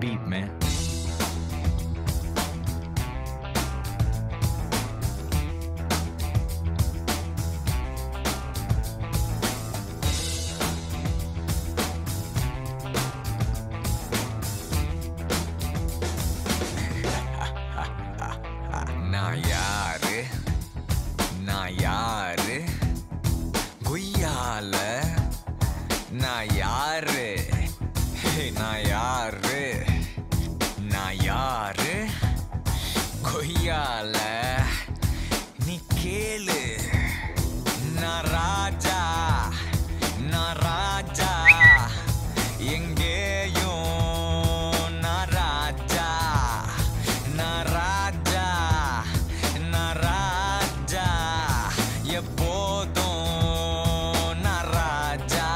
beat, man. நான் யாரு நான் யாரு குய்யால நான் யாரு ஹே, நான் யாரு நான் யாரு கொய்யால நீ கேளு நான் ராஜா நான் ராஜா எங்கேயும் நான் ராஜா நான் ராஜா நான் ராஜா எப்போதும் நான் ராஜா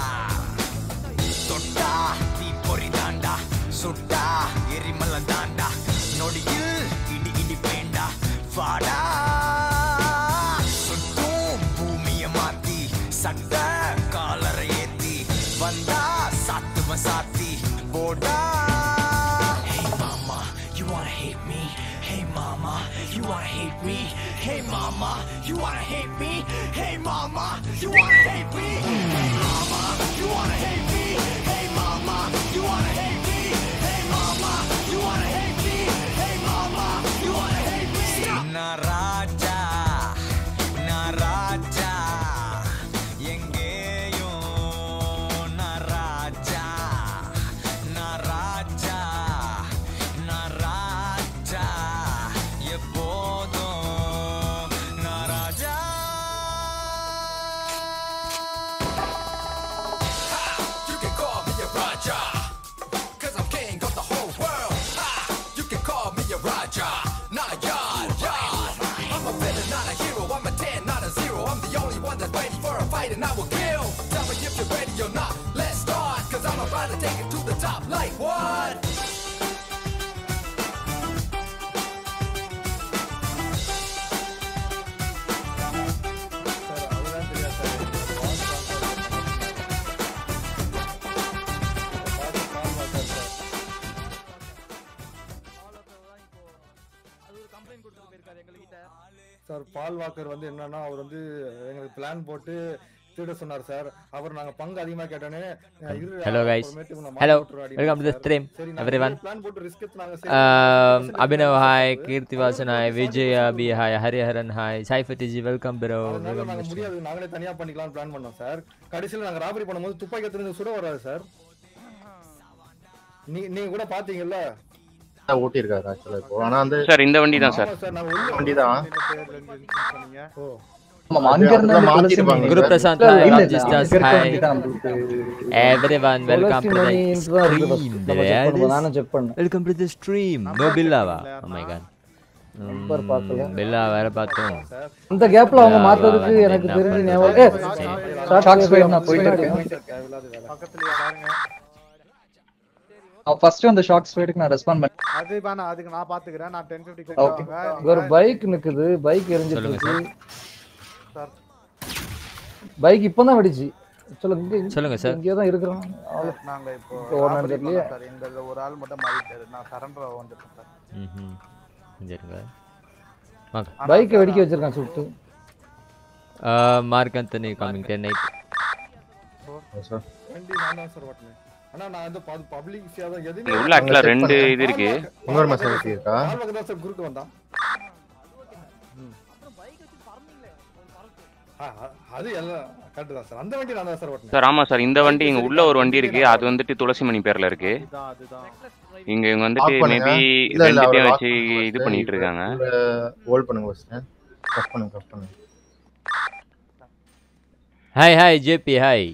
தொட்டா தீ பொறி தாண்டா சுட்டா எரிமலை தாண்டா நொடியில் இடி இடி பேண்டா வாடா சுட்டும் பூமிய மாத்தி சட்ட காலரை ஏத்தி வந்தா சாத்துவ சாத்தி போடா Hey mama, you wanna hate me? Hey mama, you wanna hate me? Hey mama, you wanna hate me? Hey mama, you wanna hate me? Hey mama, you wanna hate me? Hey mama, you wanna hate me? Hey mama, you wanna hate me? Hey mama, you wanna hate me? Naraja, Naraja, எங்கேயும் நராஜா நராஜா நராஜா எப்போதும் நராஜா You can call me a Raja, cause I'm king of the whole world. Ha! You can call me a Raja, not a yard, yard. I'm a villain, not a hero. I'm a 10, not a 0. I'm the only one that's ready for a fight and I will kill. Tell me if you're ready or not. Let's start, cause I'm about to take it to the top. Like what? Sir Paul Walker வந்து என்னன்னா அவர் வந்து எங்களுக்கு plan போட்டு திருட சொன்னார் sir அவர் நாங்க பங்கு அதிகமா கேட்டோன்னே அஹ், இரு, Hello guys. அப்புறமேட்டு உன்னை Hello. மாட்டி விட்டுரு Welcome to the stream, சரி, நாங்க everyone. plan போட்டு risk எடுத்து நாங்க Um, சரி, Abhinav, hi. சரி, Kirtivasan, hi. Vijay, Abhi, hi. Hariharan, hi. Saifatiji, welcome, bro. அதனால Welcome, நாங்க Mr. முடியாது நாங்களே தனியா பண்ணிக்கலாம் பிளான் பண்ணோம் சார் கடைசியில நாங்க ராபரி பண்ணும்போது துப்பாக்கி எடுத்து சுட வராது சார் நீ நீங்க கூட பாத்தீங்கல்ல ஓட்டியிருக்காரு ஆக்சுவலா இப்போ ஆனா வந்து சார் இந்த வண்டி தான் சார் ஆமா சார் நாங்க உள்ள வண்டி தான் ஓ ஆமா, அங்க இருந்து அதெல்லாம் துளசி மாத்திருப்பாங்க. மணி. Guru Prasad, இல்ல, hi. இல்ல, Rajis இல்ல, Das, அங்க இருக்க hi. வண்டி தான் நம்மளுக்கு Everyone, welcome to Thulasi the மணின்னு தான் இருக்கு first. stream. நம்ம check There பண்ணும்போது is- நானும் check பண்ணேன். Welcome to the stream. No Billava. Oh my god. Number பார்க்கல. பில்லா வேற பார்த்தோம் இந்த கேப்ல அவங்க Yeah, மாத்ததுக்கு yeah, எனக்கு என்ன தெரிஞ்சு பண்றது? ஞாபகம் ஏ, சரி. ஷார்ட் ஸ்பீட் நான் போயிட்டு இருக்கேன் ஃபர்ஸ்ட் அந்த ஷார்ட் ஸ்பீடுக்கு நான் ரெஸ்பாண்ட் பண்ணேன் அது வேணாம் அதுக்கு நான் பாத்துக்கிறேன் நான் டென் ஃபிஃப்டி ஓகே ஒரு பைக் நிக்குது பைக் எரிஞ்சிட்டு சொல்லுங்க இருக்கு பைக் இப்பதான் வெடிச்சு சொல்லுங்க இங்க இங்க- சொல்லுங்க சார். இங்கே தான் இருக்கிறோம் அவ்வளவு- நாங்க இப்போ இப்போ ஒரு நாள் robbery தெரியலையே. பண்ணோம் சார் எங்க ஒரு ஆள் மட்டும் மாறிட்டாரு நான் சரண்டர் வந்துட்டேன் சார் ம்ஹும். சரிங்க வாங்க பைக்கை வெடிக்க வச்சிருக்கான் சுட்டு Mark Anthony coming ten eight வண்டி நான் தான் சார் ஓட்டினேன் ஆனா நான் வந்து பப்ளிக் தான் இங்க எதுவுமே உள்ள ஆக்சுவலா ரெண்டு இது இருக்கு இன்னொரு மசாலா இருக்கா பால் வாக்கர் தான் சார் குறுக்கு வந்தான் ம். ஆ, அ- அது எல்லாம் கரெக்ட் தான் சார் அந்த வண்டி நான் தான் சார் ஓட்டினேன் சார் ஆமா சார் இந்த வண்டி இங்க உள்ள ஒரு வண்டி இருக்கு அது வந்துட்டு துளசிமணி பேர்ல இருக்கு அதுதான் அதுதான் இங்க இவங்க வந்துட்டு Off பண்ணுங்க. மேபி இல்ல, இல்ல, அவரை ரெண்டுத்தையும் lock வச்சு பண்ணுங்க இது first. பண்ணிட்டு இருக்காங்க ஹோல்ட் பண்ணுங்க ஃபர்ஸ்ட் கட் பண்ணுங்க கட் பண்ணுங்க ஹாய் ஹாய் ஜேபி ஹாய்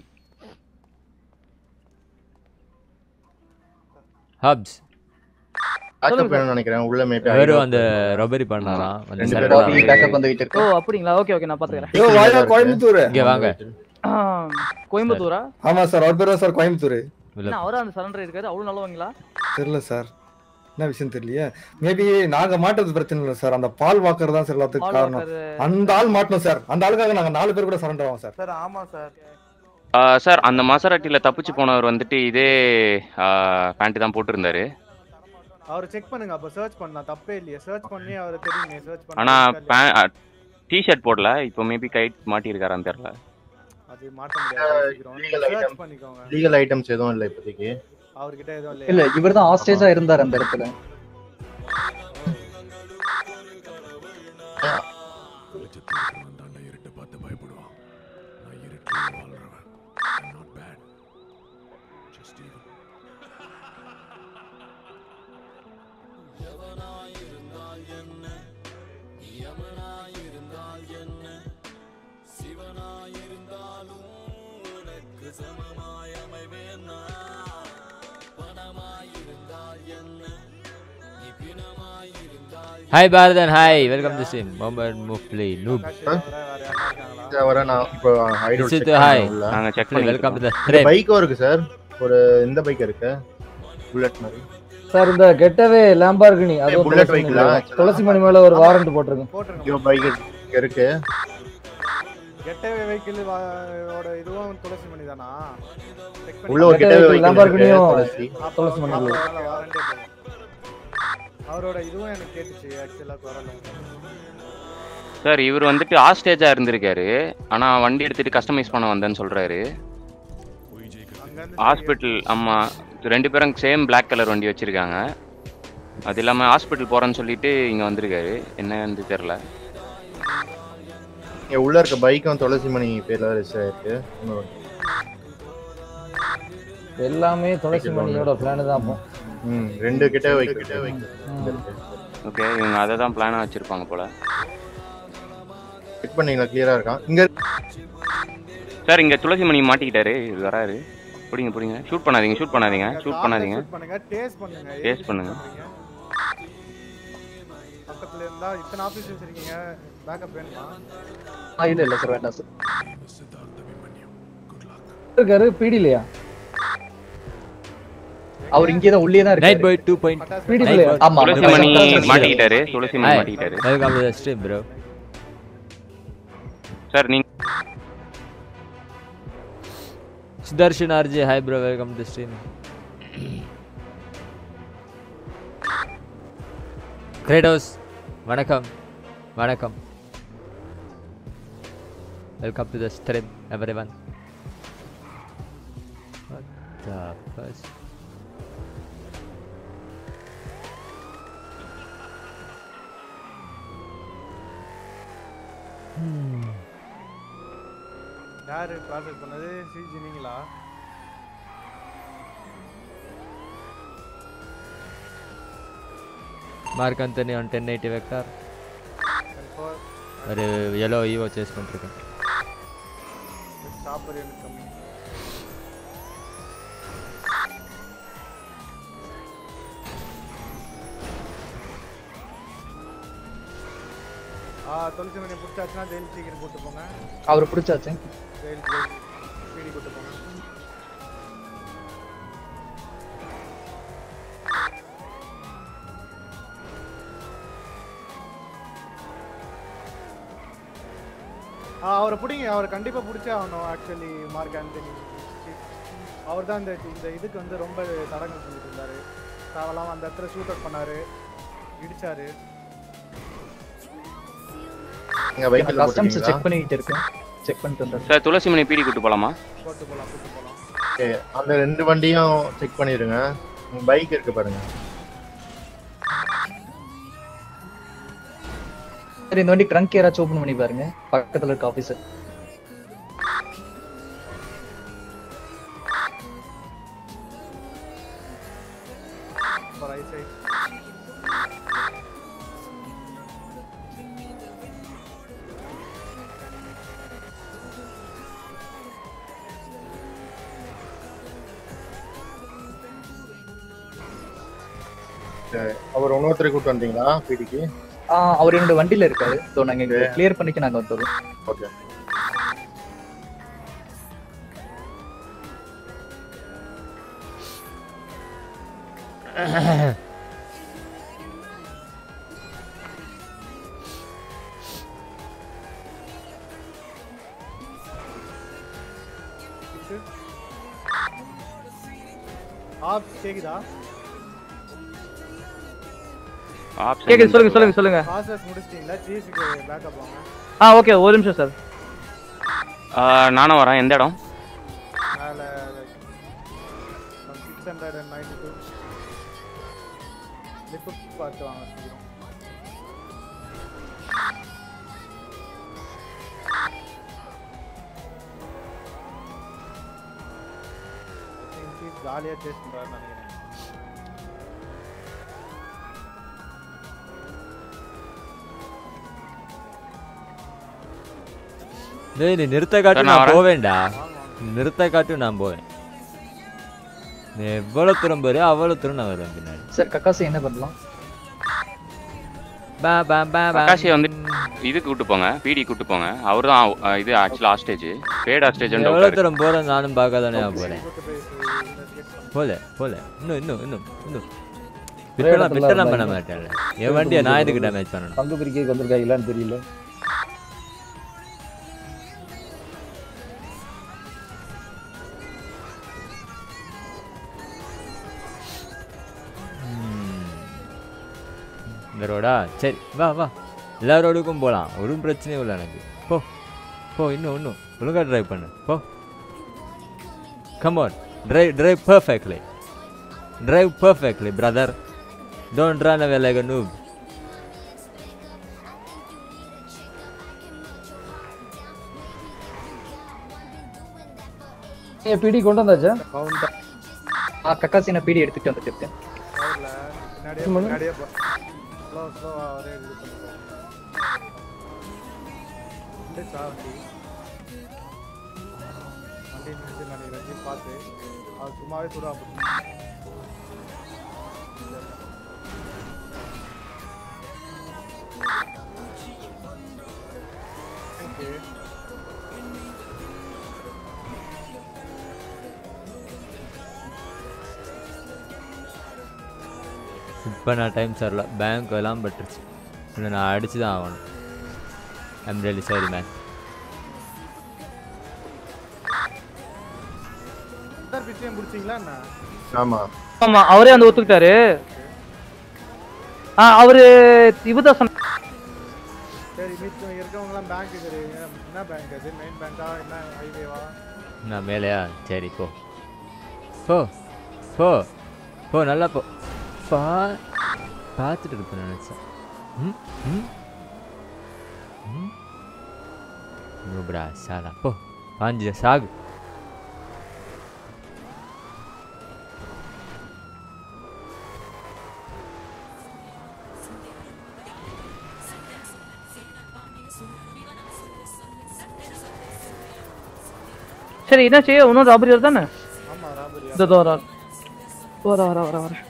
ஹப்ஸ் பேக்கப் வேணும்னு நினைக்கிறேன் உள்ள மேபி வெறும் அந்த ரொபரி பண்ணாராம் வந்து ரெண்டு சரண்டர் பேரும் ஆகல. பேக்கப் வந்துகிட்டு ஓ இருக்கு அப்படிங்களா ஓகே ஓகே நான் பாத்துக்கிறேன் ஐயோ வாயா கோயம்புத்தூர் இங்க வாங்க கோயம்புத்தூரா ஆமா சார் அவர் பேர் தான் சார் கோயம்புத்தூர் இல்ல என்ன அவரா அந்த சரண்டர் இருக்காரு அவ்வளவு நல்லவங்களா தெரியல சார் என்ன விஷயம் தெரியலையே மேபி நாங்க மாட்டது பிரச்சனை இல்லை சார் அந்த பால் வாக்கர் தான் சார் எல்லாத்துக்கும் பால் காரணம் வாக்கர் அந்த ஆள் மாட்டணும் சார் அந்த ஆளுக்காக நாங்க நாலு பேர் கூட சரண்டர் ஆகும் சார் சார் ஆமா சார் சார் அந்த மசராட்டில தப்பிச்சு போனவர் வந்துட்டு இதே பேண்ட் தான் போட்டிருந்தாரு அவர் செக் பண்ணுங்க அப்ப சர்ச் பண்ணலாம் தப்பே இல்லையே சர்ச் பண்ணி அவர் தெரியுமே சர்ச் ஆனா பண்ணி டிஷர்ட் போடல இப்போ மேபி கைட் மாட்டியிருக்காரான்னு தெரியல அது மாட்ட முடியாது சீக்கிரம். நீங்க லீகல் search ஐட்டம் பண்ணிக்கோங்க லீகல் ஐட்டம்ஸ் எதுவும் இல்லை இப்போதைக்கு அவர்கிட்ட எதுவும் இல்ல இவர் தான் ஹாஸ்டேஜா இருந்தார் அந்த இடத்துல Hi Bharathan, hi. Welcome to stream. Mohammed Mufli, noob. இதை வர நான் இப்போ ஐடோல் Sit செக் hi. உள்ள நாங்க check Please welcome to the இந்த stream. பைக்கும் இருக்கு சார் ஒரு இந்த பைக் இருக்கு புல்லட் மாதிரி சார் இந்த கெட்டவே லேம்பார்கினி அது ஒரு bullet துளசி vehicle மணி ஆ? மேல- துளசி மணி மேல ஒரு வாரண்ட் போட்டிருங்க ஐயோ பைக் இருக்கு கெட்டவே வெஹிக்கிள் ஓட இதுவும் துளசி மணி தானா Check பண்ணி உள்ள ஒரு கெட்ட கெட்ட vehicle vehicle lamborghini-யும் இருக்கு, துளசி. அப்ப- துளசி மணி அப்ப உள்ள. அதனால warranty போகும். அவரோட இதுவும் எனக்கு கேட்டுச்சு ஆக்சுவலா குரல் சார் இவர் வந்துட்டு ஆஸ்டேஜா இருந்திருக்காரு ஆனா வண்டி எடுத்துட்டு கஸ்டமைஸ் பண்ண வந்தேன்னு சொல்றாரு ஹாஸ்பிட்டல் ஆமா ரெண்டு பேரும் சேம் Black கலர் வண்டி வச்சிருக்காங்க அது இல்லாம ஹாஸ்பிட்டல் போறேன்னு சொல்லிட்டு இங்க வந்திருக்காரு என்னன்னு தெரியல இங்க உள்ள இருக்க பைக்கும் துளசி மணி பேர்ல ரெஜிஸ்டர் ஆயிருக்கு இன்னொரு எல்லாமே துளசி மணியோட பிளான் தான் அப்போ ம் ரெண்டு கிட்ட வைக்க ஓகே இவங்க அதை தான் பிளானா வச்சிருப்பாங்க போல செக் பண்ணீங்களா கிளியரா இருக்கான் இங்க சார் இங்க துளசி மணி மாட்டிக்கிட்டாரு இவர் வராரு பிடிங்க பிடிங்க ஷூட் பண்ணாதீங்க ஷூட் பண்ணாதீங்க ஷூட் பண்ணாதீங்க ஷூட் பண்ணுங்க டேஸ்ட் பண்ணுங்க டேஸ்ட் பண்ணுங்க பக்கத்துல இருந்தா இத்தனை ஆபீசர்ஸ் இருக்கீங்க பேக்கப் வேணுமா ஆ இல்ல இல்ல சார் வேண்டாம் சார் இருக்காரு பீடிலையா அவர் இங்கே தான் உள்ளே தான் Night boy இருக்காரு 2.9. பீடி பிள்ளையா ஆமா துளசி மணி மாட்டிக்கிட்டாரு துளசி மணி Hi. மாட்டிக்கிட்டாரு Welcome to the stream, bro. Sir நீங்க Sudarshan RJ, hi bro. Welcome to the stream. Kratos, வணக்கம் வணக்கம் welcome to the stream everyone What the fuck? யாரு ப்ராசஸ் பண்ணது சிஜி நீங்களா மார்க் அந்தனி on 1080 வெக்டார் ஒரு yellow ஈவோ சேஸ் பண்ணிருக்கேன் chopper எனக்கு கம்மி ஆ துளசி மணி பிடிச்சாச்சுன்னா ஜெயில் சீக்கிரம் கூட்டு போங்க அவர் பிடிச்சாச்சு ஜெயில் ஜெயில் பீடி கூட்டு போங்க ஆ அவரை பிடிங்க அவரை கண்டிப்பா பிடிச்சே ஆகணும் ஆக்சுவலி மார்க் ஆண்டனி அவர் தான் இந்த இந்த இதுக்கு வந்து ரொம்ப தடங்கள் பண்ணிட்டு இருந்தாரு தேவலாம் அந்த இடத்துல ஷூட் அவுட் பண்ணாரு இடிச்சாரு எங்க பைக்ல கஸ்டம்ஸ் போட்டுருக்கீங்களா செக் பண்ணிட்டு இருக்கேன் செக் பண்ணிட்டு வந்தேன் சார் துளசி மணி பீடி கூட்டு போலாமா போட்டு போலாம் கூட்டு போலாம் ஓகே அந்த ரெண்டு வண்டியும் செக் பண்ணிடுங்க உங்க பைக் இருக்கு பாருங்க சரி இந்த வண்டி ட்ரங்க் யாராச்சும் ஓபன் பண்ணி பாருங்க பக்கத்துல இருக்க ஆபீசர் for eyesight. சரி. அவர் இன்னொருத்தரை கூட்டு வந்தீங்களா பிடிக்கு ஆ அவர் என்னோட வண்டியில இருக்காரு ஸோ நாங்க இங்க கிளியர் பண்ணிக்க நாங்க வந்துடுறோம் ஓகே ஆப் கேக்குதா ஆப்ஷன் கேக்குது சொல்லுங்க சொல்லுங்க சொல்லுங்க ப்ராசஸ் முடிச்சிட்டீங்களா சீஸுக்கு பேக்கப் வாங்க ஆ ஓகே ஒரு நிமிஷம் சார் நானும் வரேன் எந்த இடம் மேலே six hundred and ninety two lift பார்த்து வாங்க சீக்கிரம் ஜாலியாக டேஸ்ட் பண்ணுறாருன்னு நினைக்கிறேன் டேய் நீ நிறுத்த காட்டு சார், நான் நான் வரேன். போவேன்டா நிறுத்த காட்டு நான் போவேன் நீ எவ்வளவு தூரம் போறியோ அவ்வளவு தூரம் நான் வருவேன் பின்னாடி சார் கக்காசி என்ன பண்ணலாம் பா பா பா பா ஆகாஷியை வந்து இதுக்கு கூட்டு போங்க பிடி கூட்டு போங்க அவர் தான் இது ஆக்சுவலாக ஹாஸ்டேஜ் பேட் ஹாஸ்டேஜ் எவ்வளவு தூரம் போறேன் நானும் பார்க்க தானே போறேன் போல போல இன்னும் இன்னும் இன்னும் இன்னும் பித்தலாம் இடத்துல பித்தலாம் பண்ண இருந்தாங்க. மாட்டேன்ல என் வண்டியை நான் எதுக்கு டேமேஜ் பண்ணணும் பங்கு பிரிக்க வந்திருக்காங்களான்னு தெரியல இந்த ரோடா சரி வா வா எல்லா ரோடுக்கும் போகலாம் ஒரு பிரச்சனையும் இல்லை எனக்கு போ போ இன்னும் இன்னும் ஒழுங்கா டிரைவ் பண்ணு போ come on drive drive perfectly drive perfectly brother don't run away like a noob ஏ பிடி கொண்டு வந்தாச்சா கவுண்டர் ஆ கக்காசி நான் பிடி எடுத்துட்டு வந்துட்டு இருக்கேன் பின்னாடியே பின்னாடியே போ ஸ்லோ ஸ்லோவா ஒரே இது பண்ணுங்க இந்த சாவண்டி வண்டி நிறுத்தி நினைக்கிறேன் ஜீப் பார்த்து அவர் சும்மாவே சுடா ஓகே இப்போ நான் டைம் சரில பேங்க் எல்லாம் பட்டுருச்சு இல்லை நான் அடிச்சு தான் ஆகணும் I'm really sorry man sir பிச்சையும் பிடிச்சிங்களா என்ன ஆமா ஆமா அவரே வந்து ஒத்துக்கிட்டாரு ஆ அவரு இவதான் சொன்ன சரி மிச்சம் இருக்கவங்கலாம் பேங்க் இருக்கிறீங்க என்ன பேங்க் அது மெயின் பேங்க்கா என்ன ஹைவேவா நான் மேலேயா சரி போ போ போ போ நல்லா போ பா பார்த்துட்டு இருப்பேன் நினச்சேன் ம் ம் ம் நூப்ரா சாலா போ பாஞ்சு சாகு சரி என்னாச்சு இன்னும் ராபரி தானே ஆமா ராபரி இதோ இதோ வரா வர வர வர வர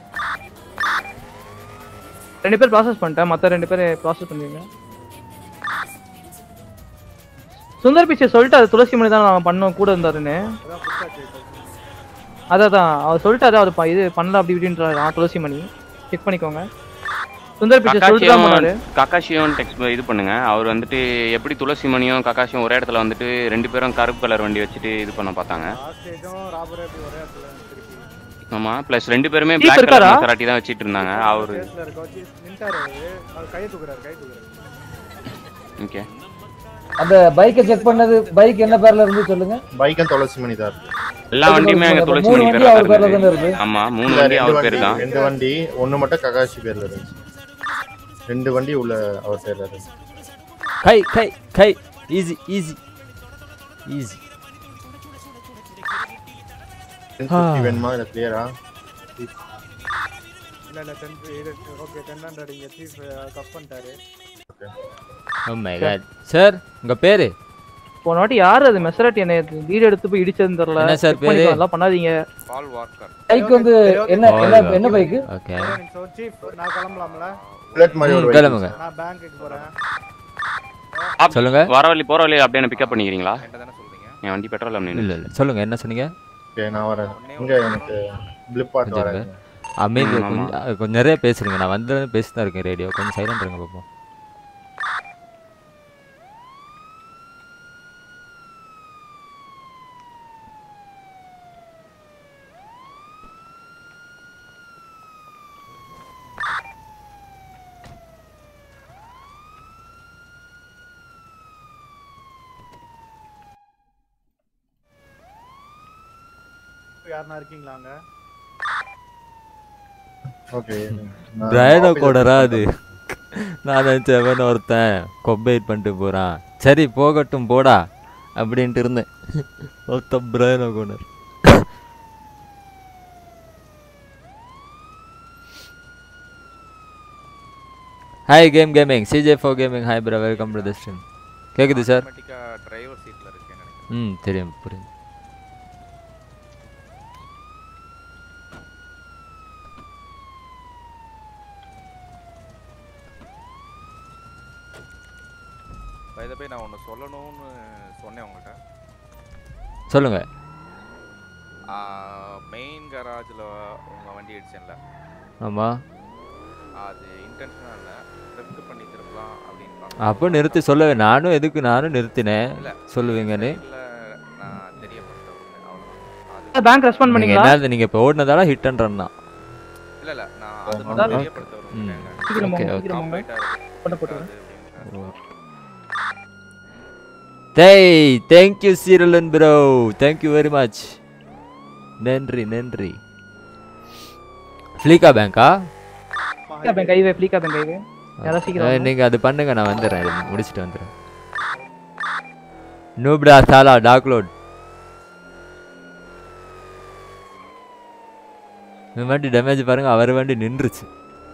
ரெண்டு பேர் ப்ராசஸ் பண்ணிட்டேன் மற்ற ரெண்டு பேர் ப்ராசஸ் பண்ணுவீங்க சுந்தர் பிச்சை சொல்லிட்டு அது துளசி மணி தான் நான் பண்ணோம் கூட இருந்தாருன்னு அதான் புடிச்சாச்சு இப்போ. அதான் தான் அவர் சொல்லிட்டாரு அவர் ப- இது பண்ணல அப்படி இப்படின்றாரு ஆ துளசி மணி செக் பண்ணிக்கோங்க சுந்தர் பிச்சை சொல்லிட்டு தான் பண்ணாரு கக்காஷியும் கக்காஷியும் டெக்ஸ்ட் இது பண்ணுங்க அவர் வந்துட்டு எப்படி துளசி மணியும் கக்காஷியும் ஒரே இடத்துல வந்துட்டு ரெண்டு பேரும் கருப்பு கலர் வண்டி வச்சுட்டு இது பண்ண பார்த்தாங்க ஹாஸ்டேஜும் ராபரும் எப்படி ஒரே இடத்துல திருப்பி ஆமா ப்ளஸ் ரெண்டு பேருமே Chief பிளாக் இருக்காரா? கலர் கராட்டி தான் வச்சிட்டு இருந்தாங்க அவரு கேஸ்ல இருக்க வச்சு நின்ட்டாரு அவரு அவர் கையை தூக்குறாரு கை தூக்குறாரு ஓகே அந்த பைக்கை செக் பண்ணது பைக் என்ன பேர்ல இருந்து சொல்லுங்க பைக்கும் துளசி மணி தான் இருக்கு எல்லா வண்டியுமே அங்க துளசி மூணு மணி வண்டி பேர்ல அவர் பேர்ல தான் தானே இருந்தது. இருக்கு ஆமா மூணு இல்ல, வண்டி ரெண்டு அவர் வண்டி பேர் தான் ரெண்டு வண்டி ஒண்ணு மட்டும் ககாஷி பேர்ல இருந்துச்சு ரெண்டு வண்டி உள்ள அவர் பேர்ல இருந்துச்சு கை கை கை ஈஸி ஈஸி ஈஸி வேணுமா இல்ல கிளியரா இல்ல இல்ல டென் இது ஓகே டென் ஹண்ட்ரட் இங்க சீஃப் கப் பண்ணிட்டாரு ஓ மை காட் சார் உங்க பேரு போன வாட்டி யாரு அது மெசராட்டி என்ன வீடு எடுத்து போய் இடிச்சதுன்னு தெரியல என்ன sir Check பண்ணிக்கோ, பேரு? அதெல்லாம் பண்ணாதீங்க பால் வாக்கர் பைக் வந்து என்ன என்ன என்ன பைக் ஓகே ஸோ சீஃப் நான் கிளம்பலாம்ல புல்லட் மாதிரி ஒரு ம், bike. கிளம்புங்க நான் பேங்க்குக்கு போறேன் சொல்லுங்க வர வழி போற வழி அப்படியே என்ன பிக்கப் பண்ணிக்கிறீங்களா என்ன தானே சொல்றீங்க என் வண்டி பெட்ரோல் இல்ல இல்ல சொல்லுங்க என்ன சொன்னீங்க Okay, நான் வரேன் இங்க எனக்கு பிளிப் பார்ட் கொஞ்சம் வரேன் இருங்க. அமைதி ம், ஆமா. கொஞ்சம் கொஞ்சம் நிறைய பேசுறீங்க நான் வந்து பேசிட்டு தான் இருக்கேன் ரேடியோ கொஞ்சம் சைலண்ட் இருங்க பார்ப்போம் யாருன்னா இருக்கீங்களா அங்க ஓகே பிரையனோ கூடரா அது நான் நினச்சவன் ஒருத்தன் கொப்பைட் பண்ணிட்டு போகிறான் சரி போகட்டும் போடா அப்படின்ட்டு இருந்தேன் ஒருத்தன் பிரையனோ கூடர் ஹாய் கேம் கேமிங் சிஜே ஃபோ gaming hi bro welcome to the stream கேக்குது சார் டிரைவர் சீட்ல இருக்கேன் நினைக்கிறேன் ம் தெரியும் புரியுது பை த நான் ஒன்று சொல்லணும்னு சொன்னேன் உங்கள்கிட்ட சொல்லுங்க மெயின் கராஜில் உங்கள் வண்டி அடிச்சேன்ல ஆமாம் அது இன்டென்ஷனாக இல்லை லிஃப்ட் பண்ணி திருப்பலாம் அப்படின்னு அப்போ நிறுத்தி சொல்லவே நானும் எதுக்கு நானும் நிறுத்தினேன் இல்ல. சொல்லுவீங்கன்னு இல்லை நான் தெரியப்படுத்தேன் அவ்வளோ பேங்க் ரெஸ்பாண்ட் நீங்க பண்ணீங்களா என்ன நீங்கள் இப்போ ஓடினதால ஹிட் அண்ட் ரன் தான் இல்லை இல்லை நான் அது Okay. மட்டும் தெரியப்படுத்த ம். விரும்புகிறேன் சீக்கிரம் Okay, வாங்க, okay. சீக்கிரம் வாங்க. பண்ண போட்டுருங்க. டேய் தேங்க்யூ சீரலன் ப்ரோ தேங்க்யூ வெரி மச் நன்றி நன்றி ஃப்ளீகா பேங்க்கா Fleeca bank highway Fleeca bank highway யாராவது சீக்கிரம் வாங்க. நீங்கள் அது பண்ணுங்க நான் வந்துடுறேன் இது முடிச்சுட்டு வந்துடுறேன் நூப்டா சாலா டாக்லோட் இந்த வண்டி டேமேஜ் பாருங்க அவர் வண்டி நின்றுச்சு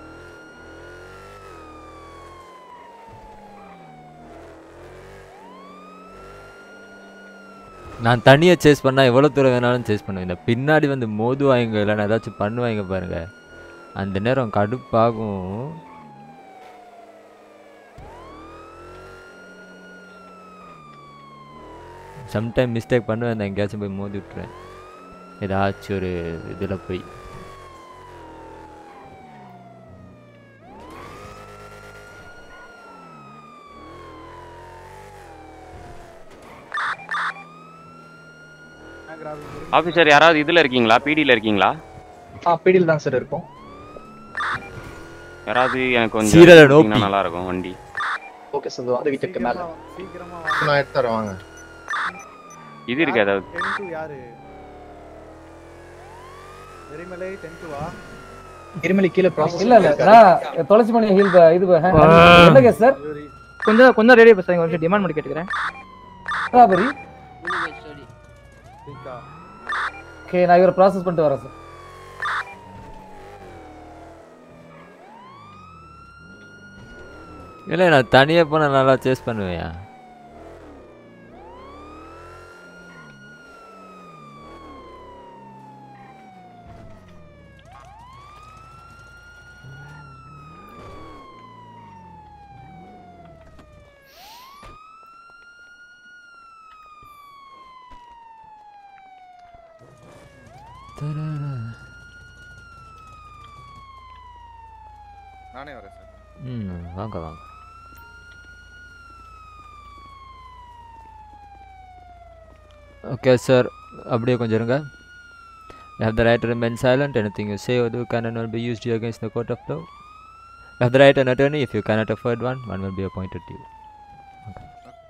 நான் தனியாக சேஸ் பண்ணால் எவ்வளோ தூரம் வேணாலும் சேஸ் பண்ணுவேன் இந்த பின்னாடி வந்து மோதுவாங்க இல்லைன்னா ஏதாச்சும் பண்ணுவாங்க பாருங்க அந்த நேரம் கடுப்பாகும் சம்டைம் மிஸ்டேக் பண்ணுவேன் அந்த எங்கேயாச்சும் போய் மோதி விட்டுருவேன் ஏதாச்சும் ஒரு இதில் போய் ஆஃபீஸர் யாராவது இதில் இருக்கீங்களா பிடியில் இருக்கீங்களா ஆ பிடியில் தான் சார் இருக்கும் யாராவது எனக்கு கொஞ்சம் சீரலை கொடுத்தீங்கன்னா நோக்கி. நல்லா இருக்கும் வண்டி ஓகே சார் வந்து வீட்டுக்கு மேலே சீக்கிரமா நான் எடுத்து தரேன் வாங்க இது இருக்கு ஏதாவது டென் டூ யாரு வெறிமலை டென் டூவா எரிமலை கீழே ப்ராசஸ் இல்ல இல்ல நான் தொலைச்சி பண்ணி ஹீல் இது hand- என்ன கேஸ் சார் கொஞ்சம் கொஞ்சம் ரேடியோ பேசுறீங்க ஒரு டிமாண்ட் பண்ணி கேட்டுக்கிறேன் ஸ்ட்ராபெரி சீக்கா ஓகே நான் இவரை ப்ராசஸ் பண்ணிட்டு வரேன் சார் இல்லை நான் தனியாக போனால் நல்லா சேஸ் பண்ணுவேன் நானே வரேன் சார் ம் வாங்க வாங்க ஓகே சார் அப்படியே கொஞ்சம் இருங்க You have the right to remain silent. Anything you say or do can and will be used against the court of law. You have the right to an attorney. If you cannot afford one, one will be appointed to you. Okay.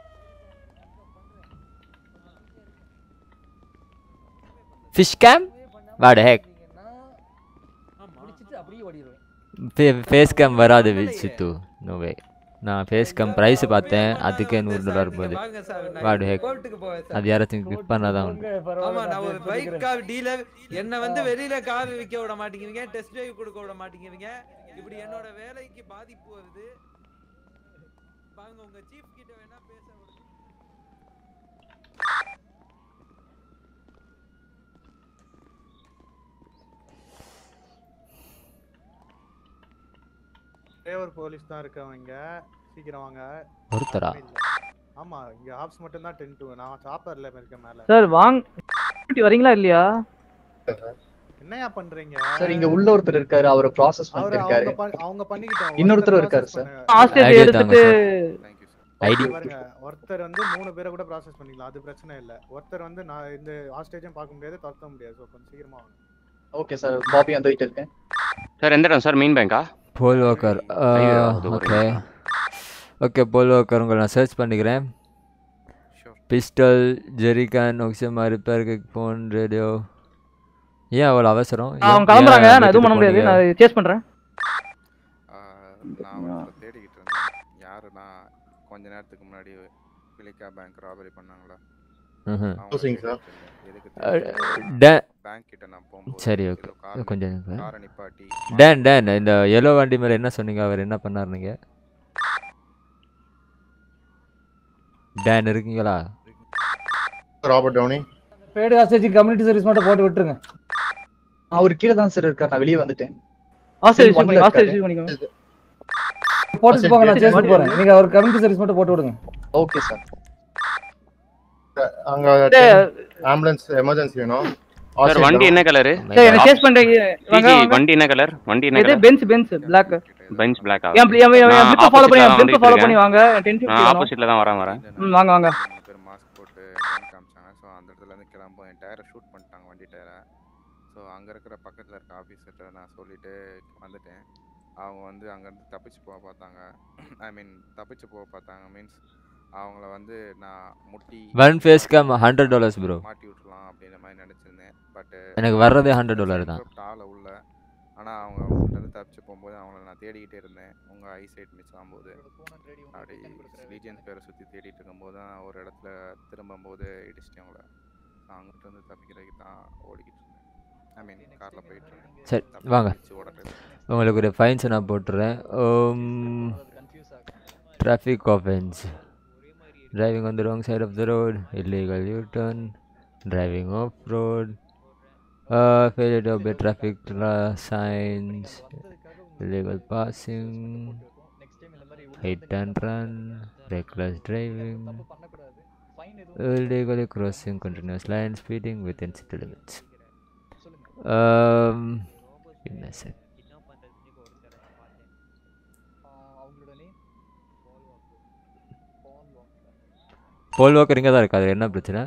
Fish cam? What the heck? அப்படியே ஓடிடுவேன் face cam வராது வி- சித்து no way நான் face game price பார்த்தேன் அதுக்கே நூறு dollar போகுது வாடு ஹேக் அது யாராச்சும் கிளிக் பண்ணாதான் உண்டு ஆமா நான் ஒரு பைக் கார் டீலர் என்ன வந்து வெளியில கார் விற்க விட மாட்டேங்கிறீங்க டெஸ்ட் டிரைவ் கொடுக்க விட மாட்டேங்கிறீங்க இப்படி என்னோட வேலைக்கு பாதிப்பு வருது பாருங்க உங்க சீஃப் கிட்ட வேணா பேச விடுங்க. டிரைவர் போலீஸ் தான் இருக்கவங்க சீக்கிரம் வாங்க ஒருத்தரா? ஆமா இங்க ஆப்ஸ் மட்டும் தான் டென் டூ நான் சாப்பர்ல இருக்கேன் மேல சார் வாங்க வரீங்களா இல்லையா என்னையா பண்றீங்க சார் இங்க உள்ள ஒருத்தர் இருக்காரு அவர் ப்ராசஸ் அவரு பண்ணிட்டு இருக்காரு அவங்க பண்- அவங்க பண்ணிக்கிட்டோம் இன்னொருத்தர் இருக்காரு சார் ஹாஸ்டேஜ் ID எடுத்துட்டு ஐடி பாருங்க ஒருத்தர் வந்து மூணு பேரை கூட ப்ராசஸ் பண்ணிக்கலாம் அது பிரச்சனை இல்ல ஒருத்தர் வந்து நான் இந்த ஹாஸ்டேஜும் பார்க்க முடியாது துரத்த முடியாது ஸோ கொஞ்சம் சீக்கிரமா வாங்க ஓகே சார் பாபி வந்துட்டு இருக்கேன் சார் எந்த இடம் சார் மீன் பேங்கா போல் வாக்கர் ஐயோ, அது ஒரு ஓகே ஓகே போல் வாக்கர் உங்களை நான் சர்ச் பண்ணிக்கிறேன் பிஸ்டல் ஜெரிகான் ஒக்ஸமா ரிப்பேர் கிக் ஃபோன் ரேடியோ ஏன் அவ்வளோ அவசரம் ஆ, அவங்க கிளம்புறாங்க நான் எதுவும் பண்ண முடியாது நான் சேஸ் பண்றேன் நான் அவங்கள தேடிக்கிட்டு இருந்தேன் யாருன்னா கொஞ்ச நேரத்துக்கு முன்னாடி பிலிகா பேங்க் ராபரி பண்ணாங்களா ம்ஹும். அவங்கள Closing, தேடிட்டு sir. இருந்தேன். எதுக்கு அஹ், தெரியுமா? டே- பேங்க் கிட்ட நான் போகும்போது சரி ஏதோ ஓகே கார் கொஞ்சம் நிப்பா- இருங்க. காரை நிப்பாட்டி டேன் டேன் இந்த எல்லோ வண்டி மேலே என்ன சொன்னீங்க அவர் என்ன பண்ணார் நீங்க டேன் இருக்கீங்களா ராபர்ட் டவுனி பேடு ஹாஸ்டேஜ் கம்யூனிட்டி சர்வீஸ் மட்டும் போட்டு விட்டுருங்க அவர் கீழே தான் சார் இருக்கார் நான் வெளியே வந்துட்டேன் ஹாஸ்டல் One ல ஹாஸ்டல் இருக்காரு. பண்ணிக்கோங்க போட்டு போங்க நான் சேஸ் போறேன் நீங்க அவர் கம்யூனிட்டி சர்வீஸ் மட்டும் போட்டு விடுங்க ஓகே சார் அங்க ஆம்புலன்ஸ் எமர்ஜென்சி வேணும் சார் வண்டி என்ன கலரு சார் என்ன சேஸ் பண்றீங்க வாங்க வாங்க. வண்டி என்ன கலர் வண்டி என்ன இது colour Benz Benz black Benz black என் என் என் பிளிப்பை ஃபாலோ பண்ணி என் பிளிப்பை ஃபாலோ பண்ணி வாங்க டென் நான் ஆப்போசிட்ல தான் வரேன் வரேன் ம் வாங்க வாங்க மூணு பேர் மாஸ்க் போட்டு gun காமிச்சாங்க ஸோ அந்த இடத்துல இருந்து கிளம்பும் என் டயரை ஷூட் பண்ணிட்டாங்க வண்டி டயரை ஸோ அங்கே இருக்கிற பக்கத்தில் இருக்க ஆஃபீஸர்கிட்ட நான் சொல்லிட்டு வந்துட்டேன் அவங்க வந்து அங்கேருந்து தப்பிச்சு போக பார்த்தாங்க ஐ மீன் தப்பிச்சு போக பார்த்தாங்க மீன்ஸ் அவங்கள வந்து நான் முட்டி one face cam hundred dollars bro மாட்டி விட்டுலாம் அப்படின்ற மாதிரி நினச்சிருந்தேன் பட்டு எனக்கு வர்றதே 100 dollar தான். ஆளை உள்ள ஆனால் அவங்க அவங்கள்ட்ட தப்பிச்சு போகும்போது அவங்கள நான் தேடிக்கிட்டே இருந்தேன் உங்கள் ஐசைட் மிஸ் ஆகும்போது அப்படி லீஜியன்ஸ் பேரை சுற்றி தேடிட்டு இருக்கும்போது தான் ஒரு இடத்துல திரும்பும்போது இடிச்சிட்டேன் அவங்கள அங்கிட்ட இருந்து தப்பிக்கிறதுக்கு தான் ஓடிக்கிட்டு இருந்தேன் ஐ மீன் காரில் போயிட்டு இருந்தேன் சரி தப்பிச்சு வாங்க ஓடிச்சு ஓடுறது உங்களுக்கு ஒரு ஃபைன்ஸ் நான் போட்டுறேன் traffic offence driving on the wrong side of the road illegal u-turn driving off road uh, failure to obey traffic la- signs illegal passing hit and run reckless driving illegally crossing continuous line speeding within city limits um give me a sec Paul Walker இங்கே தான் இருக்கு அது என்ன பிரச்சனை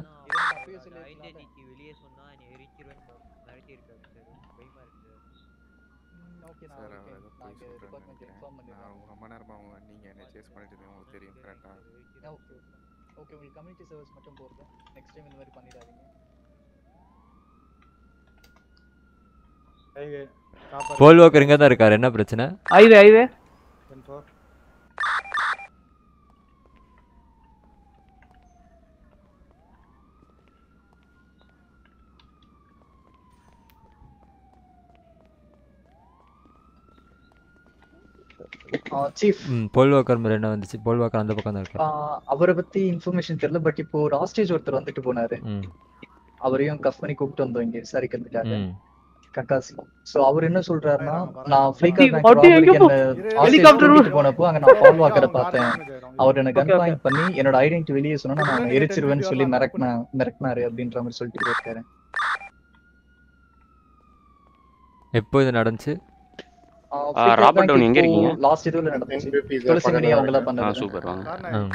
sir அவர் ஏதோ போய் சொல்கிறான்னு நினைக்கிறேன் நான் ரொம்ப நேரமாக அவங்க நீங்கள் என்ன சேஸ் பண்ணிட்டு இருந்தீங்க உங்களுக்கு தெரியும் கரெக்டாக ஓகே ஓகே உங்களுக்கு கம்யூனிட்டி சர்வீஸ் மட்டும் போடுங்க நெக்ஸ்ட் டைம் இந்த மாதிரி பண்ணிடாதீங்க போல் வாக்கர் இங்கே தான் இருக்காரு என்ன பிரச்சனை ஹைவே ஹைவே சீஃப் ம் போல் வாக்கர் மேலே என்ன வந்துச்சு போல் வாக்கர் அந்த பக்கம் தான் இருக்காரு அவரை பத்தி இன்ஃபர்மேஷன் தெரியல பட் இப்போ ஒரு ஹாஸ்டேஜ் ஒருத்தர் வந்துட்டு போனாரு ம் அவரையும் கஃப் பண்ணி கூப்பிட்டு வந்தோம் இங்க விசாரிக்கிறதுக்காக ம் கக்காசி சோ அவர் என்ன சொல்றாருன்னா நான் ஃபிளிக்கர் அடி, பேங்க் அடி, எங்க போ- என்ன helicopter கூட்டிட்டு போனப்போ அங்க நான் பால் வாக்கரை பார்த்தேன் அவர் என்ன கன் Okay, okay. பாயிண்ட் பண்ணி என்னோட ஐடென்டி வெளியே சொன்னா நான் எரிச்சிருவேன்னு சொல்லி மிரட்டின மிரட்டினாரு அப்படின்ற மாதிரி சொல்லிட்டு போயிருக்காரு எப்போ இது நடந்துச்சு ராபர்ட் டவுன் எங்க இருக்கீங்க லாஸ்ட் இதுல நடந்துச்சு துளசி மணி அவங்க எல்லாம் ஆ பண்ணது சூப்பர் வாங்க ம்.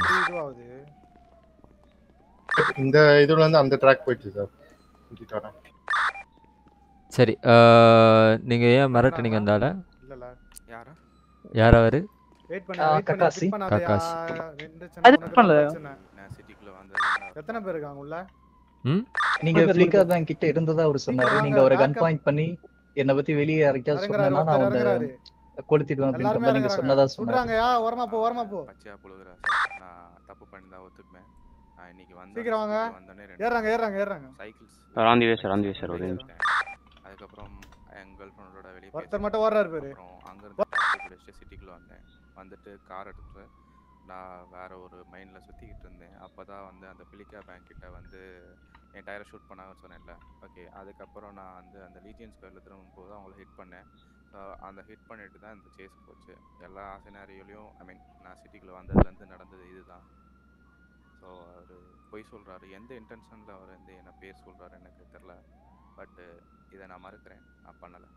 இந்த இதுல இருந்து அந்த ட்ராக் போயிடுச்சு சார் கூட்டிட்டு வரேன் சரி அஹ், நீங்க ஏன் மிரட்டுனீங்க அந்த ஆளை இல்லல யாரா யார் அவரு வெயிட் பண்ணு ஆ, வெயிட் பண்ணு கக்காசி. skip பண்ணாதயா. கக்காசி. ரெண்டு அது சின்ன பண்ணல. பிரச்சனை. நான் சிட்டிக்குள்ளே வந்தது எத்தனை பேர் இருக்காங்க உள்ள ம் நீங்க ஃபிளிக்கர் பேங்க் கிட்ட இருந்ததா அவர் சொன்னாரு சீக்கிரம் நீங்க அவரை வாங்க, கன் backup. பாயிண்ட் பண்ணி என்ன பத்தி வெளியே யாருக்காவது இறங்குறாரு சொன்னா நான் ஒருத்தர் அவனை இறங்குறாரு கொளுத்திடுவேன் அப்படின்ற எல்லாருமே மாதிரி நீங்க இறங்குறாங்க சொன்னதா சொன்னாரு சுடுறாங்கயா ஓரமா போ ஓரமா போ பச்சையா புழுகுறா சார் நான் தப்பு பண்ணி தான் ஒத்துக்குவேன் நான் இன்னைக்கு வந்தேன் சீக்கிரம் வாங்க. வந்தோடனே ஏறாங்க ஏறாங்க ஏறாங்க சைக்கிள்ஸ் சார் ஆந்தி வே சார் ஆந்தி வே சார் ஒரு நிமிஷம் அதுக்கப்புறம் என் கேர்ள் ஃப்ரெண்டோட வெளியே ஒருத்தர் மட்டும் ஓடுறாரு பாரு அப்புறம் அங்கேருந்து டாக்ஸி பிடிச்சிட்டு சிட்டிக்குள்ளே வந்தேன் வந்துட்டு கார் எடுத்துட்டு நான் வேற ஒரு மைண்டில் சுற்றிக்கிட்டு இருந்தேன் அப்போ தான் வந்து அந்த பிலிக்கா பேங்க் கிட்ட வந்து என் டயரை ஷூட் பண்ணாங்கன்னு சொன்னேன்ல ஓகே அதுக்கப்புறம் நான் வந்து அந்த லீஜியன் ஸ்கொயரில் திரும்பும் போது அவங்கள ஹிட் பண்ணேன் ஸோ அந்த ஹிட் பண்ணிட்டு தான் இந்த சேஸ் போச்சு எல்லா சினாரியோலையும் ஐ மீன் நான் சிட்டிக்குள்ளே வந்ததுலேருந்து நடந்தது இதுதான் ஸோ அவர் பொய் சொல்கிறாரு எந்த இன்டென்ஷனில் அவர் வந்து என்ன பேர் சொல்கிறாரு எனக்கு தெரில பட்டு இதை நான் மறுக்கிறேன் நான் பண்ணலை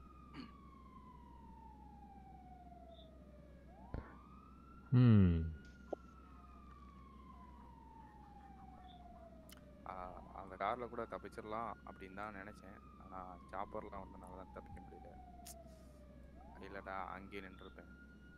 ம் ஆஹ் அந்த காரில் கூட தப்பிச்சிடலாம் அப்படின்னு தான் நினச்சேன் ஆனால் சாப்பர்லாம் வந்தனால தான் தப்பிக்க முடியல இல்லைடா அங்கேயே நின்றுருப்பேன்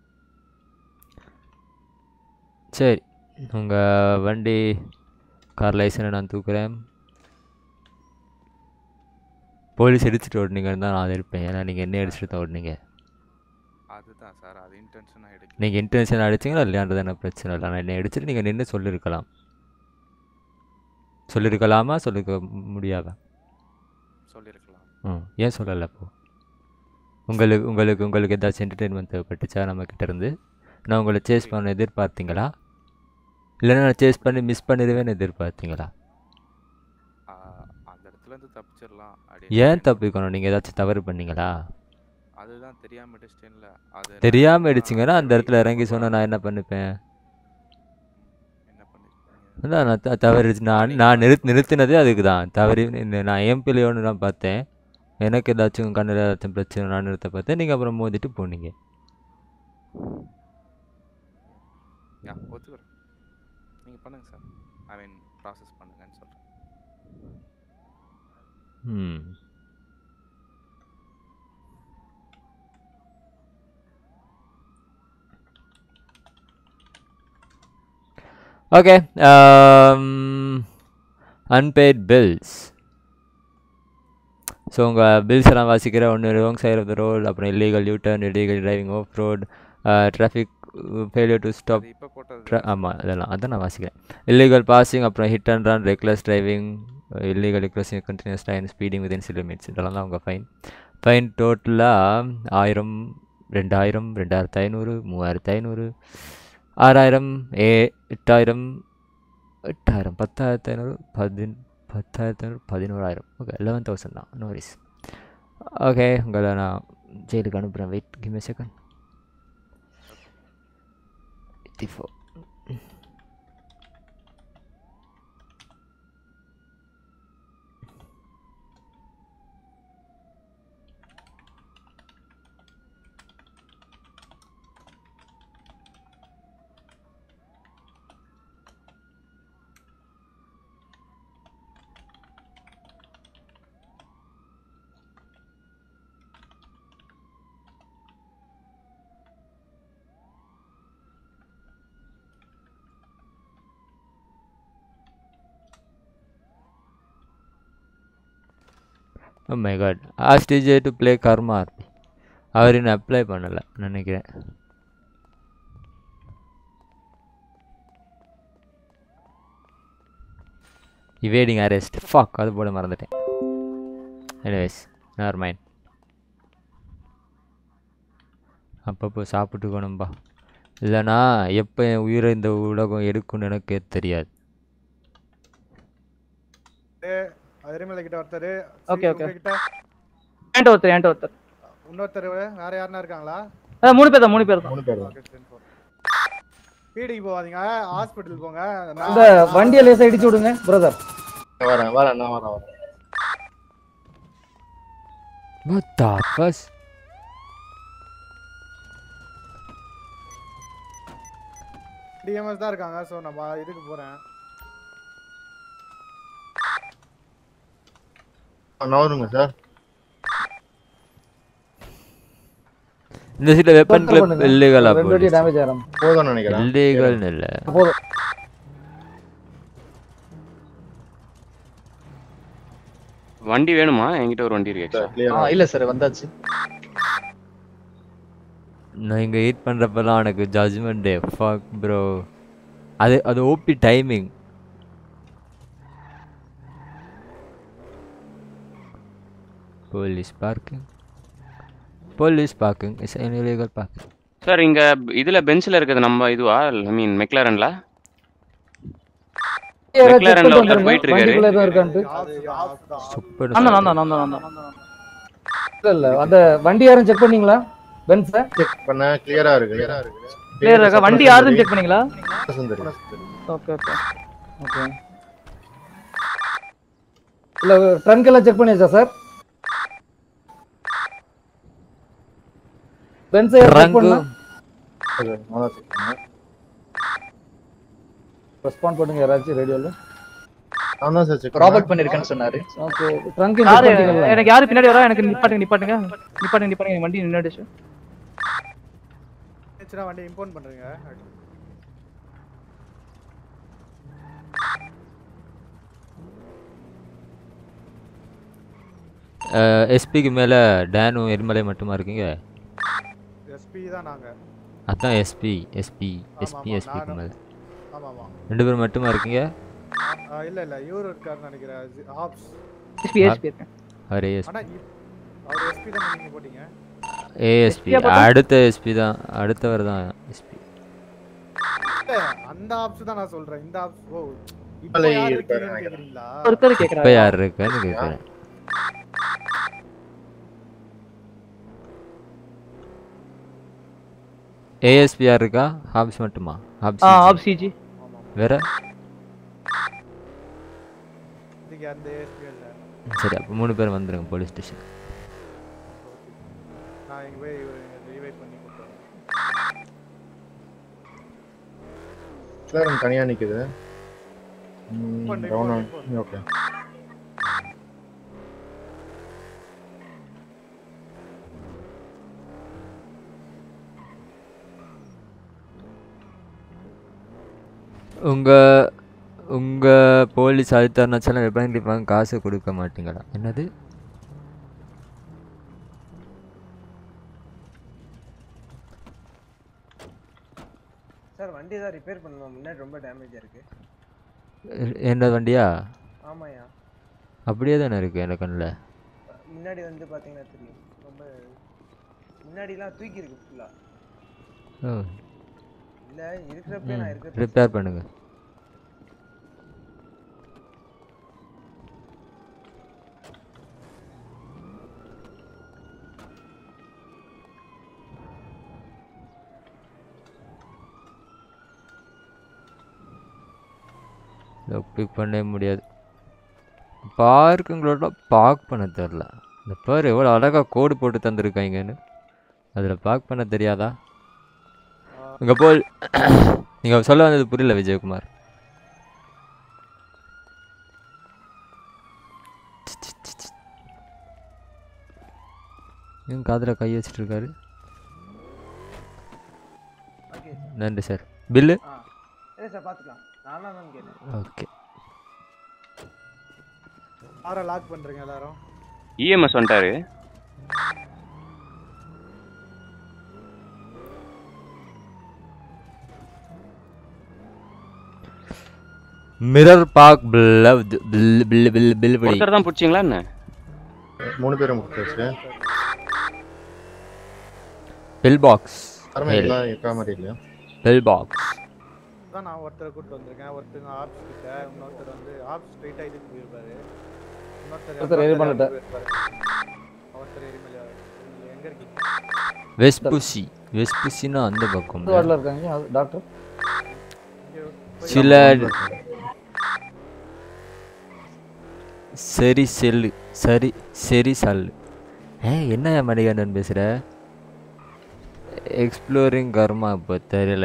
சரி உங்கள் வண்டி கார் லைசனை நான் தூக்குறேன் போலீஸ் இடிச்சிட்டு ஓடுனீங்கன்னு தான் நான் இருப்பேன் ஏன்னா நீங்கள் என்ன இடிச்சிட்டு தான் ஓடுனீங்க அதுதான் சார் அது இன்டென்ஷனாக எடுக்க நீங்கள் இன்டென்ஷன் அடிச்சிங்களா இல்லையான்றது என்ன பிரச்சனை இல்லை நான் என்னை அடிச்சுட்டு நீங்கள் நின்று சொல்லியிருக்கலாம் சொல்லியிருக்கலாமா சொல்லிருக்க முடியாதா சொல்லியிருக்கலாம் ம் ஏன் சொல்லலை அப்போ உங்களுக்கு உங்களுக்கு உங்களுக்கு ஏதாச்சும் என்டர்டெயின்மெண்ட் தேவைப்பட்டுச்சா நம்மக்கிட்ட இருந்து நான் உங்களை சேஸ் பண்ண எதிர்பார்த்தீங்களா இல்லைன்னா நான் சேஸ் பண்ணி மிஸ் பண்ணிடுவேன்னு எதிர்பார்த்தீங்களா ஆ, அந்த இடத்துல இருந்து தப்பிச்சிடலாம் அப்படின்னு ஏன் தப்பிக்கணும் நீங்கள் ஏதாச்சும் தவறு பண்ணீங்களா அதுதான் தெரியாம அடிச்சிட்டேன்ல அது தெரியாமல் அடிச்சிங்கன்னா அந்த இடத்துல இறங்கி சொன்னால் நான் என்ன பண்ணிப்பேன் அதான் நான் த- தவறு நான் நான் நிறுத் நிறுத்தினதே அதுக்கு தான் தவறி இந்த- நான் என் பிள்ளையோன்னு தான் பார்த்தேன் எனக்கு ஏதாச்சும் கண்ணில் ஏதாச்சும் பிரச்சனை நான் நிறுத்த பார்த்தேன் நீங்கள் அப்புறம் மோதிட்டு போனீங்க யா ஒத்துக்கிறேன் நீங்கள் பண்ணுங்க சார் ஐ மீன் ப்ராசஸ் பண்ணுங்கன்னு சொல்கிறேன் ம் ஓகே அன்பெய்ட் பில்ஸ் ஸோ உங்கள் பில்ஸ் எல்லாம் வாசிக்கிற ஒன்று wrong side of the road அப்புறம் illegal U turn illegal driving off road traffic failure to stop இப்போ போட்டது ஆமாம் அதெல்லாம் அதான் நான் வாசிக்கிறேன் இல்லீகல் பாசிங் அப்புறம் hit and run reckless driving illegal crossing continuous time speeding within limits இதெல்லாம் தான் உங்கள் ஃபைன் ஃபைன் டோட்டலாக ஆயிரம் ரெண்டாயிரம் ரெண்டாயிரத்து ஐநூறு மூவாயிரத்து ஐநூறு ஆறாயிரம் ஏ எட்டாயிரம் எட்டாயிரம் பத்தாயிரத்து ஐநூறு பதின் பத்தாயிரத்து ஐநூறு பதினோராயிரம் ஓகே லெவன் தௌசண்ட் தான் நோ வரிஸ் ஓகே உங்களை நான் ஜெயிலுக்கு அனுப்புகிறேன் wait give second eighty four Oh my god. Ask DJ to play Karma RP. அவர் இன்னும் அப்ளை பண்ணலை நினைக்கிறேன் இவேடிங் அரெஸ்ட் ஃபாக் அது போட மறந்துட்டேன் எனிவேஸ் நேர் மைண்ட் அப்பப்போ சாப்பிட்டுக்கணும்பா இல்லைனா எப்போ என் உயிரை இந்த உலகம் எடுக்கும்னு எனக்கே தெரியாது எரிமலை கிட்ட ஒருத்தர் Okay, okay. கிட்ட என்கிட்ட ஒருத்தர் என்கிட்ட ஒருத்தர் இன்னொருத்தர் வேற யாருன்னா இருக்காங்களா அதான் மூணு பேர் தான் மூணு பேர் தான் மூணு பேர் தான் பீடிக்கு போகாதீங்க ஹாஸ்பிட்டல் போங்க நான் இந்த வண்டியை லேசா இடிச்சு விடுங்க பிரதர் வரேன் வரேன் நான் வரேன் வரேன் What the fuck? டிஎம்எஸ் தான் இருக்காங்க ஸோ நம்ம இதுக்கு போறேன் நவருங்க சார் இந்த சீட்டில் வெப்பன் Total கிளிப் பண்ணுங்க. இல்லீகலா ரெண்டு வாட்டி டேமேஜ் ஆகிறோம் போதும்னு நினைக்கிறேன் இல்லீகல்னு இல்லை போதும் வண்டி வேணுமா என்கிட்ட ஒரு வண்டி இருக்கு actually. ஆ இல்ல சார் வந்தாச்சு நான் இங்கே எயிட் பண்ணுறப்பெல்லாம் எனக்கு ஜட்ஜ்மெண்ட் டே ஃபக் ப்ரோ அது அது OP timing police parking police parking is illegal parking sir இங்க இதுல பெஞ்சில் இருக்கிறது நம்ம இதுவா ஐ மீன் மெக்லாரன்ல யாராச்சும் check மெக்லாரன்ல பண்ணிட்டு ஒருத்தர் வந்துருங்க. போயிட்டு வண்டிக்குள்ள இருக்காரு எதுவும் இருக்கான்ட்டு சூப்பர் நான் தான் நான் தான் நான் தான் நான் தான் இல்ல இல்ல அந்த வண்டி யாரும் செக் பண்ணீங்களா பென்ஸ் செக் பண்ண கிளியரா இருக்கு கிளியர் இருக்கா வண்டி யாருன்னு செக் பண்ணீங்களா சுந்தரி ஓகே ஓகே ஓகே இல்ல ட்ரங்க் எல்லாம் செக் பண்ணியாச்சா சார் பென்ஸ் செக் Trunk- பண்ணா நான் தான் செக் பண்ணேன் ரெஸ்பாண்ட் பண்ணுங்க யாராச்சும் ரேடியோல நான் தான் சார் செக் ராபர்ட் பண்ணிருக்கேன்னு சொன்னாரு ஓகே ட்ரங்க் செக் யாரு பண்ணிட்டீங்களா எனக்கு யாரு பின்னாடி வரா எனக்கு நிப்பாட்டுங்க நிப்பாட்டுங்க நிப்பாட்டுங்க நிப்பாட்டுங்க என் வண்டி நின்னுடுச்சு சின்ன வண்டி இம்போர்ட் பண்றீங்க எஸ்பிக்கு மேலே டேனும் எரிமலை மட்டுமா இருக்கீங்க எஸ்பி தான் நாங்க அதான் எஸ்பி எஸ்பி எஸ்பி ஆமா, எஸ்பிக்கு நானும். மேலே ஆமா ஆமா ரெண்டு பேரும் மட்டுமா இருக்கீங்க ஆ, இல்ல இல்ல இவரு இருக்காருன்னு நினைக்கிறேன் ஜி- ஆப்ஸ் SP, SP இருக்கேன். அவர் ஏஎஸ்பி ஆனா இப்- அவர் எஸ்பி தான் நீங்க போட்டீங்க ஏஎஸ்பி SP அப்ப- அடுத்த எஸ்பி தான் அடுத்தவர் தான் எஸ்பி இல்ல, அந்த ஆப்ஸ் தான் நான் சொல்றேன் இந்த ஆப்ஸ் ஓ இப்போ மலை யார் இருக்காரு இருக்கீங்கன்னு நினைக்கிறேன். கேக்குறீங்களா ஒருத்தர் இப்போ கேக்குறாரு யார் இருக்கான்னு கேட்குறேன் ஏஎஸ்பி யார் இருக்கா ஹாப்ஸ் மட்டுமா ஹாப்ஸ் ஆ ஆப் சிஜி வேற இதுக்கு அந்த எஸ்பி இல்ல சரி அப்போ மூணு பேர் வந்துருங்க போலீஸ் ஸ்டேஷன் நான் இங்க போய் ரீவைட் பண்ணி கொடுத்துறேன் கிளாரன் தனியா நிக்குது பண்ணு, ரவுனா பண்ணு, ஓகே உங்கள் உங்கள் போலீஸ் அழுத்தர்னாச்சாலும் எப்படி கேட்பாங்க காசு கொடுக்க மாட்டீங்களா என்னது சார் வண்டி தான் ரிப்பேர் பண்ணணும் முன்னாடி ரொம்ப டேமேஜாக இருக்கு எ- என்ன வண்டியா ஆமாய்யா அப்படியே தானே இருக்குது எனக்கு கண்ணில் முன்னாடி வந்து பார்த்தீங்கன்னா தெரியும் ரொம்ப முன்னாடிலாம் தூக்கி இருக்கு ஃபுல்லாக ஓ இல்லை இருக்கிறப்பே நான் இருக்கிறப்ப ரிப்பேர் பண்ணுங்க பிக் பண்ணவே முடியாது பார்க்குங்களோட பார்க் பண்ண தெரில இந்த பாரு எவ்வளோ அழகாக கோடு போட்டு தந்திருக்காங்கன்னு அதில் பார்க் பண்ண தெரியாதா உங்கள் போல் நீங்கள் சொல்ல வந்தது புரியல விஜயகுமார் இவன் காதில் கை வச்சிட்டு இருக்காரு ஓகே நன்றி சார் பில்லு ஆ இல்லை சார் பார்த்துக்கலாம் நானா தான் கேட்டேன் ஓகே ஆரை லாக் பண்றீங்க எல்லாரும் இஎம்எஸ் வந்துட்டாரு Mirror Park bill bill bill bill bill படி ஒருத்தர் தான் பிடிச்சிங்களா என்ன மூணு பேரும் முடிச்சாச்சு பில் பாக்ஸ் யாருமே எல்லாம் இருக்கா மாதிரி இல்லையா பில் பாக்ஸ் தான் நான் ஒருத்தரை கூட்டு வந்திருக்கேன் ஒருத்தர் ஆப்ஸ் கிட்ட இன்னொருத்தர் வந்து ஆப்ஸ் ஸ்ட்ரைட்டா இதுக்கு போயிருப்பாரு இன்னொருத்தர் ஒருத்தர் எரிமலைட்ட. போயிருப்பாரு. ஒருத்தர் எரிமலை நீங்க எங்க இருக்கீங்க வெஸ்புசி வெஸ்புசினா அந்த பக்கம் எந்த வார்டில் இருக்காங்க அது டாக்டர் சில சரி செல்லு சரி சரி சல்லு ஏ என்ன மணிகண்டன் பேசுகிற எக்ஸ்ப்ளோரிங் கர்மா இப்போ தெரியல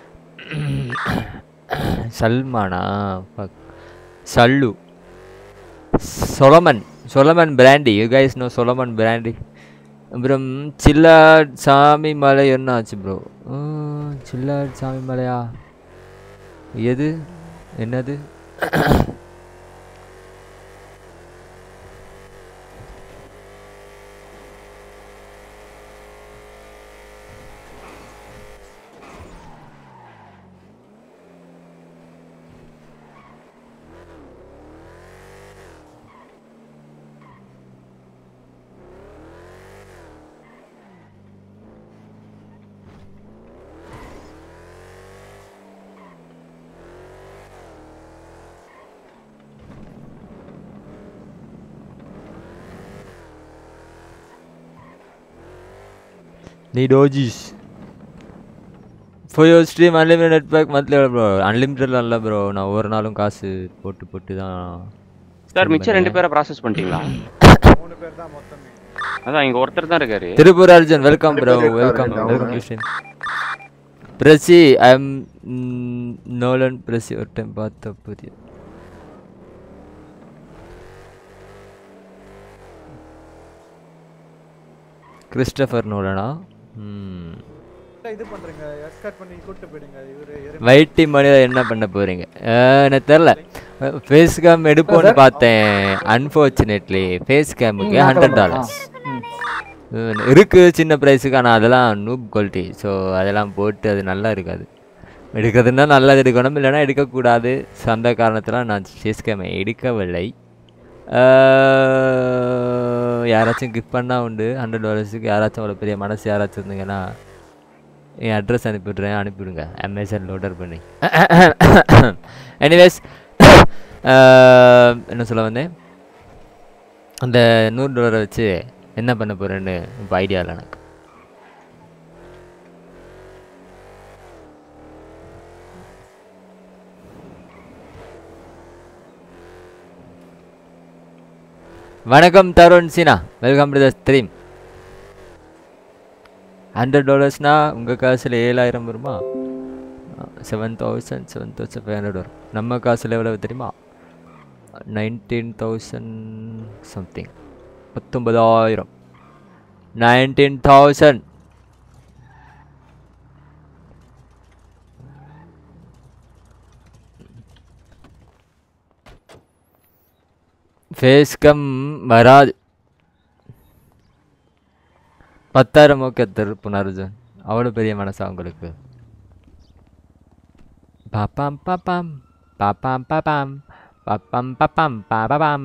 சல்மானா Fuck. சல்லு Solomon Solomon Brandy you guys no Solomon Brandy அப்புறம் சில்லாட் சாமி மலை என்ன ஆச்சு ப்ரோ சில்லாட் சாமி மலையா எது என்னது நீ டோஜிஸ் for your stream unlimited net pack monthly எவ்வளோ ப்ரோ அன்லிமிட்டட்லாம் இல்லை ப்ரோ நான் ஒவ்வொரு நாளும் காசு போட்டு போட்டு தான் சார் மிச்சம் ரெண்டு பேரை ப்ராசஸ் பண்ணிட்டீங்களா மூணு பேர் தான் மொத்தமே அதான் இங்க ஒருத்தர் தான் இருக்காரு திருப்பூர் அர்ஜுன் வெல்கம் ப்ரோ திருப்பூர் இருக்காரு, welcome down. Welcome to stream பிரசி ஐ எம் நோலன் பிரசி ஒரு டைம் பார்த்த புதிய கிறிஸ்டபர் நோலனா ம் இல்ல கரெக்டா இது பண்றீங்க எஸ்கார்ட் பண்ணி கூட்டு போயிடுங்க இவரு எருமை. வைட்டி மணியில் என்ன பண்ண போறீங்க அஹ், எனக்கு தெரில ஃபேஸ் கேம் எடுப்போம்னு பார்த்தேன் அன்ஃபார்ச்சுனேட்லி ஃபேஸ் கேமுக்கு ம், நான் ஹண்ட்ரட் கிளம்புறேன். டாலர்ஸ் இருக்கு சின்ன ப்ரைஸுக்கு ஆனால் அதெல்லாம் நூப் குவாலிட்டி ஸோ அதெல்லாம் போட்டு அது நல்லா இருக்காது எடுக்கிறதுனா நல்லது எடுக்கணும் இல்லைன்னா எடுக்கக்கூடாது ஸோ அந்த காரணத்தில் நான் ஃபேஸ் கேமை எடுக்கவில்லை அஹ், யாராச்சும் கிஃப்ட் பண்ணால் உண்டு ஹண்ட்ரட் டாலர்ஸுக்கு யாராச்சும் அவ்வளோ பெரிய மனசு யாராச்சும் இருந்தீங்கன்னா என் அட்ரஸ் அனுப்பிவிட்றேன் அனுப்பிவிடுங்க அமேசானில் ஆர்டர் பண்ணி எனிவேஸ் என்ன சொல்ல வந்தேன் அந்த நூறு டாலரை வச்சு என்ன பண்ண போகிறேன்னு இப்போ ஐடியா இல்லை எனக்கு வணக்கம் தருண் சீனா welcome to the stream hundred டாலர்ஸ்னா உங்கள் காசில் ஏழாயிரம் வருமா seven thousand seven thousand five hundred வரும் நம்ம காசில் எவ்வளவு தெரியுமா நைன்டீன் தௌசண்ட் சம்திங் பத்தொன்பதாயிரம் நைன்டீன் தௌசண்ட் ஃபேஸ் கம் வராது பத்தாயிரம் ஓகே தரு புனர்ஜன் அவ்வளோ பெரிய மனசா உங்களுக்கு பாப்பாம் பாப்பாம் பாப்பாம் பாப்பாம் பாப்பாம் பாப்பாம் பாபாம்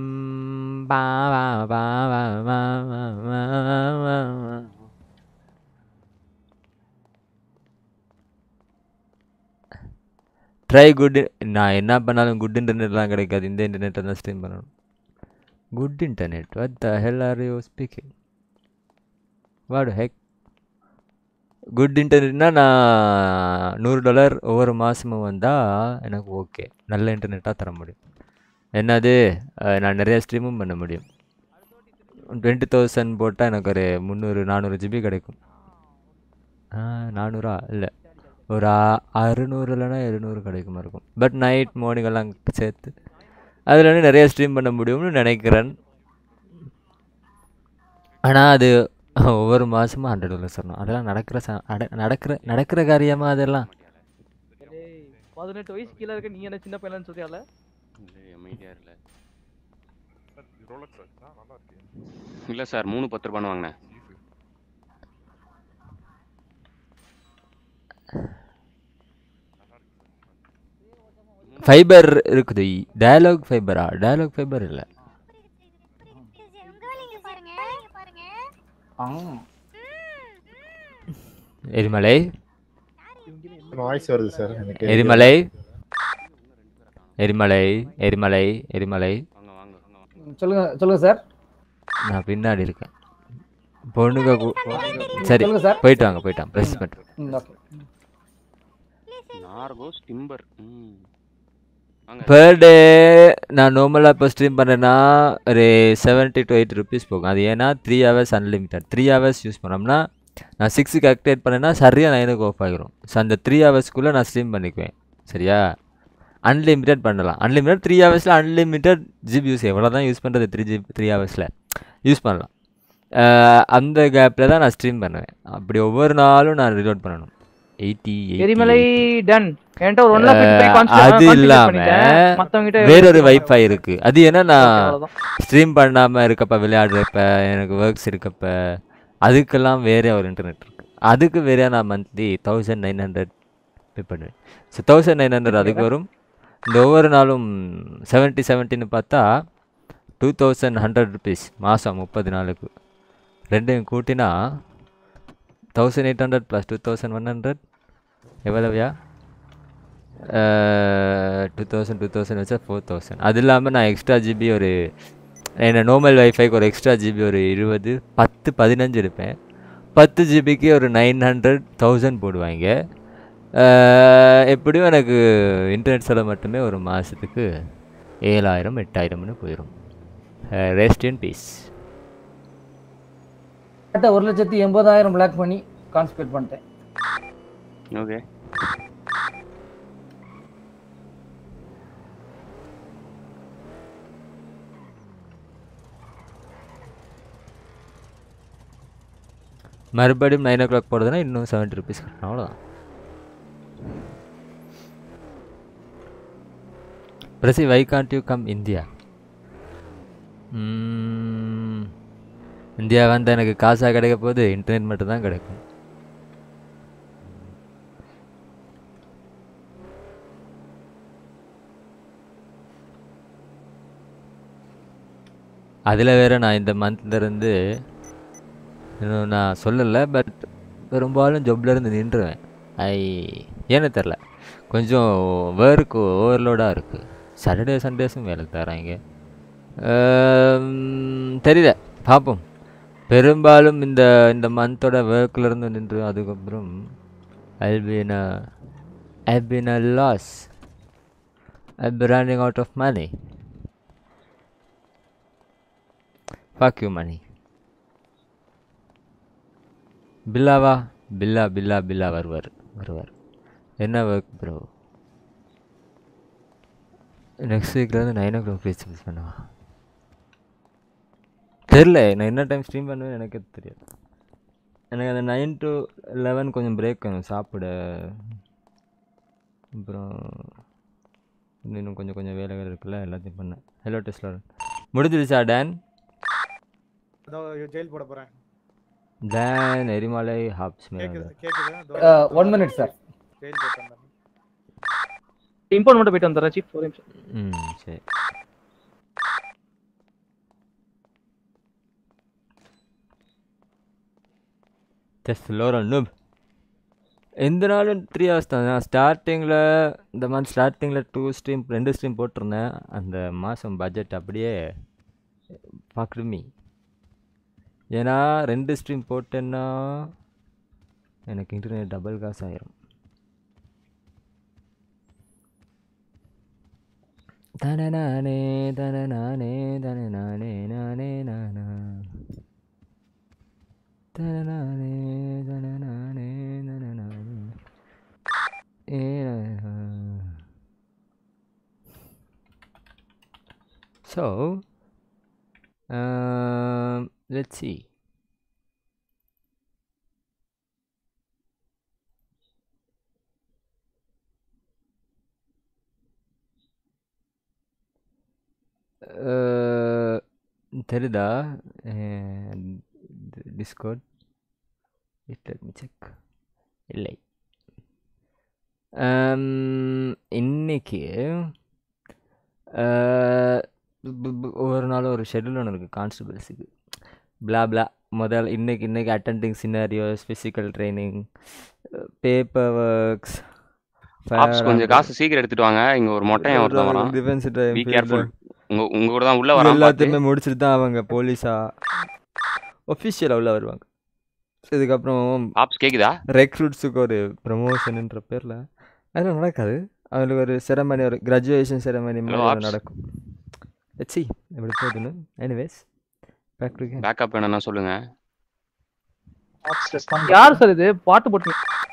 ட்ரை குட் நான் என்ன பண்ணாலும் குட் இன்டர்நெட்லாம் கிடைக்காது இந்த இன்டர்நெட்டை தான் ஸ்ட்ரீம் பண்ணணும் good internet what the hell are you speaking what the heck good இன்டர்நெட்னா நான் நூறு டாலர் ஒவ்வொரு மாதமும் வந்தால் எனக்கு ஓகே நல்ல இன்டர்நெட்டாக தர முடியும் என்னது அஹ், நான் நிறைய ஸ்ட்ரீமும் பண்ண முடியும் டுவெண்ட்டி தௌசண்ட் போட்டால் எனக்கு ஒரு முந்நூறு நானூறு ஜிபி கிடைக்கும் ஆ நானூறா இல்லை ஒரு ஆ- அறுநூறு இல்லைன்னா எழுநூறு கிடைக்குமா இருக்கும் பட் நைட் மார்னிங் எல்லாம் சேர்த்து அதில் வந்து நிறைய ஸ்ட்ரீம் பண்ண முடியும்னு நினைக்கிறேன் ஆனால் அது ஒவ்வொரு மாதமும் ஹண்ட்ரட் டாலர்ஸ் வரணும் அதெல்லாம் நடக்கிற ச அட- நடக்கிற நடக்கிற காரியமா அதெல்லாம் டேய், பதினெட்டு வயசு கீழே இருக்க நீ என்ன சின்ன பையன் சொல்றியால அமைதியாக இல்லை இல்லை சார் மூணு பத்து ரூபான்னு வாங்கினேன் ஃபைபர் இருக்குது டயலாக் ஃபைபரா டயலாக் ஃபைபர் இல்லை எரிமலை வாய்ஸ் வருது சார் எனக்கு எரிமலை எரிமலை எரிமலை எரிமலை சொல்லுங்க சொல்லுங்க சார் நான் பின்னாடி இருக்கேன் பொண்ணுங்க கூ- சரி சொல்லுங்க சார். போயிட்டு வாங்க போயிட்டு வாங்க ப்ரெஸ் பண்ணுறேன் ம், ஓகே நார்கோஸ் டிம்பர் ம் வாங்க பர் டே நான் நார்மலாக இப்போ ஸ்ட்ரீம் பண்ணேன்னா ஒரு செவன்ட்டி டு எயிட் ருபீஸ் போகும் அது ஏன்னா three hours unlimited three hours use பண்ணோம்னா நான் சிக்ஸுக்கு ஆக்டிவேட் பண்ணேன்னா சரியாக நைனுக்கு ஆஃப் ஆகிரும் ஸோ அந்த த்ரீ ஹவர்ஸ்க்குள்ளே நான் ஸ்ட்ரீம் பண்ணிக்குவேன் சரியா அன்லிமிட்டட் பண்ணலாம் அன்லிமிட்டட் த்ரீ ஹவர்ஸில் அன்லிமிட்டட் ஜிபி யூஸ் எவ்வளோ தான் யூஸ் பண்ணுறது த்ரீ ஜிபி த்ரீ ஹவர்ஸில் யூஸ் பண்ணலாம் அஹ் அந்த கேப்பில் தான் நான் ஸ்ட்ரீம் பண்ணுவேன் அப்படி ஒவ்வொரு நாளும் நான் ரிலோட் பண்ணணும் எயிட்டி எரிமலை டன் என்கிட்ட ஒரு ஒன் லேக் அஹ் அது இல்லாம மத்தவங்கிட்ட வேறொரு வைஃபை இருக்கு அது ஏன்னா நான் அவ்வளவுதான். ஸ்ட்ரீம் பண்ணாம இருக்கப்ப விளையாடுறப்ப எனக்கு ஒர்க்ஸ் இருக்கப்ப அதுக்கெல்லாம் வேற ஒரு இன்டர்நெட் இருக்கு அதுக்கு வேற நான் monthly thousand nine hundred pay பண்ணுவேன் ஸோ தௌசண்ட் நைன் ஹண்ட்ரட் அதுக்கு வரும் இந்த ஒவ்வொரு நாளும் செவன்ட்டி செவன்ட்டின்னு பார்த்தா டூ தௌசண்ட் ஹண்ட்ரட் ருபீஸ் மாதம் முப்பது நாளுக்கு ரெண்டையும் கூட்டினா thousand eight hundred plus two thousand one hundred எவ்வளவுயா டூ தௌசண்ட் டூ தௌசண்ட் வச்சா ஃபோர் தௌசண்ட் அது இல்லாமல் நான் எக்ஸ்ட்ரா ஜிபி ஒரு என்ன நார்மல் வைஃபைக்கு ஒரு எக்ஸ்ட்ரா ஜிபி ஒரு இருபது பத்து பதினஞ்சு எடுப்பேன் பத்து ஜிபிக்கு ஒரு நைன் ஹண்ட்ரட் தௌசண்ட் போடுவாங்க அஹ், எப்படியும் எனக்கு இன்டர்நெட் செலவு மட்டுமே ஒரு மாதத்துக்கு ஏழாயிரம் எட்டாயிரம்னு போயிடும் ரெஸ்ட் இன் பீஸ் கிட்ட ஒரு லட்சத்தி எண்பதாயிரம் பிளாக் பண்ணி கான்சன்ட்ரேட் பண்ணிட்டேன் ஓகே மறுபடியும் நைன் ஓ கிளாக் போடுறதுனா இன்னும் செவன்ட்டி ருபீஸ் கட்டணும் அவ்வளோதான் பிரசி why can't you come India India வந்து எனக்கு காசாக கிடைக்க போகுது இன்டர்நெட் மட்டும் தான் கிடைக்கும் அதில் வேற நான் இந்த மந்த்லேருந்து இன்னும் நான் சொல்லலை பட் பெரும்பாலும் ஜொப்ல இருந்து நின்றுவேன் ஐ ஏன்னு தெரில கொஞ்சம் ஒர்க்கு ஓவர்லோடாக இருக்குது சாட்டர்டே சண்டேஸும் வேலை தராங்க தெரியல பார்ப்போம் பெரும்பாலும் இந்த இந்த மந்தோட ஒர்க்கில் இருந்து நின்று அதுக்கப்புறம் I been I been a loss I be running out of money fuck you money பில்லாவா பில்லா பில்லா பில்லா வருவார் வருவார் என்ன ஒர்க் ப்ரோ நெக்ஸ்ட் வீக்லேருந்து nine o'clock reach miss பண்ணுவா தெரில நான் என்ன டைம் ஸ்ட்ரீம் பண்ணுவேன் எனக்கு தெரியாது எனக்கு அந்த நைன் டு லெவன் கொஞ்சம் பிரேக் வேணும் சாப்பிட அப்புறம் இன்னும் கொஞ்சம் கொஞ்சம் வேலைகள் இருக்குல்ல எல்லாத்தையும் பண்ணேன் ஹலோ டெஸ்ட்ல முடிஞ்சிருச்சா டேன் அதோ ஜெயில் போட போறேன் டேன் எரிமலை ஹாப்ஸ் கேக்குது கேக்குது அதோ Uh, one minute, sir. Jail போட்டு வந்தேன் இம்போர்ட் மட்டும் போயிட்டு வந்துடுறேன் சீஃப் ஒரு நிமிஷம் ம் சரி ஜஸ்ட் லோரல் நூப் எந்த நாளும் த்ரீ ஹவர்ஸ் தான் நான் ஸ்டார்டிங்கில் இந்த மந்த் ஸ்டார்டிங்கில் டூ ஸ்ட்ரீம் ரெண்டு ஸ்ட்ரீம் போட்டிருந்தேன் அந்த மாதம் பட்ஜெட் அப்படியே பார்க்குறமி ஏன்னா ரெண்டு ஸ்ட்ரீம் போட்டேன்னா எனக்கு இன்டர்நெட் டபுள் காசு ஆயிரும் தன நானே தன நானே தன நானே நானே நானா தன நானே தன நானே தன நானே ஏ So, um, let's see. Uh, தெரியுதா டிஸ்கோட் let me check இல்லை Um, இன்னைக்கு uh, ப- ப- ஒவ்வொரு நாளும் ஒரு ஷெட்யூல் ஒன்று இருக்குது கான்ஸ்டபிள்ஸுக்கு blah blah முதல் இன்னைக்கு இன்னைக்கு attending scenarios physical training paper works ops கொஞ்சம் காசு சீக்கிரம் எடுத்துட்டு வாங்க இங்க ஒரு மொட்டையன் ஒருத்தன் வரான் டிஃபென்ஸ் பி கேர்ஃபுல் உங்க உங்க கூட தான் உள்ள வரான் பார்த்து எல்லாத்தையுமே முடிச்சுட்டு தான் அவங்க போலீஸா ஒஃபிஷியலாக உள்ள வருவாங்க இதுக்கப்புறம் ஆப்ஸ் கேக்குதா ரெக்ரூட்ஸுக்கு ஒரு ப்ரமோஷன்ன்ற பேரில் அதெல்லாம் நடக்காது அவங்களுக்கு ஒரு செரமனி ஒரு கிராஜுவேஷன் செரமனி Hello, மாதிரி ஒண்ணு Ops. நடக்கும் சி எப்படி போகுதுன்னு எனிவேஸ் பேக் டு பேக்கப் வேணும்னா சொல்லுங்க யார் சார் இது பாட்டு போட்டு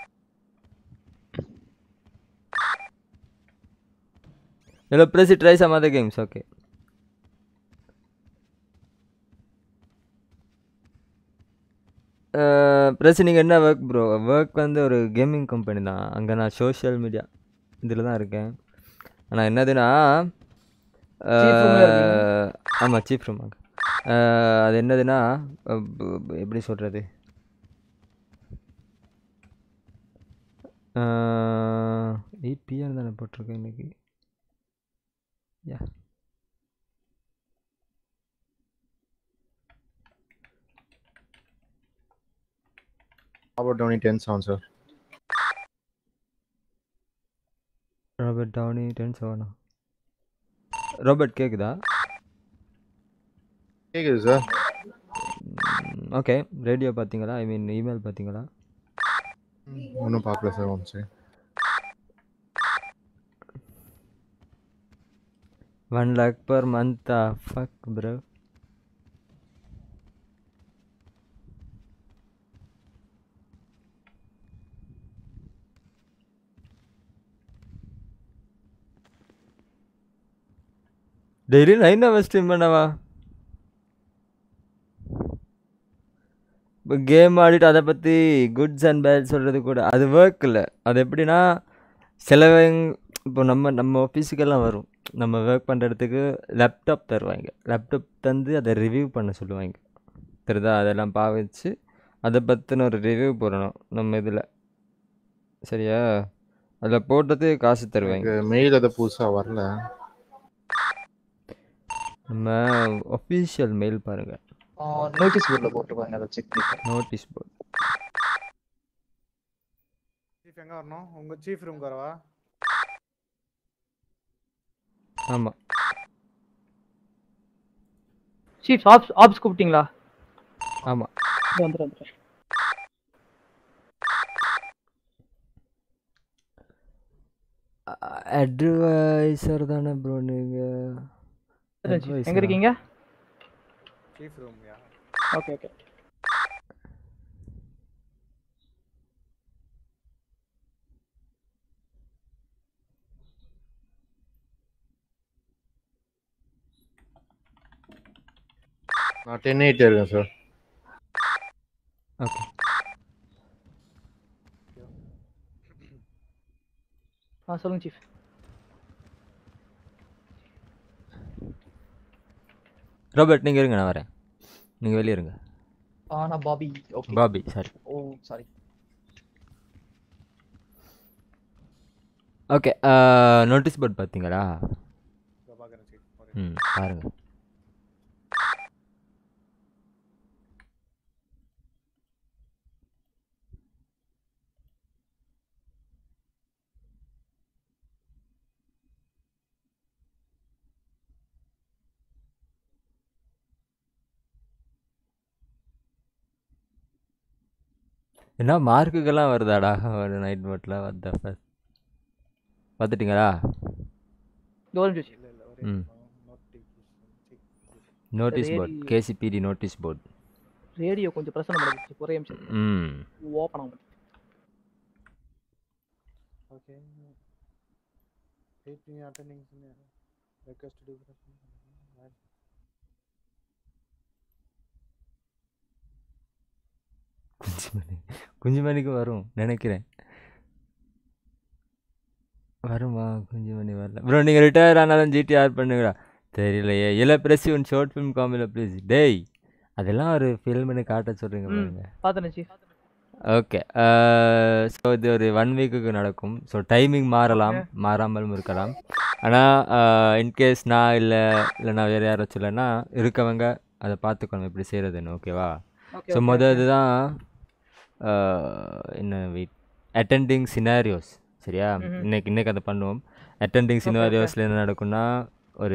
Hello, press it, try some other games, okay. Press நீங்கள் என்ன ஒர்க் ப்ரோ ஒர்க் வந்து ஒரு கேமிங் கம்பெனி தான் அங்கே நான் சோஷியல் மீடியா இதில் தான் இருக்கேன் ஆனால் என்னதுன்னா Chief room ல இருக்கீங்க? ஆமாம் சீஃப் ரூம் அது என்னதுன்னா அஹ் ப- ப- எப்படி சொல்கிறது எயிட் பிஎம் தானே போட்டிருக்கேன் இன்னைக்கு யா Robert Downey 10 sound, sir. Robert Downey ten செவனா ராபர்ட் கேக்குதா கேக்குது சார் ஓகே ரேடியோ பார்த்தீங்களா ஐ மீன் இமெயில் பார்த்தீங்களா ஒன்றும் பார்க்கல சார் ஒன் சரி ஒன் லேக் பர் மந்த்தா fuck bro daily nine hours stream பண்ணவா இப்போ கேம் ஆடிட்டு அதை பற்றி குட்ஸ் அண்ட் பேட் சொல்கிறது கூட அது ஒர்க் இல்லை அது எப்படின்னா சிலவங்க இப்போ நம்ம நம்ம ஆஃபீஸுக்கெல்லாம் வரும் நம்ம ஒர்க் பண்ணுற இடத்துக்கு லேப்டாப் தருவாங்க லேப்டாப் தந்து அதை ரிவ்யூ பண்ண சொல்லுவாங்க தெரியுதா அதெல்லாம் பாவிச்சு அதை பற்றின ஒரு ரிவ்யூ போடணும் நம்ம இதில் சரியா அதில் போட்டது காசு தருவாங்க மெயில் அதை புதுசாக வரல நம்ம ஒஃபிஷியல் மெயில் பாருங்கள் நோட்டீஸ் போர்டில் போட்டுருப்பாங்க அதை செக் பண்ணி நோட்டீஸ் போர்டு சீஃப் எங்க வரணும் உங்க சீஃப் ரூம் வரவா ஆமாம் சீஃப் ஆப்ஸ் ஆப்ஸ் கூப்பிட்டீங்களா ஆமாம் வந்துடுறேன் வந்துடுறேன் அட்வைசர் தானே ப்ரோ நீங்கள் வந்துடுறேன் chief. எங்க இருக்கீங்க சீஃப் ரூம் யா ஓகே ஓகே நான் டென் எயிட் இருக்கேன் சார் ஓகே ஆ சொல்லுங்க சீஃப் ராபர்ட் நீங்கள் இருங்க நான் வரேன் நீங்கள் வெளியே இருங்க ஆ நான் Bobby okay Bobby sorry oh sorry okay notice board பார்த்தீங்களா பாக்குறேன் சீஃப் ம் பாருங்க என்ன மார்க்குக்கெல்லாம் வருதாடா ஒரு நைட் போட்டில் வந்த ஃபர்ஸ்ட் பார்த்துட்டிங்களா ஒரு நிமிஷம் chief. ம் notice board radio- KCPD notice board radio கொஞ்சம் பிரச்சனை பண்ணுது ஒரே நிமிஷம் ம் ஓப்பன் ஆகும் ஓகே வெயிட் பண்ணி அட்டெண்டிங் ரெக்வெஸ்ட் டு குஞ்சுமணி குஞ்சுமணிக்கு வரும் நினைக்கிறேன் வருமா குஞ்சுமணி வரல ப்ரோ நீங்கள் ரிட்டையர் ஆனாலும் ஜிடிஆர் பண்ணுங்கடா தெரியலையே இல்லை பிரஸ் ஒன் ஷார்ட் ஃபிலிம் காமில ப்ளீஸ் டேய் அதெல்லாம் ஒரு ஃபில்ம்னு காட்ட சொல்கிறீங்க ம் பாருங்க பார்த்தேன் சீஃப் ஓகே ஸோ இது ஒரு ஒன் வீக்குக்கு நடக்கும் ஸோ டைமிங் மாறலாம் மாறாமலும் இருக்கலாம் ஆனால் இன்கேஸ் நான் இல்லை இல்லை நான் வேறு யாரும் சொல்லலைன்னா இருக்கவங்க அதை பார்த்துக்கணும் எப்படி செய்கிறதுன்னு ஓகேவா Okay, ஸோ okay, மொதல் okay. இதுதான் ஆஹ், என்ன வெயிட் அட்டெண்டிங் சினாரியோஸ் சரியா ம்ஹும். இன்னைக்கு இன்னைக்கு அதை பண்ணுவோம் அட்டெண்டிங் Okay, okay. சினாரியோஸில் என்ன நடக்கும்னா ஒரு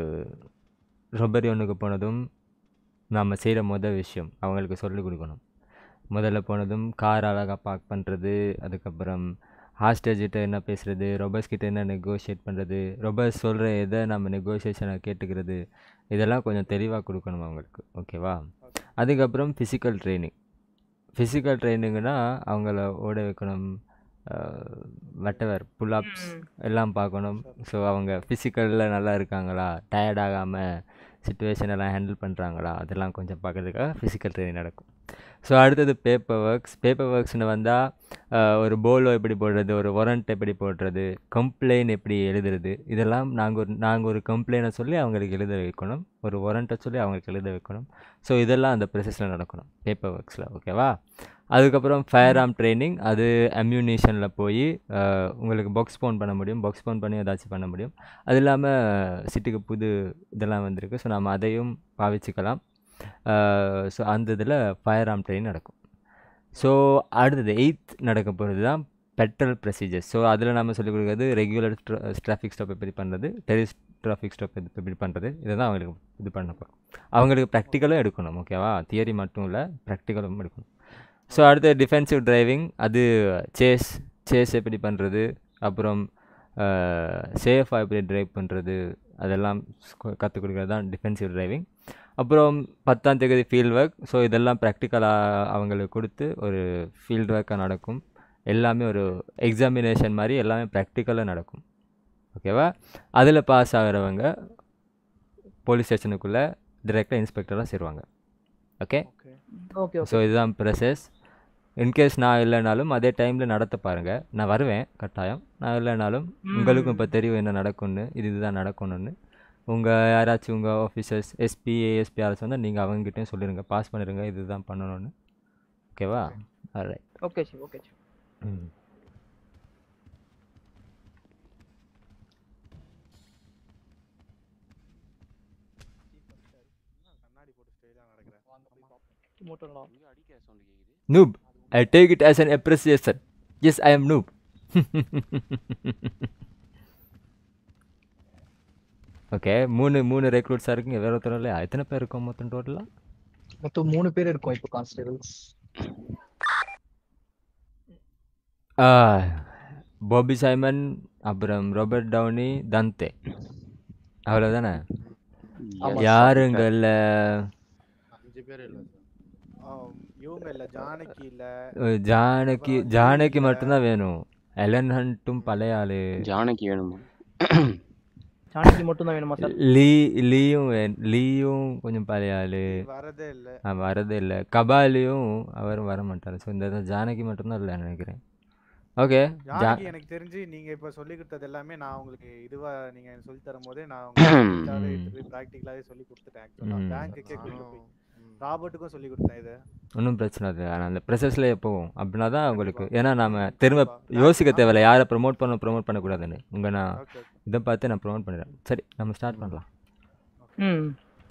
ரொபரி ஒன்றுக்கு போனதும் நாம் செய்கிற மொதல் விஷயம் அவங்களுக்கு சொல்லிக் கொடுக்கணும் முதல்ல போனதும் கார் அழகாக பார்க் பண்ணுறது அதுக்கப்புறம் ஹாஸ்டேஜ் கிட்ட என்ன பேசுகிறது ரொபர்ஸ் கிட்ட என்ன நெகோஷியேட் பண்ணுறது ரொபர்ஸ் சொல்கிற எதை நம்ம நெகோஷியேஷனை கேட்டுக்கிறது இதெல்லாம் கொஞ்சம் தெளிவாக கொடுக்கணும் அவங்களுக்கு ஓகேவா அதுக்கப்புறம் ஃபிசிக்கல் ட்ரைனிங் ஃபிசிக்கல் ட்ரைனிங்னா அவங்கள ஓட வைக்கணும் வட்டவர் புல்அப்ஸ் எல்லாம் பார்க்கணும் ஸோ அவங்க ஃபிசிக்கலில் நல்லா இருக்காங்களா டயர்ட் ஆகாமல் சுச்சுவேஷன் எல்லாம் ஹேண்டில் பண்ணுறாங்களா அதெல்லாம் கொஞ்சம் பார்க்கறதுக்காக ஃபிசிக்கல் ட்ரைனிங் நடக்கும் ஸோ அடுத்தது பேப்பர் ஒர்க்ஸ் பேப்பர் ஒர்க்ஸ்னு வந்தால் ஒரு போலோ எப்படி போடுறது ஒரு ஒரண்ட் எப்படி போடுறது கம்ப்ளைண்ட் எப்படி எழுதுறது இதெல்லாம் நாங்கள் ஒரு நாங்கள் ஒரு கம்ப்ளைண்ட்டை சொல்லி அவங்களுக்கு எழுத வைக்கணும் ஒரு ஒரண்ட்டை சொல்லி அவங்களுக்கு எழுத வைக்கணும் ஸோ இதெல்லாம் அந்த ப்ரொசஸில் நடக்கணும் பேப்பர் ஒர்க்ஸில் ஓகேவா அதுக்கப்புறம் ஃபயர் ஆர்ம் ட்ரைனிங் அது அம்யூனிஷனில் போய் அஹ், உங்களுக்கு பாக்ஸ் ஃபோன் பண்ண முடியும் பாக்ஸ் ஃபோன் பண்ணி ஏதாச்சும் பண்ண முடியும் அது இல்லாமல் சிட்டிக்கு புது இதெல்லாம் வந்திருக்கு ஸோ நம்ம அதையும் பாவிச்சுக்கலாம் ஸோ அந்த இதில் ஃபயர் ஆர்ம் ட்ரைனிங் நடக்கும் ஸோ அடுத்தது எயித் நடக்க போகிறது தான் பெட்ரோல் ப்ரொசீஜர்ஸ் ஸோ அதில் நம்ம சொல்லிக் கொடுக்குறது ரெகுலர் டிராஃபிக் ஸ்டாப் எப்படி பண்ணுறது டெரிஸ் டிராஃபிக் ஸ்டாப் எப்படி பண்ணுறது இதை தான் அவங்களுக்கு இது பண்ண போகிறோம் அவங்களுக்கு ப்ராக்டிக்கலும் எடுக்கணும் ஓகேவா தியரி மட்டும் இல்லை ப்ராக்டிக்கலும் எடுக்கணும் ஸோ அடுத்து டிஃபென்சிவ் டிரைவிங் அது சேஸ் சேஸ் எப்படி பண்ணுறது அப்புறம் சேஃபாக எப்படி டிரைவ் பண்ணுறது அதெல்லாம் கற்றுக் கொடுக்குறது தான் டிஃபென்சிவ் டிரைவிங் அப்புறம் பத்தாம் தேதி ஃபீல்ட் ஒர்க் ஸோ இதெல்லாம் ப்ராக்டிக்கலாக அவங்களுக்கு கொடுத்து ஒரு ஃபீல்ட் ஒர்க்காக நடக்கும் எல்லாமே ஒரு எக்ஸாமினேஷன் மாதிரி எல்லாமே ப்ராக்டிக்கலாக நடக்கும் ஓகேவா அதில் பாஸ் ஆகிறவங்க போலீஸ் ஸ்டேஷனுக்குள்ளே டிரெக்டாக இன்ஸ்பெக்டராக சேருவாங்க ஓகே ஓகே ஸோ இதுதான் ப்ரெசஸ் இன்கேஸ் நான் இல்லைனாலும் அதே டைமில் நடத்த பாருங்கள் நான் வருவேன் கட்டாயம் நான் இல்லைனாலும் உங்களுக்கும் இப்போ தெரியும் என்ன நடக்கும்னு இது இதுதான் நடக்கணும்னு உங்கள் யாராச்சும் உங்கள் ஆஃபீஸர்ஸ் எஸ்பி ஏஎஸ்பி யாராச்சும் வந்தால் நீங்கள் அவங்ககிட்டயும் சொல்லிடுங்க பாஸ் பண்ணிடுங்க இதுதான் பண்ணணும்னு ஓகேவா right okay chief okay chief ம் மூட்டலாம் Noob, I take it as an appreciation. Yes, I am noob. Okay மூணு மூணு ரெக்ரூட்ஸாக இருக்குங்க வேற ஒருத்தர் இல்லையா எத்தனை பேர் இருக்கோம் மொத்தம் டோட்டலாக மொத்தம் மூணு பேர் இருக்கோம் இப்போ கான்ஸ்டபிள்ஸ் பாபி சைமன் அப்புறம் ராபர்ட் டவுனி தந்தே அவ்வளோதானே ஆமா. யாருங்கல்ல அஞ்சு பேர் இல்லை ஆம், இவங்க இல்ல ஜானகி இல்ல அஹ், ஜானகி ஜானகி மட்டும்தான் வேணும் எலன் ஹண்ட்டும் பழைய ஆளு ஜானகி வேணுமா ஜானகி மட்டும் தான் வேணுமா சார் லீ லீயும் வே- லீயும் கொஞ்சம் பழைய ஆளு வரதே இல்ல ஆ, வரதே இல்லை கபாலியும் அவரும் வர மாட்டார் ஸோ இந்த இதில் ஜானகி மட்டும்தான் இல்லை நினைக்கிறேன் ஓகே ஜா ஜானகி எனக்கு தெரிஞ்சு நீங்க இப்ப சொல்லி கொடுத்தது எல்லாமே நான் உங்களுக்கு இதுவா நீங்க எனக்கு சொல்லி தரும் போதே நான் உங்களுக்கு பிராக்டிகலாவே சொல்லி கொடுத்துட்டேன் ஆக்சுவலா ம். பேங்க்குக்கே கூட்டிட்டு போய் ராபர்ட்டுக்கும் சொல்லி கொடுத்தேன் இது ஒன்றும் பிரச்சனை இல்லை ஆனால் அந்த ப்ரெசஸ்லேயே போவோம் அப்படின்னா தான் உங்களுக்கு ஏன்னா நாம திரும்ப யோசிக்க தேவையில்ல யாரை ப்ரோமோட் பண்ண ப்ரோமோட் பண்ணக்கூடாதுன்னு உங்கள் நான் Okay, okay. இதை பார்த்து நான் ப்ரோமோட் பண்ணிடுறேன் சரி நம்ம ஸ்டார்ட் பண்ணலாம் ம்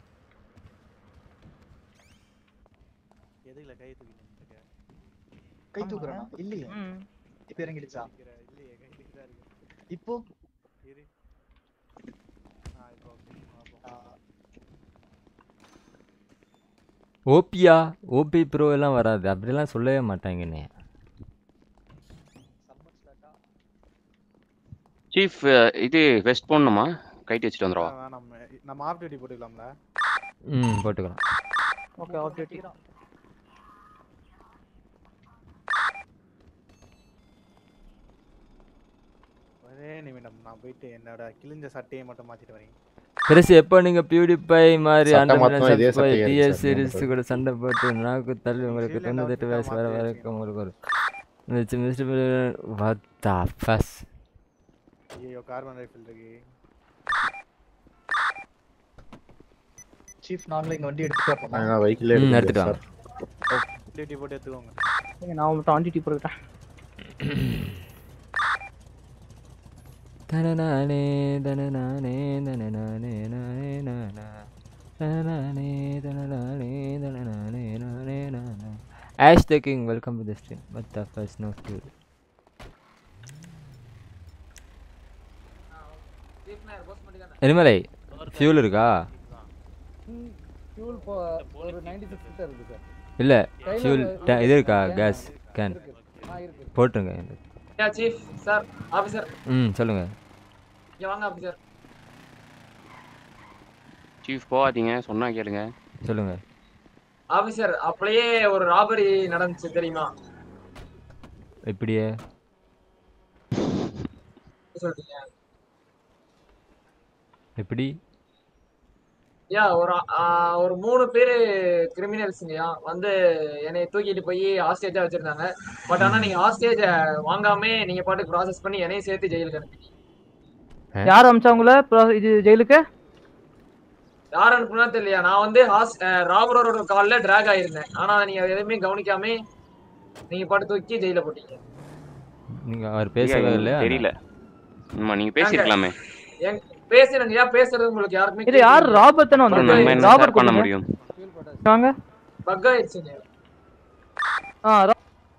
எதுல கை தூக்கிட்டு இருக்க கை தூக்குறேனா இல்லையே ம் இப்போ இறங்கிடுச்சா இல்லையே கை தூக்கி தான் இருக்கு இப்போ இரு ஆ இப்போ okay. பாப்போம். ஓபியா ஓபி ப்ரோ எல்லாம் வராது அப்படிலாம் சொல்லவே மாட்டாங்கண்ணே சீஃப் இது வெஸ்ட் போடணுமா கைட்டு வச்சுட்டு வந்துடவா ஆ, வேணாம் நம்ம ஆஃப் டியூட்டி போட்டுக்கலாம்ல ம் போட்டுக்கலாம் ஓகே ஓகே ஒரே நிமிடம் நான் போயிட்டு என்னோட கிழிஞ்ச சட்டையை மட்டும் மாத்திட்டு வரேன் பெருசு எப்போ நீங்கள் பியூடிஃபை மாதிரி சட்டை ஆண்டர் மாத்தணும், இதே சப்ஸ்கிரைப் சட்டையா டிஎஸ் இருக்கு சார், சீரிஸ் நம்ம கூட சண்டை போட்டு நாக்கு தள்ளி உங்களுக்கு கீழே தொண்ணூத்தெட்டு outfit வயசு வர மாத்தி வரைக்கும் உங்களுக்கு ஒரு மிஸ்டர் மிஸ்டர் வத்தா ஃபஸ் ஐயோ கார்பன் ரைஃபிள் இருக்கு சீஃப் நாங்களே இங்க வண்டி எடுத்துட்டு போறோம் நான் வெஹிக்கிள் ம் எடுத்து எடுத்துட்டு வாங்க டியூட்டி போட்டு எடுத்துக்கோங்க ஏங்க, நான் மட்டும் ஆண்டி டீ போட்டுக்கிட்டேன் தனநானே தனநானே தனநானே நானே நானா தனநானே தனநானே தனநானே நானே நானா Ash the king welcome to the stream what the first no food எரிமலை ஃபியூல் இருக்கா ஃபியூல் ஒரு நைன்டி சிக்ஸ் கிட்ட இருக்கு சார் இல்லை கையில ஃபியூல் ஒரு- இது இருக்கா can கேஸ் இருக்கு. கேன் இருக்கு. ஆ, இருக்கு. போட்டுருங்க யா சீஃப் சார் ஆஃபீஸர் ம் சொல்லுங்கள் இங்க வாங்க ஆஃபீஸர் சீஃப் போகாதீங்க சொன்னா கேளுங்க சொல்லுங்கள் ஆஃபீஸர் அப்படியே ஒரு ராபரி நடந்துச்சு தெரியுமா எப்படியே சொல்றீங்க எப்படி யா ஒரு ஆ, ஒரு மூணு பேரு கிரிமினல்ஸுங்கயா வந்து என்னை தூக்கிட்டு போய் ஹாஸ்டேஜா வச்சிருந்தாங்க பட் ஆனா நீங்க ஹாஸ்டேஜ வாங்காம நீங்க பாட்டுக்கு ப்ராசஸ் பண்ணி என்னையும் சேர்த்து ஜெயிலுக்கு அனுப்பிட்டீங்க யார் அமிச்சாங்கள இது ஜெயிலுக்கு யார் அனுப்புனா தெரியலையா நான் வந்து ஹாஸ் ராபரோட கால்ல டிராக் ஆயிருந்தேன் ஆனா நீங்க அதை எதுவுமே கவனிக்காம நீங்க பாட்டு தூக்கி ஜெயில போட்டீங்க நீங்கள் அவர் ஐயா, பேசவே எனக்கு இல்லையா தெரியல ஆமா நீங்க பேசிருக்கலாமே என் பேசுறேங்க ஏன் பேசுறது உங்களுக்கு யாருக்குமே இது யார் ராபர்ட் தானே அப்புறம் நம்ம வந்தாரு என்ன ராபர்ட் சார் பண்ண கூப்பிடுங்க. முடியும் வாங்க பக் ஆயிடுச்சுங்க ஆ ரா-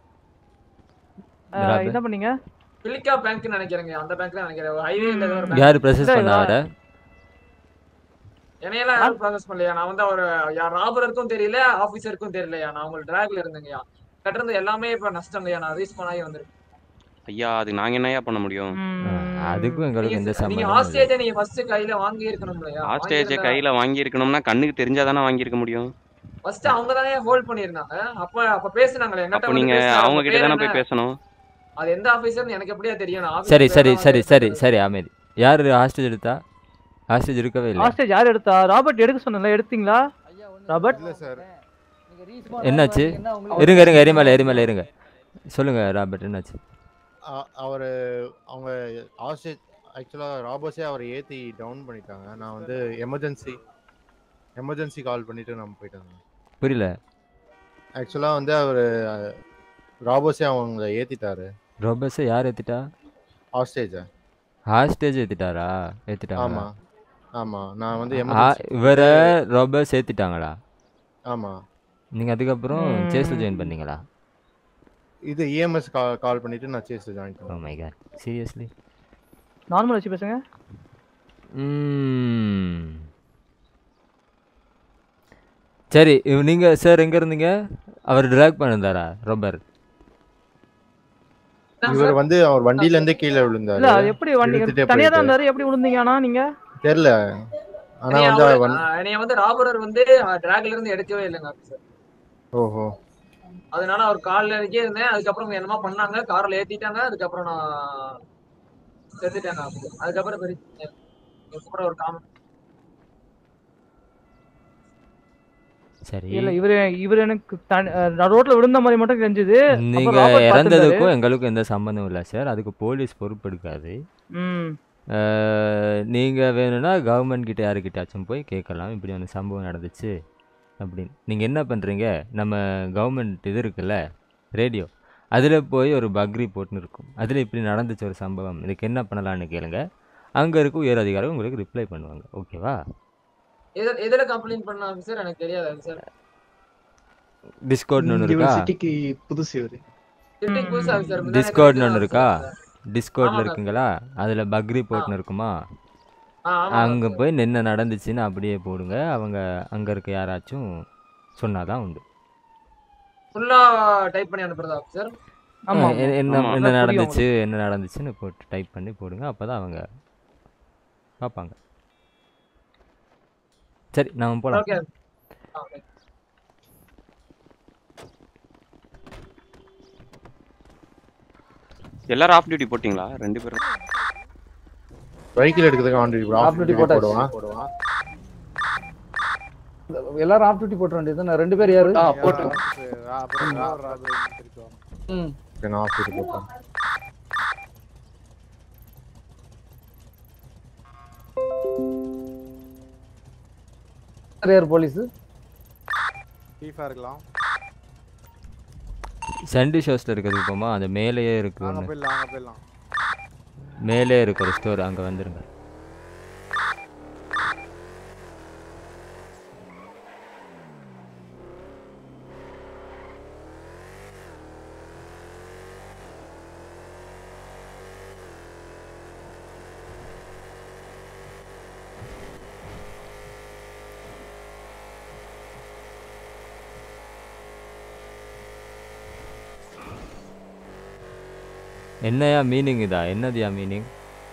ஆ, ராபர்ட். என்ன பண்ணீங்க பிலிக்கா பேங்க் நினைக்கிறேங்க அந்த பேங்க்ல நினைக்கிறேன் ஹைவே இல்ல ஏதோ ஒரு bank. யார் ப்ரெசஸ் பண்ண அவரை என்னையெல்லாம் யாரும் ப்ராசஸ் பண்ணலையா நான் வந்து ஒரு யார் ராபருக்கும் தெரியல ஆபீசருக்கும் தெரியலையா நான் உங்களுக்கு டிராக்ல இருந்தேங்கய்யா கட்டுறது எல்லாமே இப்ப நஷ்டங்கய்யா நான் ரீச் ஆகி வந்திருக்கேன் ஐயா அது நாங்க என்னய்யா பண்ண முடியும் அதுக்கும் எங்களுக்கு எந்த நீங்க சம்பந்தமும் இல்லை ஹாஸ்டேஜ நீங்க ஃபர்ஸ்ட் கையில வாங்கி இருக்கணும் இல்லையா ஹாஸ்டேஜ கையில வாங்கி இருக்கணும்னா கண்ணுக்கு தெரிஞ்சாதானே வாங்கியிருக்க முடியும் ஃபர்ஸ்ட் அவங்க தானே ஹோல்ட் பண்ணிருந்தாங்க அப்ப அப்ப பேசுனாங்களே என்கிட்ட அப்போ வந்து நீங்க பேசுனாங்க. அவங்க உங்க கிட்ட பேர் தானே என்ன? போய் பேசணும் அது எந்த ஆபீசர்னு எனக்கு எப்படியா தெரியும் நான் சரி officer சரி பேர் சரி தான் சரி சரி அமைதி யார் ஹாஸ்டேஜ் எடுத்தா ஹாஸ்டேஜ் இருக்கவே இல்லை ஹாஸ்டேஜ் யார் எடுத்தா ராபர்ட் எடுக்க சொன்னல எடுத்தீங்களா ராபர்ட் இல்ல சார் என்னாச்சு என்ன உங்களுக்கு- இருங்க இருங்க எரிமலை எரிமலை இருங்க சொல்லுங்க ராபர்ட் என்னாச்சு அவர் அவங்க ஆஸ்ட்ரேஜ் ஆக்சுவலாக ராபர்ஸே அவரை ஏற்றி டவுன் பண்ணிட்டாங்க நான் வந்து எமர்ஜென்சி எமர்ஜென்சி கால் பண்ணிட்டு நம்ம போயிட்டாங்க புரியல ஆக்சுவலாக வந்து அவர் ராபர்ஸே அவங்க ஏற்றிட்டாரு ரோபஸை யார் ஏத்திட்டா ஹாஸ்டேஜா ஹாஸ்டேஜ் ஏத்திட்டாரா ஏத்திட்டாங்களா ஆமா ஆமா நான் வந்து ஆ, எமர்ஜென்சி இவரை ரோபஸ் ஏத்திட்டாங்களா ஆமா நீங்க அதுக்கப்புறம் ம். சேஸ்ல ஜாயின் பண்ணீங்களா இது இஎம்எஸ் கால் கால் பண்ணிட்டு நான் சேஸ் ஜாயின் ஓ பண்ணேன் மை காட் சீரியஸ்லி நார்மல் வச்சு பேசுங்க ம் சரி இவ- நீங்க சார் எங்க இருந்தீங்க அவர் டிராக் பண்ணிருந்தாரா ரொபர் இவர் வந்து அவர் வண்டியில இருந்தே கீழே விழுந்தாரு இல்ல அது எப்படி வண்டி இழுத்துட்டே தனியா தான் போயிட்டு. இருந்தாரு எப்படி விழுந்தீங்க ஆனா நீங்க தெரியல ஆனா என்னைய வந்து அவரு- அவர் வந்து ஆ, என்னைய வந்து ராபரர் வந்து டிராக்ல இருந்து எடுக்கவே இல்லைங்க ஆஃபீஸர் ஓஹோ அதனால அவர் கால்ல இருக்கே இருந்தேன் அதுக்கப்புறம் என்னமோ பண்ணாங்க கார்ல ஏத்திட்டாங்க அதுக்கப்புறம் நான் செத்துட்டேங்க officer. அதுக்கப்புறம் பெரிய அதுக்கப்புறம் ஒரு காமன் சரி இல்ல இவரு இவரு எனக்கு தனி- அஹ் நான் ரோட்ல விழுந்த மாதிரி மட்டும் தெரிஞ்சது நீங்க இறந்ததுக்கும் எங்களுக்கும் எந்த சம்பந்தம் இல்லை சார் அதுக்கு போலீஸ் பொறுப்பெடுக்காது ம் அஹ், நீங்க வேணும்னா கவர்மெண்ட் கிட்ட யாருக்கிட்டாச்சும் போய் கேட்கலாம் இப்படி ஒரு சம்பவம் நடந்துச்சு அப்படின்னு நீங்க என்ன பண்றீங்க நம்ம கவர்மெண்ட் இது இருக்குல்ல ரேடியோ அதில் போய் ஒரு பக்ரி போட்டுன்னு இருக்கும் அதில் இப்படி நடந்துச்சு ஒரு சம்பவம் இதுக்கு என்ன பண்ணலாம்னு கேளுங்க அங்கே இருக்க உயர் அதிகாரி உங்களுக்கு ரிப்ளை பண்ணுவாங்க ஓகேவா எதுல எதுல கம்ப்ளைண்ட் பண்ண ஆஃபீஸர் எனக்கு தெரியாது ஆஃபீஸர் டிஸ்கவுட்னு ஒன்று இவர் இருக்கா சிட்டிக்கு புதுசு இவரு சிட்டிக்கு புதுசு ஆஃபீஸர் முந்தானே டிஸ்கவுட்னு ஒன்று தெரிஞ்சு இருக்கா officer. டிஸ்கவுட்ல ஆமாங்க. இருக்குங்களா அதில் பக்ரி போட்டுன்னு இருக்குமா ஆ, ஆமாங்க அங்கே போய் என்ன நடந்துச்சுன்னு அப்படியே போடுங்க அவங்க அங்கே இருக்க யாராச்சும் சொன்னாதான் உண்டு ஃபுல்லா டைப் பண்ணி அனுப்புறதா ஆஃபீஸர் ஆமா அஹ் எ- என்ன ஆமா. என்ன அதான் புரியும் நடந்துச்சு என்ன நடந்துச்சுன்னு போட்டு டைப் பண்ணி போடுங்க அப்பதான் அவங்க பார்ப்பாங்க சரி நாம போலாம் ஓகே ஓகே எல்லாரும் ஆஃப் டியூட்டி போட்டிங்களா ரெண்டு பேரும் வெஹிக்கிள் எடுக்கிறதுக்கு on duty Off off duty duty போட்டாச்சு. போடுவான் எல்லாரும் ஆஃப் டியூட்டி போட்டு வேண்டியது ரெண்டு பேர் யாரு ஆ போட்டு அப்புறம் ராபர் ராபர் திருப்பி வரும் ம் Okay, நான் ஆஃப் டியூட்டி போட்டேன் யார் போலீஸ் சீஃபா இருக்கலாம் சண்டி ஷோஸ்ல இருக்கிறதுக்கு போமா அந்த மேலேயே இருக்கு அங்க ஒன்று போயிடலாம் அங்க போயிடலாம் மேலே இருக்கிற ஸ்டோர் அங்க வந்துருங்க என்னையா மீனிங் இதா என்னதுயா மீனிங்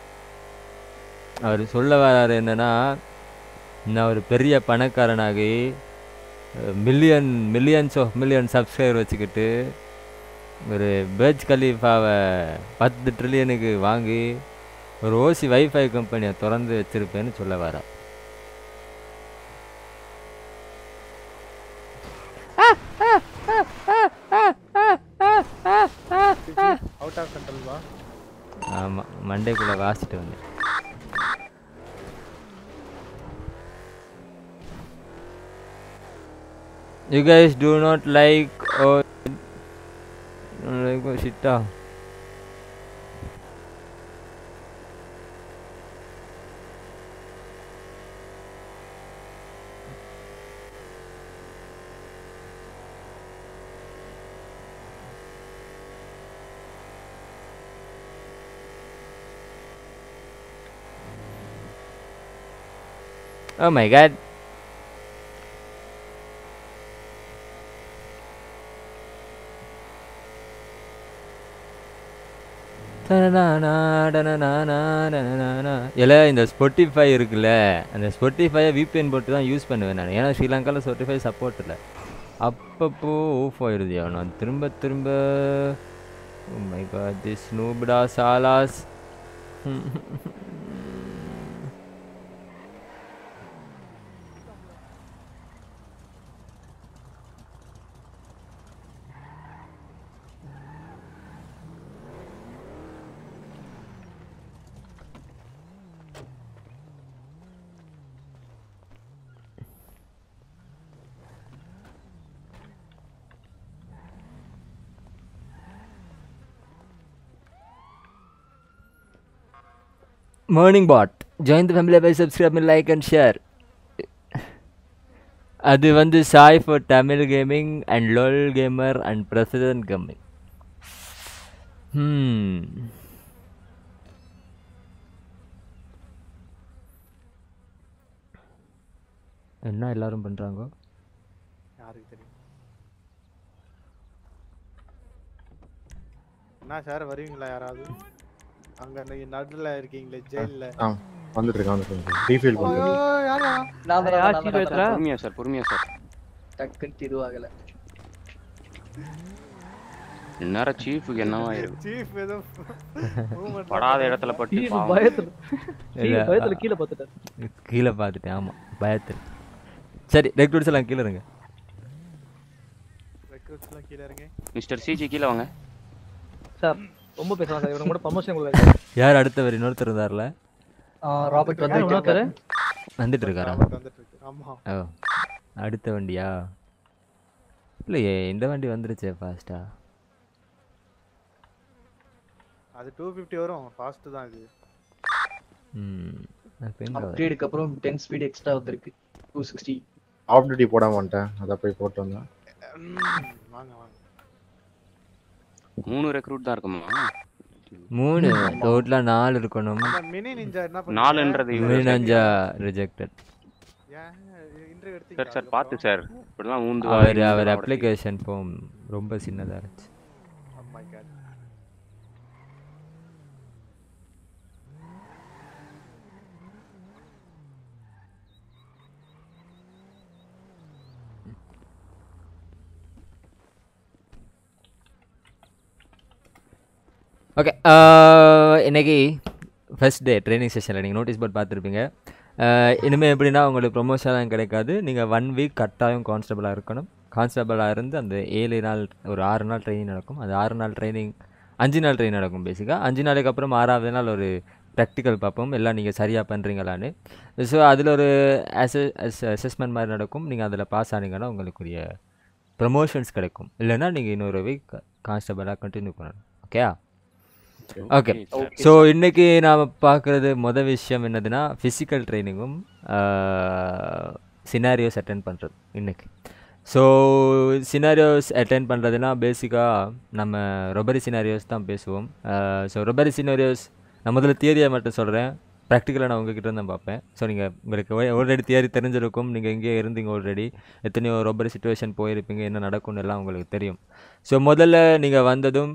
அவர் சொல்ல வராரு என்னன்னா நான் ஒரு பெரிய பணக்காரனாகி million millions of million subscriber வச்சுக்கிட்டு ஒரு பேஜ் கலீஃபாவை பத்து ட்ரில்லியனுக்கு வாங்கி ஒரு ஓசி வைஃபை கம்பெனியை திறந்து வச்சிருப்பேன்னு சொல்ல வரா அவுட் ஆஃப் கண்ட்ரோல் வா ஆமாம் மண்டேக்குள்ளே வாசிட்டு வந்தேன் You guys do not like or don't like or shit ah. Oh my god. இல்லை இந்த ஸ்பொட்டிஃபை இருக்குல்ல அந்த ஸ்பொட்டிஃபையை விபிஎன் போட்டு தான் யூஸ் பண்ணுவேன் நான் ஏன்னா ஸ்ரீலங்காவில் ஸ்பொட்டிஃபை சப்போர்ட் இல்லை அப்பப்போ ஆஃப் ஆயிடுது நான் திரும்ப திரும்ப மை காட் திஸ் நூபடா சாலாஸ் மார்னிங் பாட் join the family by subscribe like and share அது வந்து சாய் for Tamil gaming and lol gamer and president gaming ம் என்ன எல்லாரும் பண்ணுறாங்க யாருக்கு தெரியும் என்ன சார் வருவீங்களா யாராவது அங்க நீங்க நடுல இருக்கீங்களே ஜெயில்ல ஆ வந்துட்டு இருக்கேன் வந்துட்டு இருக்கேன் ரீஃபில் ஐயோ, பண்ணுறேன் யார் யாரா? நான் தான், யார் நான் chief தான், ஏத்துறா? பொறுமையா சார் பொறுமையா சார் டக்குன்னு திருவாகல இந்நேரம் சீஃபுக்கு என்னவா இருக்கும் சீஃப் ஏதோ movement படாத இடத்துல பட்டு Chief பாவம். பயத்துல இல்ல, Chief பயத்துல கீழே பார்த்துட்டாரு கீழே பார்த்துட்டேன் ஆமாம் பயத்தில் சரி ரெக்ரூட்ஸ் எல்லாம் கீழே இருங்க recruits எல்லாம் கீழ இருங்க மிஸ்டர் சிஜி கீழே வாங்க சார் ரொம்ப பேசலாம் சார் இவங்க கூட ப்ரமோஷன் கொடுக்காது யார் அடுத்தவர் இன்னொருத்தர் இருந்தார்ல ராபர்ட் யார் இன்னொருத்தரு? வந்துட்டு இருக்காரா ராபர்ட் வந்துட்டு இருக்கு. ஆமா. ஓ அடுத்த வண்டியா இல்லையே இந்த வண்டி வந்துருச்சே ஃபாஸ்டா அது 250 வரும் ஃபாஸ்ட் தான் இது ம் அப்ப எங்க வர- அப்கிரேடுக்கு அப்புறம் டென் ஸ்பீட் எக்ஸ்ட்ரா வந்திருக்கு டூ சிக்ஸ்டி ஆஃப் டியூட்டி போடாம வந்துட்டேன் அதை போய் போட்டு வந்தேன் வாங்க வாங்க மூணு ரெக்ரூட் தான் இருக்குமா மூணு டோட்டலாக நாலு இருக்கணும் அந்த மினி நிஞ்சா என்ன பண்ணீங்க? நாலுன்றது இவரு. மீனஞ்சா ரிஜெக்டட் ஏன் இன்டர்வியூ எடுத்தீங்க சார் சார் பார்த்து சார் இப்படிலாம் ஊந்து அவர் வாங்கி அவர் இதெல்லாம் அப்ளிகேஷன் ஃபார்ம் ரொம்ப சின்னதாக இருந்துச்சு Oh my god. ஓகே இன்னைக்கு ஃபர்ஸ்ட் டே ட்ரைனிங் செஷனில் நீங்கள் நோட்டீஸ் போர்ட் பார்த்துருப்பீங்க இனிமேல் எப்படின்னா உங்களுக்கு ப்ரொமோஷன்லாம் கிடைக்காது நீங்கள் ஒன் வீக் கட்டாயம் கான்ஸ்டபிளாக இருக்கணும் கான்ஸ்டபிளாக இருந்து அந்த ஏழு நாள் ஒரு ஆறு நாள் ட்ரைனிங் நடக்கும் அந்த ஆறு நாள் ட்ரைனிங் அஞ்சு நாள் ட்ரெயின் நடக்கும் பேசிக்காக அஞ்சு நாளைக்கு அப்புறம் ஆறாவது நாள் ஒரு ப்ராக்டிக்கல் பார்ப்போம் எல்லாம் நீங்கள் சரியாக பண்ணுறீங்களான்னு ஸோ அதில் ஒரு அச அசஸ்மெண்ட் மாதிரி நடக்கும் நீங்கள் அதில் பாஸ் ஆனீங்கன்னா உங்களுக்குரிய ப்ரமோஷன்ஸ் கிடைக்கும் இல்லைன்னா நீங்கள் இன்னொரு வீக் கான்ஸ்டபிளாக கண்டினியூ பண்ணணும் ஓகே ஓகே ஸோ இன்னைக்கு நாம் பார்க்குறது மொதல் விஷயம் என்னதுன்னா ஃபிசிக்கல் ட்ரைனிங்கும் சினாரியோஸ் அட்டென்ட் பண்ணுறது இன்னைக்கு ஸோ சினாரியோஸ் அட்டென்ட் பண்ணுறதுனா பேசிக்காக நம்ம ரொபரி சினாரியோஸ் தான் பேசுவோம் ஸோ ரொபரி சினாரியோஸ் நான் முதல்ல தியரியை மட்டும் சொல்கிறேன் ப்ராக்டிக்கலாக நான் உங்ககிட்ட இருந்து தான் பார்ப்பேன் ஸோ நீங்கள் உங்களுக்கு ஆல்ரெடி தியரி தெரிஞ்சிருக்கும் நீங்கள் இங்கேயே இருந்தீங்க ஆல்ரெடி எத்தனையோ ரொபரி சுச்சுவேஷன் போயிருப்பீங்க என்ன நடக்கும்னு எல்லாம் உங்களுக்கு தெரியும் ஸோ முதல்ல நீங்கள் வந்ததும்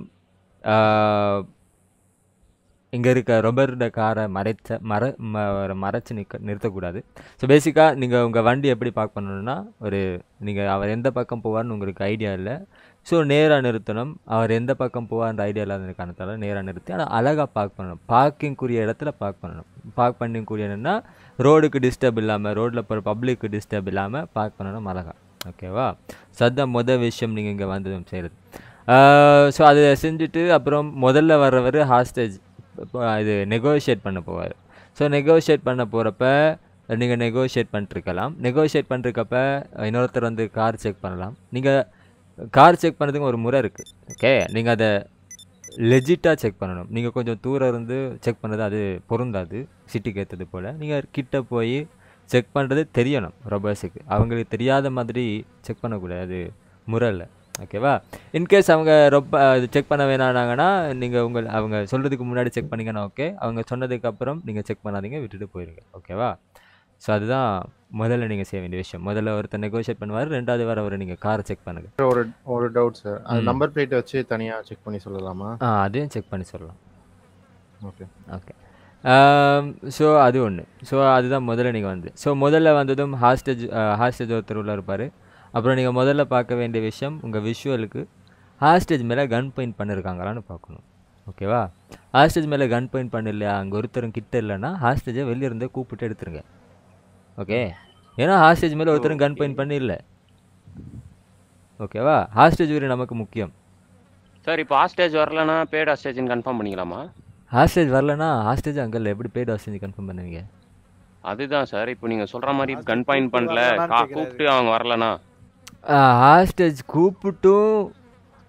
இங்கே இருக்க ரொபரோட காரை மறைச்ச மற ம மறைச்சு நிற்க நிறுத்தக்கூடாது ஸோ பேசிக்காக நீங்கள் உங்கள் வண்டி எப்படி பார்க் பண்ணணும்னா ஒரு நீங்கள் அவர் எந்த பக்கம் போவார்னு உங்களுக்கு ஐடியா இல்லை ஸோ நேராக நிறுத்தணும் அவர் எந்த பக்கம் போவார்ன்ற ஐடியா இல்லாத காரணத்தால் நேராக நிறுத்தி ஆனால் அழகாக பார்க் பண்ணணும் பார்க்கிங்குரிய இடத்துல பார்க் பண்ணணும் பார்க் பண்ணிக்கூடிய என்னென்னா ரோடுக்கு டிஸ்டர்ப் இல்லாமல் ரோட்டில் போகிற பப்ளிக்கு டிஸ்டர்ப் இல்லாமல் பார்க் பண்ணணும் அழகாக ஓகேவா ஸோ அதுதான் மொதல் விஷயம் நீங்கள் இங்கே வந்ததும் செய்கிறது ஸோ அதை செஞ்சுட்டு அப்புறம் முதல்ல வர்றவர் ஹாஸ்டேஜ் இது நெகோஷியேட் பண்ண போவார் ஸோ நெகோஷியேட் பண்ண போகிறப்ப நீங்கள் நெகோஷியேட் பண்ணிட்டுருக்கலாம் நெகோஷியேட் பண்ணுறக்கப்ப இன்னொருத்தர் வந்து கார் செக் பண்ணலாம் நீங்கள் கார் செக் பண்ணுறதுக்கு ஒரு முறை இருக்குது ஓகே நீங்கள் அதை லெஜிட்டாக செக் பண்ணணும் நீங்கள் கொஞ்சம் தூரம் இருந்து செக் பண்ணுறது அது பொருந்தாது சிட்டிக்கு ஏற்றது போல் நீங்கள் கிட்ட போய் செக் பண்ணுறது தெரியணும் ரொபர்ஸுக்கு அவங்களுக்கு தெரியாத மாதிரி செக் பண்ணக்கூடாது முறை இல்லை ஓகேவா இன்கேஸ் அவங்க ரொம்ப இது செக் பண்ண வேணானாங்கன்னா நீங்கள் உங்கள் அவங்க சொல்கிறதுக்கு முன்னாடி செக் பண்ணிங்கன்னா ஓகே அவங்க சொன்னதுக்கப்புறம் நீங்கள் செக் பண்ணாதீங்க விட்டுட்டு போயிடுங்க ஓகேவா ஸோ அதுதான் முதல்ல நீங்கள் செய்ய வேண்டிய விஷயம் முதல்ல ஒருத்தர் நெகோஷியேட் பண்ணுவார் ரெண்டாவது வர ஒரு நீங்கள் காரை செக் பண்ணுங்கள் ஒரு ஒரு டவுட் சார் அது நம்பர் பிளேட் வச்சு தனியாக செக் பண்ணி சொல்லலாமா ஆ அதையும் செக் பண்ணி சொல்லலாம் ஓகே ஓகே ஸோ அது ஒன்று ஸோ அதுதான் முதல்ல நீங்கள் வந்து ஸோ முதல்ல வந்ததும் ஹாஸ்டேஜ் ஹாஸ்டேஜ் ஒருத்தர் உள்ள இருப்பார் அப்புறம் நீங்கள் முதல்ல பார்க்க வேண்டிய விஷயம் உங்கள் விஷுவலுக்கு ஹாஸ்டேஜ் மேலே கன் பாயிண்ட் பண்ணியிருக்காங்களான்னு பார்க்கணும் ஓகேவா ஹாஸ்டேஜ் மேலே கன் பாயிண்ட் பண்ணலையா அங்கே ஒருத்தரும் கிட்ட இல்லைன்னா ஹாஸ்டேஜை வெளியே இருந்தே கூப்பிட்டு எடுத்துருங்க ஓகே ஏன்னா ஹாஸ்டேஜ் மேலே ஒருத்தரும் கன் பாயிண்ட் பண்ணி இல்லை ஓகேவா ஹாஸ்டேஜ் வரி நமக்கு முக்கியம் சார் இப்போ ஹாஸ்டேஜ் வரலன்னா பேட் ஹாஸ்டேஜ்னு கன்ஃபார்ம் பண்ணிக்கலாமா ஹாஸ்டேஜ் வரலன்னா ஹாஸ்டேஜ் அங்கே எப்படி பெய்டு ஹாஸ்டேஜ் கன்ஃபார்ம் பண்ணுவீங்க அதுதான் சார் இப்போ நீங்கள் சொல்கிற மாதிரி கன் பாயிண்ட் பண்ணல கூப்பிட்டு அவங்க வரலனா ஹாஸ்டேஜ் கூப்பிட்டும்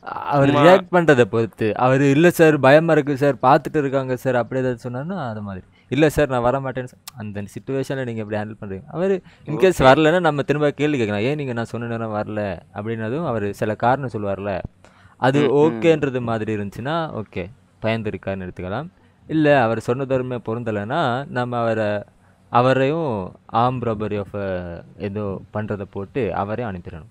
அவர் சும்மா- ரியாக்ட் பண்ணுறதை பொறுத்து அவர் இல்லை சார் பயமாக இருக்குது சார் பார்த்துட்டு இருக்காங்க சார் அப்படி ஏதாவது சொன்னார்னா அது மாதிரி இல்லை சார் நான் வர மாட்டேன்னு சொ- அந்த சுச்சுவேஷனில் நீங்கள் எப்படி ஹேண்டில் பண்ணுறீங்க அவர் இன்கேஸ் Okay. வரலன்னா நம்ம திரும்ப கேள்வி கேட்கலாம் ஏன் நீங்கள் நான் சொன்ன நேரம் வரல அப்படின்னதும் அவர் சில காரணம் சொல்லுவார்ல அது ம், ம். ஓகேன்றது மாதிரி இருந்துச்சுன்னா ஓகே பயந்துருக்காருன்னு எடுத்துக்கலாம் இல்லை அவர் சொன்னதொருமே பொருந்தலைன்னா நம்ம அவரை அவரையும் ஆம் ராபரி ஆஃப் ஏதோ பண்ணுறதை போட்டு அவரையும் அனுப்பிடணும்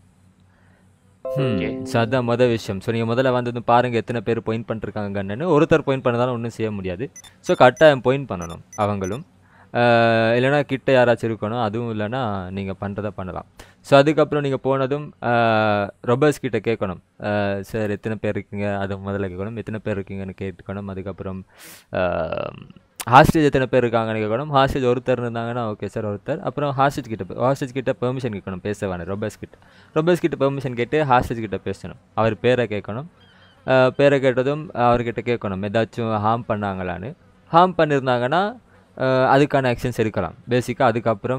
Okay. ஸோ அதான் மொதல் விஷயம் ஸோ நீங்கள் முதல்ல வந்தது பாருங்கள் எத்தனை பேர் பாயிண்ட் பண்ணிருக்காங்க கண்ணுன்னு ஒருத்தர் பாயிண்ட் பண்ணதாலும் ஒன்றும் செய்ய முடியாது ஸோ கட்டாயம் பாயிண்ட் பண்ணணும் அவங்களும் ஆஹ் இல்லைன்னா கிட்ட யாராச்சும் இருக்கணும் அதுவும் இல்லைன்னா நீங்கள் பண்ணுறதா பண்ணலாம் ஸோ அதுக்கப்புறம் நீங்கள் போனதும் ரொபர்ஸ் கிட்ட கேட்கணும் சார் எத்தனை பேர் இருக்கீங்க அதை முதல்ல கேட்கணும் எத்தனை பேர் இருக்கீங்கன்னு கேட்டுக்கணும் அதுக்கப்புறம் ஹாஸ்டேஜ் எத்தனை பேர் இருக்காங்கன்னு கேட்கணும் ஹாஸ்டேஜ் ஒருத்தர் இருந்தாங்கன்னா ஓகே சார் ஒருத்தர் அப்புறம் ஹாஸ்டேஜ் கிட்ட ஹாஸ்டேஜ் கிட்ட பெர்மிஷன் கேட்கணும் பேச வேணும் ரொபர்ஸ் கிட்ட ரொபர்ஸ் கிட்ட பெர்மிஷன் கேட்டு ஹாஸ்டேஜ் கிட்ட பேசணும் அவர் பேரை கேட்கணும் ஆஹ் பேரை கேட்டதும் அவர்கிட்ட கேட்கணும் ஏதாச்சும் ஹார்ம் பண்ணாங்களான்னு ஹார்ம் பண்ணியிருந்தாங்கன்னா ஆஹ் அதுக்கான ஆக்ஷன்ஸ் எடுக்கலாம் பேசிக்காக அதுக்கப்புறம்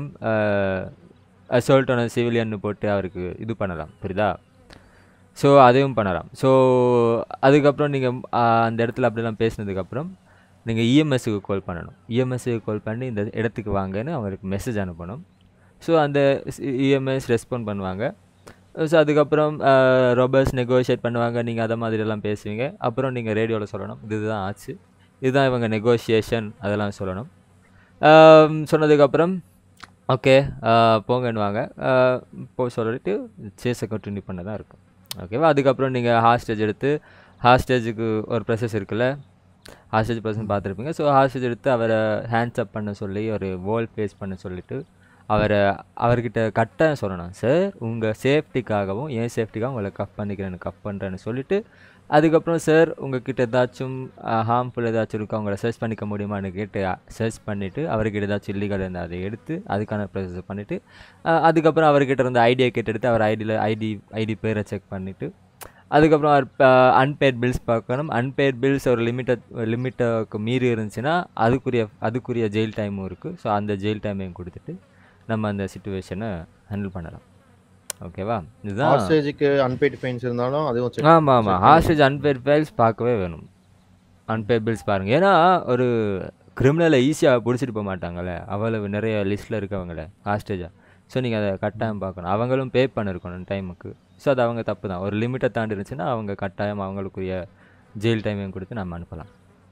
அசோல்ட் ஆன சிவிலியன் போட்டு அவருக்கு இது பண்ணலாம் புரியுதா ஸோ அதையும் பண்ணலாம் ஸோ அதுக்கப்புறம் நீங்கள் அந்த இடத்துல அப்படிலாம் பேசினதுக்கப்புறம் நீங்கள் இஎம்எஸ்ஸுக்கு கால் பண்ணணும் இஎம்எஸ்ஸுக்கு கால் பண்ணி இந்த இடத்துக்கு வாங்கன்னு அவங்களுக்கு மெசேஜ் அனுப்பணும் ஸோ அந்த இஎம்எஸ் ரெஸ்பாண்ட் பண்ணுவாங்க ஸோ அதுக்கப்புறம் ரொபர்ஸ் நெகோஷியேட் பண்ணுவாங்க நீங்கள் அதை மாதிரியெல்லாம் பேசுவீங்க அப்புறம் நீங்கள் ரேடியோவில் சொல்லணும் இதுதான் ஆச்சு இதுதான் இவங்க நெகோஷியேஷன் அதெல்லாம் சொல்லணும் ஆம், சொன்னதுக்கப்புறம் ஓகே போங்கன்னுவாங்க போய் சொல்லிட்டு சேஸை கண்டினியூ பண்ண தான் இருக்கும் ஓகேவா அதுக்கப்புறம் நீங்கள் ஹாஸ்டேஜ் எடுத்து ஹாஸ்டேஜுக்கு ஒரு ப்ரெசஸ் இருக்குல்ல ஹாஸ்டேஜ் பர்சன் பார்த்துருப்பீங்க ஸோ ஹாஸ்டேஜ் எடுத்து அவரை ஹேண்ட்ஸ் அப் பண்ண சொல்லி ஒரு வால் ஃபேஸ் பண்ண சொல்லிட்டு அவரை அவர்கிட்ட கட்டாயம் சொல்லணும் சார் உங்கள் சேஃப்டிக்காகவும் என் சேஃப்டிக்காகவும் உங்களை கஃப் பண்ணிக்கிறேன்னு கஃப் பண்ணுறேன்னு சொல்லிட்டு அதுக்கப்புறம் சார் உங்ககிட்ட ஏதாச்சும் ஹார்ம்ஃபுல் ஏதாச்சும் இருக்கா உங்களை சர்ச் பண்ணிக்க முடியுமான்னு கேட்டு சர்ச் பண்ணிவிட்டு அவர்கிட்ட ஏதாச்சும் இல்லீகல் இருந்தால் அதை எடுத்து அதுக்கான ப்ரொசஸ் பண்ணிவிட்டு அதுக்கப்புறம் அவர்கிட்ட இருந்த ஐடியா கேட்டு எடுத்து அவர் ஐடியில் ஐடி ஐடி பேரை செக் பண்ணிவிட்டு அதுக்கப்புறம் அவர் அன்பேட் பில்ஸ் பார்க்கணும் அன்பேட் பில்ஸ் ஒரு லிமிட்டட் லிமிட்டுக்கு மீறி இருந்துச்சுன்னா அதுக்குரிய அதுக்குரிய ஜெயில் டைமும் இருக்குது ஸோ அந்த ஜெயில் டைமையும் கொடுத்துட்டு நம்ம அந்த சுச்சுவேஷனை ஹேண்டில் பண்ணலாம் ஓகேவா இதுதான் ஹாஸ்டேஜுக்கு அன்பெய்ட் ஃபைன்ஸ் இருந்தாலும் அதுவும் check- ஆமாம் ஆமாம் check ஹாஸ்டேஜ் அன்பேட் ஃபைல்ஸ் பார்க்கவே வேணும் அன்பேட் பில்ஸ் பாருங்கள் ஏன்னா ஒரு கிரிமினலை ஈஸியாக பிடிச்சிட்டு போக மாட்டாங்கல்ல அவ்வளவு நிறைய லிஸ்ட்டில் இருக்கவங்கள ஹாஸ்டேஜாக ஸோ நீங்கள் அதை கட்டாயம் பார்க்கணும் அவங்களும் பே பண்ணிருக்கணும் டைமுக்கு ஸோ அது அவங்க தப்பு தான் ஒரு லிமிட்டை தாண்டி இருந்துச்சுன்னா அவங்க கட்டாயம் அவங்களுக்குரிய ஜெயில் டைமையும் கொடுத்து நம்ம அனுப்பலாம்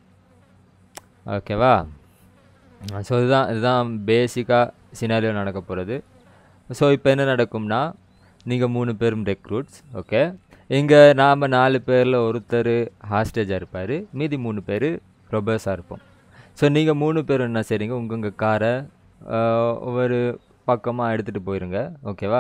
ஓகேவா ஸோ இதுதான் இதுதான் பேசிக்காக சினாரியோ நடக்க போகிறது ஸோ இப்போ என்ன நடக்கும்னா நீங்கள் மூணு பேரும் ரெக்ரூட்ஸ் ஓகே இங்கே நாம் நாலு பேரில் ஒருத்தர் ஹாஸ்டேஜாக இருப்பார் மீதி மூணு பேர் ரொபர்ஸாக இருப்போம் ஸோ நீங்கள் மூணு பேர் என்ன செய்றீங்க உங்கள் உங்கள் காரை ஒவ்வொரு பக்கமாக எடுத்துகிட்டு போயிருங்க ஓகேவா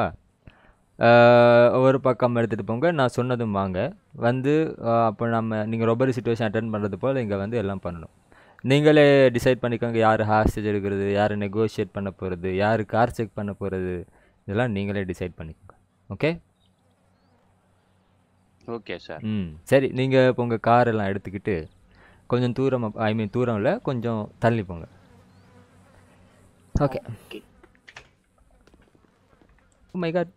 ஆஹ் ஒவ்வொரு பக்கம் எடுத்துகிட்டு போங்க நான் சொன்னதும் வாங்க வந்து ஆஹ் அப்போ நம்ம நீங்கள் ரொபரி சுச்சுவேஷன் அட்டன் பண்ணுறது போல் இங்கே வந்து எல்லாம் பண்ணணும் நீங்களே டிசைட் பண்ணிக்கோங்க யார் ஹாஸ்டேஜ் எடுக்கிறது யார் நெகோஷியேட் பண்ண போகிறது யார் கார் செக் பண்ண போகிறது இதெல்லாம் நீங்களே டிசைட் பண்ணிக்கோங்க ஓகே ஓகே சார் ம் சரி நீங்கள் இப்போ உங்கள் கார் எல்லாம் எடுத்துக்கிட்டு கொஞ்சம் தூரம் ஐ மீன் தூரம் இல்லை கொஞ்சம் தள்ளி போங்க ஓகே மை காட்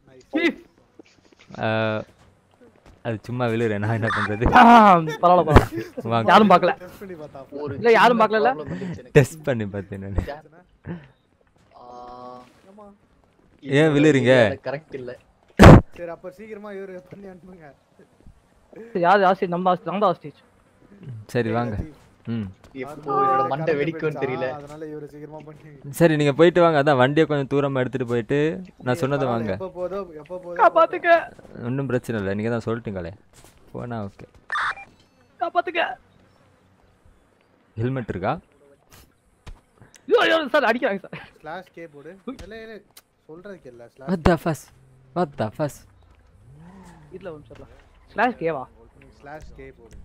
அது சும்மா விழுறேன் நான் என்ன பண்றது பரவாயில்ல பரவாயில்ல வாங்க. யாரும் பார்க்கல Test பண்ணி பார்த்தா ஒரு இல்ல யாரும் பார்க்கல டெஸ்ட் பண்ணி பார்த்தேன் நான் ஏன் விழுறீங்க கரெக்ட் இல்ல சரி அப்ப சீக்கிரமா இவரு பண்ணி அனுப்புங்க யார் ஹாஸ்டேஜ் நம்ம hostage- நம்ம ஹாஸ்டேஜ் சரி வாங்க ம் எப்போ என்னோட மண்டை வெடிக்கும்னு தெரியல அதனால இவரு சீக்கிரமா பண்ணி சரி நீங்கள் போயிட்டு வாங்க அதான் வண்டியை கொஞ்சம் தூரமாக எடுத்துகிட்டு போயிட்டு நான் சொன்னது வாங்க எப்ப போதோ எப்ப போதோ காப்பாத்துக்க ஒன்றும் பிரச்சனை இல்லை நீங்கள் தான் சொல்லிட்டீங்களே போனா ஓகே காப்பாத்துக்க ஹெல்மெட் இருக்கா ஐயோ ஐயோ சார் அடிக்கிறாங்க சார் ஸ்லாஷ் கே போடு இல்ல இல்ல சொல்றதுக்கு இல்ல What the fuss? What the fuss? வீட்ல வந்து சொல்லலாம் ஸ்லாஷ் கேவா ஸ்லாஷ் கே போடுங்க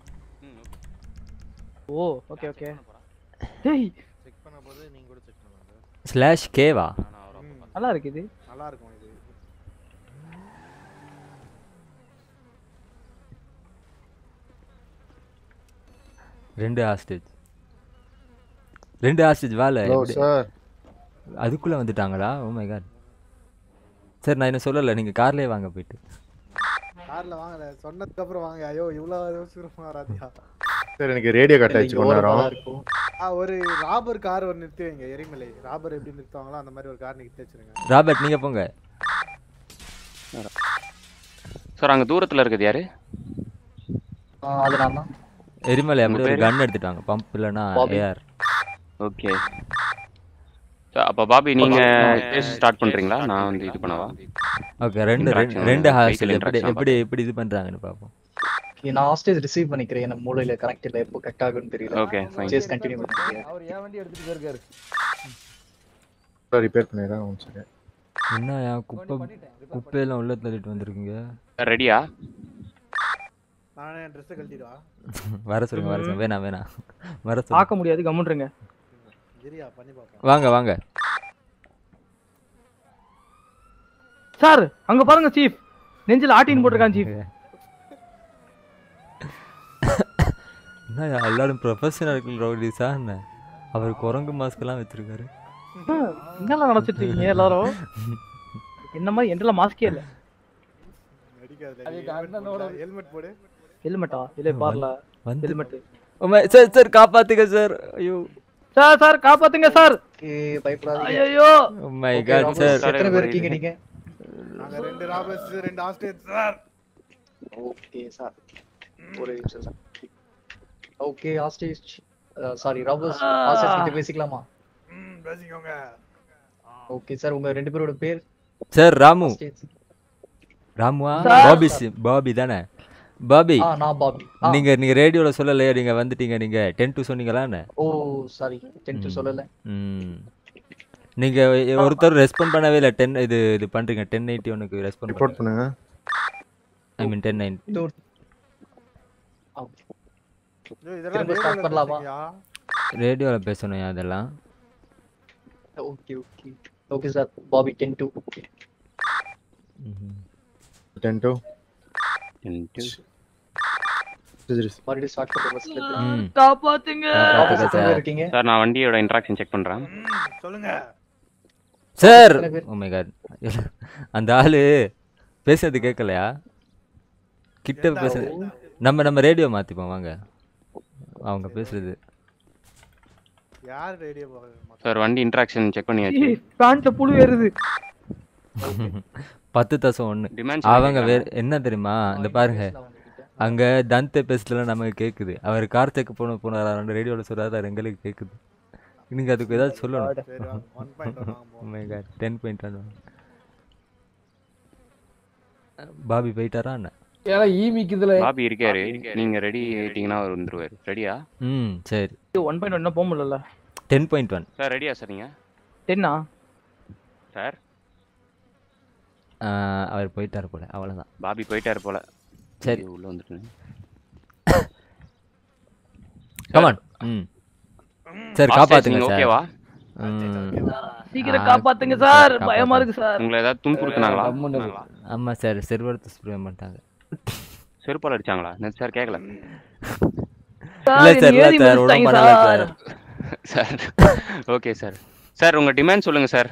ஓ ஓகே ஓகே டேய் செக் பண்ண போது நீங்க கூட செக் பண்ணுங்க ஸ்லாஷ் கேவா நல்லா இருக்கு இது நல்லா இருக்கும் இது ரெண்டு ஹாஸ்டேஜ் ரெண்டு ஹாஸ்டேஜ் வாழ Hello, sir. அதுக்குள்ளே வந்துட்டாங்களா ஓ மை காட் சார் நான் என்ன சொல்லலை நீங்கள் கார்லேயே வாங்க போயிட்டு கார்ல வாங்கல சொன்னதுக்கு அப்புறம் வாங்க ஐயோ இவ்வளவு அவசரமா வராதியா சார் எனக்கு ரேடியோ கட் ஆயிடுச்சு கொஞ்ச நேரம் ஆ ஒரு ராபர் கார் ஒரு நிறுத்தி வைங்க எரிமலை ராபர் எப்படி நிறுத்துவாங்களோ அந்த மாதிரி ஒரு கார் நிறுத்தி வச்சிருங்க ராபர்ட் நீங்க போங்க சார் அங்க தூரத்துல இருக்குது யாரு அது நான் தான் எரிமலை உங்க அப்படி ஒரு பேரு? கன் எடுத்துட்டாங்க பம்ப் இல்லைன்னா பாபி. ஏஆர் ஓகே அப்ப பாபி நீங்க நான் பேச ஸ்டார்ட் பண்றீங்களா நான் வந்து இது பண்ணவா ஓகே ரெண்டு ரெண்டு Interaction, ரெண்டு vehicle ஹாஸ்டல் எப்படி interaction எப்படி எப்படி இது பண்றாங்கன்னு பார்ப்போம் Okay, நான் ஹாஸ்டேஜ் ரிசீவ் பண்ணிக்கிறேன் எனக்கு மூளையில கனெக்ட் இல்ல எப்போ கட் ஆகும்னு தெரியல Okay, fine. சேஸ் கண்டினியூ பண்ணுங்க அவர் என் வண்டி எடுத்துட்டு போயிருக்காரு ரிப்பேர் பண்ணிடுறேன் ஒன் செகண்ட் என்ன என் குப்பை குப்பையெல்லாம் உள்ள தள்ளிட்டு வந்திருக்கீங்க ரெடியா நானே ட்ரெஸ் கழட்டிடுவா வர சொல்லுங்க வர சொல்லுங்க வேணாம் வேணாம் வர சொல்லுங்க பார்க்க முடியாது கம்முன்றுங்க சரியா பண்ணி பாப்போம் வாங்க வாங்க சார் அங்க பாருங்க சீஃப் நெஞ்சில ஆட்டின் போட்டிருக்கான் சீஃப் என்ன எல்லாரும் ப்ரொஃபஷனல் ரவுடிஸா என்ன அவர் குரங்கு மாஸ்க் எல்லாம் வச்சிருக்காரு என்னெல்லாம் நினைச்சிட்டு இருக்கீங்க எல்லாரும் என்ன மாதிரி என்கிட்ட மாஸ்கே இல்ல ஹெல்மெட் போடு ஹெல்மெட்டா இல்ல பார்ல வந்து- ஹெல்மெட் உம்மை- சார் சார் காப்பாத்துங்க சார் ஐயோ சார் சார் காப்பாத்துங்க சார் ஓகே பயப்படாதீங்க ஐயோ Oh my Okay, God, Robert, sir. எத்தனை பேர் இருக்கீங்க நீங்க நாங்க ரெண்டு ராபர்ஸ் ரெண்டு ஹாஸ்டேஜ் சார் ஓகே சார் ஒரு நிமிஷம் sir okay hostage sorry robbers hostage கிட்ட பேசிக்கலாமா ம் பேசிக்கோங்க ஓகே சார் உங்க ரெண்டு பேரோட பேர் சார் ராமு Hostage. ராமுவா சார். பாபி சி- பாபி தானே பாபி ஆ நான் பாபி ஆ. நீங்க நீங்க ரேடியோல சொல்லலையா நீங்க வந்துட்டீங்க நீங்க டென் டு சொன்னீங்களா என்ன ஓ சாரி டென்த் சொல்லல ம் நீங்க ஒருத்தர் ரெஸ்பாண்ட் பண்ணவே இல்லை டென் இது இது பண்றீங்க டென் எயிட்டி ஒனுக்கு ரெஸ்பாண்ட் ரிப்போர்ட் பண்ணுங்க ஐ மீன் டென் நைன் இதெல்லாம் திரும்ப ஸ்டார்ட் ரேடியோல பண்ணலாமா பேசுறியா? ரேடியோல பேசணும் அதெல்லாம் okay okay okay sir Bobby ten two ten two மறுபடியும் ஸ்டார்ட் பண்ணுங்க ஃபர்ஸ்ட்ல ம். காப்பாத்துங்க காப்பாத்துங்க எத்தனை பேர் சார். இருக்கீங்க சார் நான் வண்டியோட இன்ட்ராக்ஷன் செக் பண்றேன் சொல்லுங்க சார் எத்தனை பேர்? ஓ மை காட் அந்த ஆளு பேசுறது கேட்கலையா கிட்ட எந்த பேசுறது நம்ம நம்ம ரேடியோ மாத்திப்போம் வாங்க அவங்க பேசுறது யார் ரேடியோ சார் வண்டி இன்ட்ராக்ஷன் செக் பண்ணியாச்சு பேண்ட்ல புழு ஏறுது பத்து தசம் ஒண்ணு Demands அவங்க பண்ணிருக்காங்க. வேற என்ன தெரியுமா இந்த பாருங்க அங்க தந்தை பேசுறதுல நமக்கு கேக்குது அவர் கார் செக் போன போனாரு ரேடியோல சொல்றாரு எங்களுக்கு கேக்குது நீங்க அதுக்கு ஏதாவது சரி, வாங்க, one point one சொல்லணும் வாங்குவோம். டென் பாயிண்ட் ஒன் பாபி போயிட்டாரா என்ன ஏன்னா ஈமிக்குதுல பாபி இருக்காரு நீங்க ரெடி ஆயிட்டீங்கன்னா அவர் வந்துருவாரு ரெடியா ம் சரி ஒன் பாயிண்ட் ஒன் போக முடியல டென் பாயிண்ட் ஒன் சார் ரெடியா சார் நீங்க டென்னா சார் அவர் போயிட்டாரு போல அவ்வளவுதான் பாபி போயிட்டாரு போல சரி. ஐயோ, உள்ள வந்துட்டு கமான் ம் சார் Hostage காப்பாத்துங்க நீங்க சார் ஓகேவா ம். சீக்கிரம் ஆ, காப்பாத்துங்க சார் காப்பாத்துங்க. பயமா இருக்கு சார் உங்களை ஏதாவது துன்புறுத்துனாங்களா ஆமா சார் செருவடுத்து ஸ்ப்ரே பண்ணிட்டாங்க செருப்பால் அடிச்சாங்களா நேத்து சார் கேட்கல இல்ல சார் இல்ல சார் ஒன்றும் பண்ணல sir sir okay sir sir உங்க டிமாண்ட் சொல்லுங்க சார்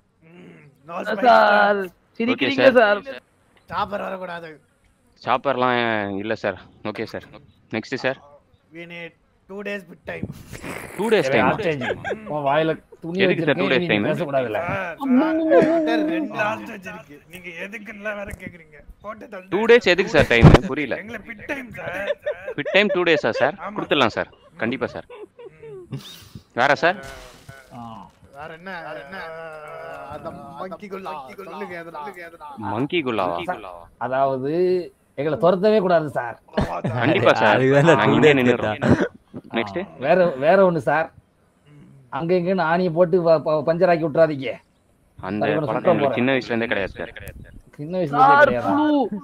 சார் சிரிக்கிறீங்க சார் சாப்பர் வரக்கூடாது சாப்பர்லாம் இல்ல sir okay sir next sir we need two days bit time two days time உன் வாயில துணி எதுக்கு சார் டூ வச்சிருக்கேன் டேஸ் நீ டைம் பேசக்கூடாதுல்ல சார், ரெண்டு hostage இருக்கு நீங்க எதுக்குன்னு வேற கேக்குறீங்க போட்டு தள்ளு. டூ டேஸ் எதுக்கு சார் டைம் புரியல எங்களை bit time sir fit time two டேஸா சார் கொடுத்துடலாம் சார் கண்டிப்பா சார் வேற சார் வேற என்ன வேற என்ன அந்த மங்கி குல்லா சொல்லுங்க எதனா எதனா மங்கி குல்லாவா அதாவது எங்களை துரத்தவே கூடாது சார் கண்டிப்பா சார் அதுதான் நாங்க two இங்கே days நின்னுறோம் நெக்ஸ்ட் வேற வேற ஒண்ணு சார் அங்க இங்கன்னு ஆணியை போட்டு ப- ப- பஞ்சர் ஆக்கி விட்டுறாதீங்க அந்த சரி, உன்னை பழக்கம் சுத்தம் எங்களுக்கு போறேன். சின்ன வயசுல இருந்தே கிடையாது சார் சின்ன வயசுல இருந்தே சார் கிடையாதா?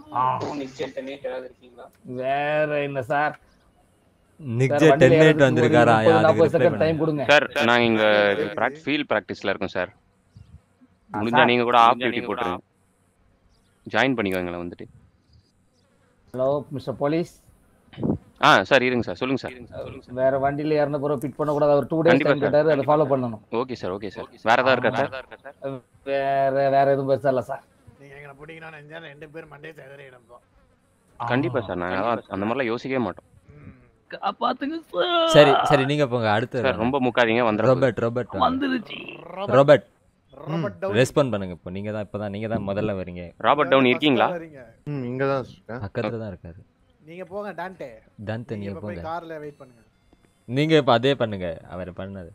புழு ஆ. வேற என்ன சார் நிக்ஜே சார், டென் வண்டியில மினிட் ஏறதுக்கு வந்திருக்காரா ஒரு முப்பது, அதுக்கு நாற்பது reply செகண்ட் பண்ணுங்க. டைம் கொடுங்க சார் நாங்க இங்க ஃபீல்ட் பிராக்டிஸ்ல இருக்கோம் சார் முடிஞ்சா சார். நீங்க கூட ஆஃப் டியூட்டி போட்டுருங்க ஜாயின் பண்ணிக்கோ எங்களை வந்துட்டு ஹலோ மிஸ்டர் போலீஸ் ஆ சார் இருங்க சார் சொல்லுங்க சார் வேற வண்டியில ஏறின பிறகு பிட் பண்ண கூடாது அவர் டூ டேஸ் கண்டிப்பா டைம் சார். கேட்டாரு அதை ஃபாலோ பண்ணணும் ஓகே சார் ஓகே சார் வேற ஏதாவது இருக்கா சார் வேற வேற எதுவும் பெருசா இல்ல சார் நீங்க எங்களை பிடிக்கணும்னு நினைச்சா ரெண்டு பேர் மண்டே செதறிடும் கண்டிப்பா சார் நாங்க அதான் அந்த மாதிரிலாம் யோசிக்கவே மாட்டோம் காப்பாத்துங்க சரி சரி நீங்க போங்க அடுத்து சார் ரொம்ப முக்காதீங்க வந்துடும் ரோபர்ட் ரோபர்ட் வந்துருச்சு. Robert Robert Downey. ரெஸ்பாண்ட் பண்ணுங்க இப்போ நீங்க தான் இப்பதான் நீங்க தான் முதல்ல வரீங்க ராபர்ட் டவுன் இருக்கீங்களா ம் இங்க தான் இருக்கேன் பக்கத்துல தான் இருக்காரு நீங்க போங்க டான்டே டான்டே, நீங்க இப்ப போய் போங்க. கார்ல வெயிட் பண்ணுங்க நீங்க இப்ப அதே பண்ணுங்க அவர் பண்ணது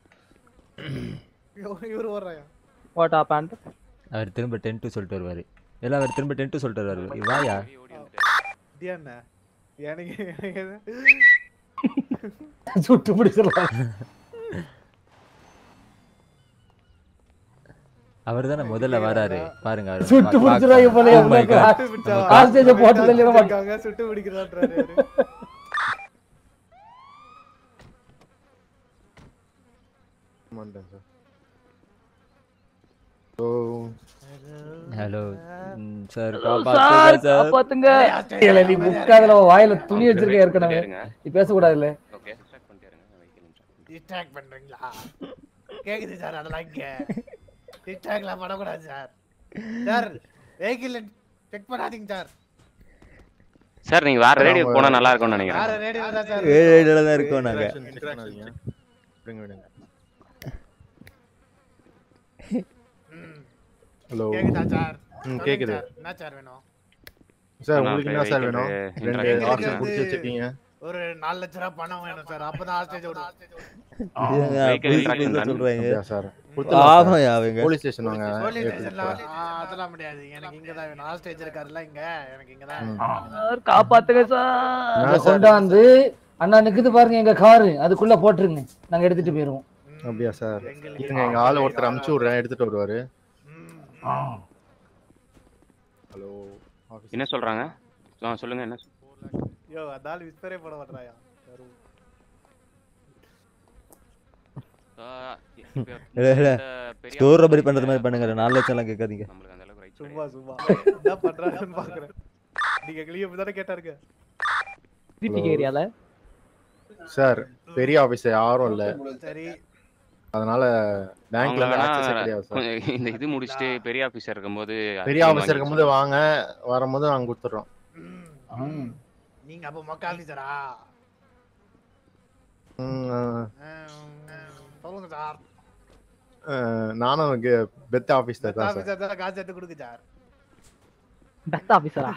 இவர் ஓடுறாயா வாட் ஹேப்பன்ட் அவர் திரும்ப டென் டூ சொல்லிட்டு வருவாரு இல்ல அவர் திரும்ப டென் டூ சொல்லிட்டு வருவாரு வாயா இது என்ன எனக்கு எனக்கு சுட்டு பிடிச்சிடலாம் அவர் தானே முதல்ல வராரு பாருங்க அவரு சுட்டு பா- பிடிச்சிருவாங்க போல Oh my God. ஆஸ்டேஜ போட்டு தள்ளிட மாட்டாங்க இருக்காங்க சுட்டு பிடிக்கிறான்றாரு அவரு. மாட்டேன் sir so hello sir Hello, காப்பாத்துங்க sir, காப்பாத்துங்க. இல்ல, நீ முக்காதுல வாயில துணி வச்சிருக்க ஏற்கனவே நீ பேசக்கூடாதுல்ல ஓகே டிஸ்ட்ராக்ட் பண்றீங்களா கேக்குது சார் அதெல்லாம் இங்க டிஸ்ட்ராக்ட்லாம் பண்ணக்கூடாது சார் சார் வெஹிக்கிள் செக் பண்ணாதீங்க சார் சார் நீங்க வேற ரேடியோ போனா நல்லா இருக்கும்னு நினைக்கிறேன் வேற ரேடியோ தான் சார் ஏழு ரேடியோல தான் இருக்கோம் நாங்க விடுங்க விடுங்க ஹலோ கேக்குதா சார் ம் கேக்குது என்ன சார் வேணும் சார் நான் உங்களுக்கு என்ன சார் போய் வேணும் வைக்கிறது, ரெண்டு interaction ஹாஸ்டல் பண்ணு. பிடிச்சி வச்சிருக்கீங்க ஒரு நாலு லட்ச ரூபா பணம் வேணும் சார் அப்பதான் ஹாஸ்டேஜ் விடுவோம் ஏங்க, Vehicle புதுசு interaction புதுசா done. சொல்றாங்க அப்படியா சார் ஆமாயா அவங்க போலீஸ் ஸ்டேஷன் வாங்க போலீஸ் ஏத்துட்டு ஸ்டேஷன்ல போறேன். அதெல்லாம் முடியாது எனக்கு இங்க தான் வேணும் ஹாஸ்டேஜ் இருக்காருல்ல இங்க எனக்கு இங்க தான் சார் காப்பாத்துங்க சார் இதை கொண்டாந்து அண்ணா நிக்குது பாருங்க எங்க காரு அதுக்குள்ள போட்டுருங்க நாங்க எடுத்துட்டு போயிருவோம் அப்படியா சார் இருங்க எங்க ஆள் ஒருத்தர் அமுச்சு விடுறேன் எடுத்துட்டு வருவாரு ஹலோ என்ன சொல்றாங்க ஆ சொல்லுங்க என்ன சொல்- யோ அதால விஸ்தரே போட மாட்டாயா ஆ, இப்ப இல்ல, இல்ல. இந்த பெரிய ஸ்டோர் robbery பண்றது மாதிரி பண்ணுங்க நாலு லட்சம் எல்லாம் கேட்காதீங்க நம்மளுக்கு அந்த அளவுக்கு ரைட் சும்மா சும்மா என்ன பண்றாருன்னு பாக்குறேன் நீங்க கிளிய தானே கேட்டாருங்க சிட்டிக்கு ஏரியால சார் பெரிய ஆபீசர் யாரும் இல்ல சரி அதனால பேங்க்ல அவங்கள இருந்து access வேணா கிடையாது சார் கொஞ்சம் இந்த இது முடிச்சுட்டு பெரிய ஆபீசர் இருக்கும்போது பெரிய loan ஆபீசர் வாங்கி இருக்கும்போது வாங்க வரும்போது நாங்க கொடுத்துறோம் நீங்க அப்ப மொக்க ஆபீசரா ம், ஆ, சொல்லுங்க சார் ஆ, நானும் பெத் ஆபீஸ் தான் சார் ஆபீசர் தான் காசு எடுத்து கொடுங்க சார் பெஸ்ட் ஆபீசரா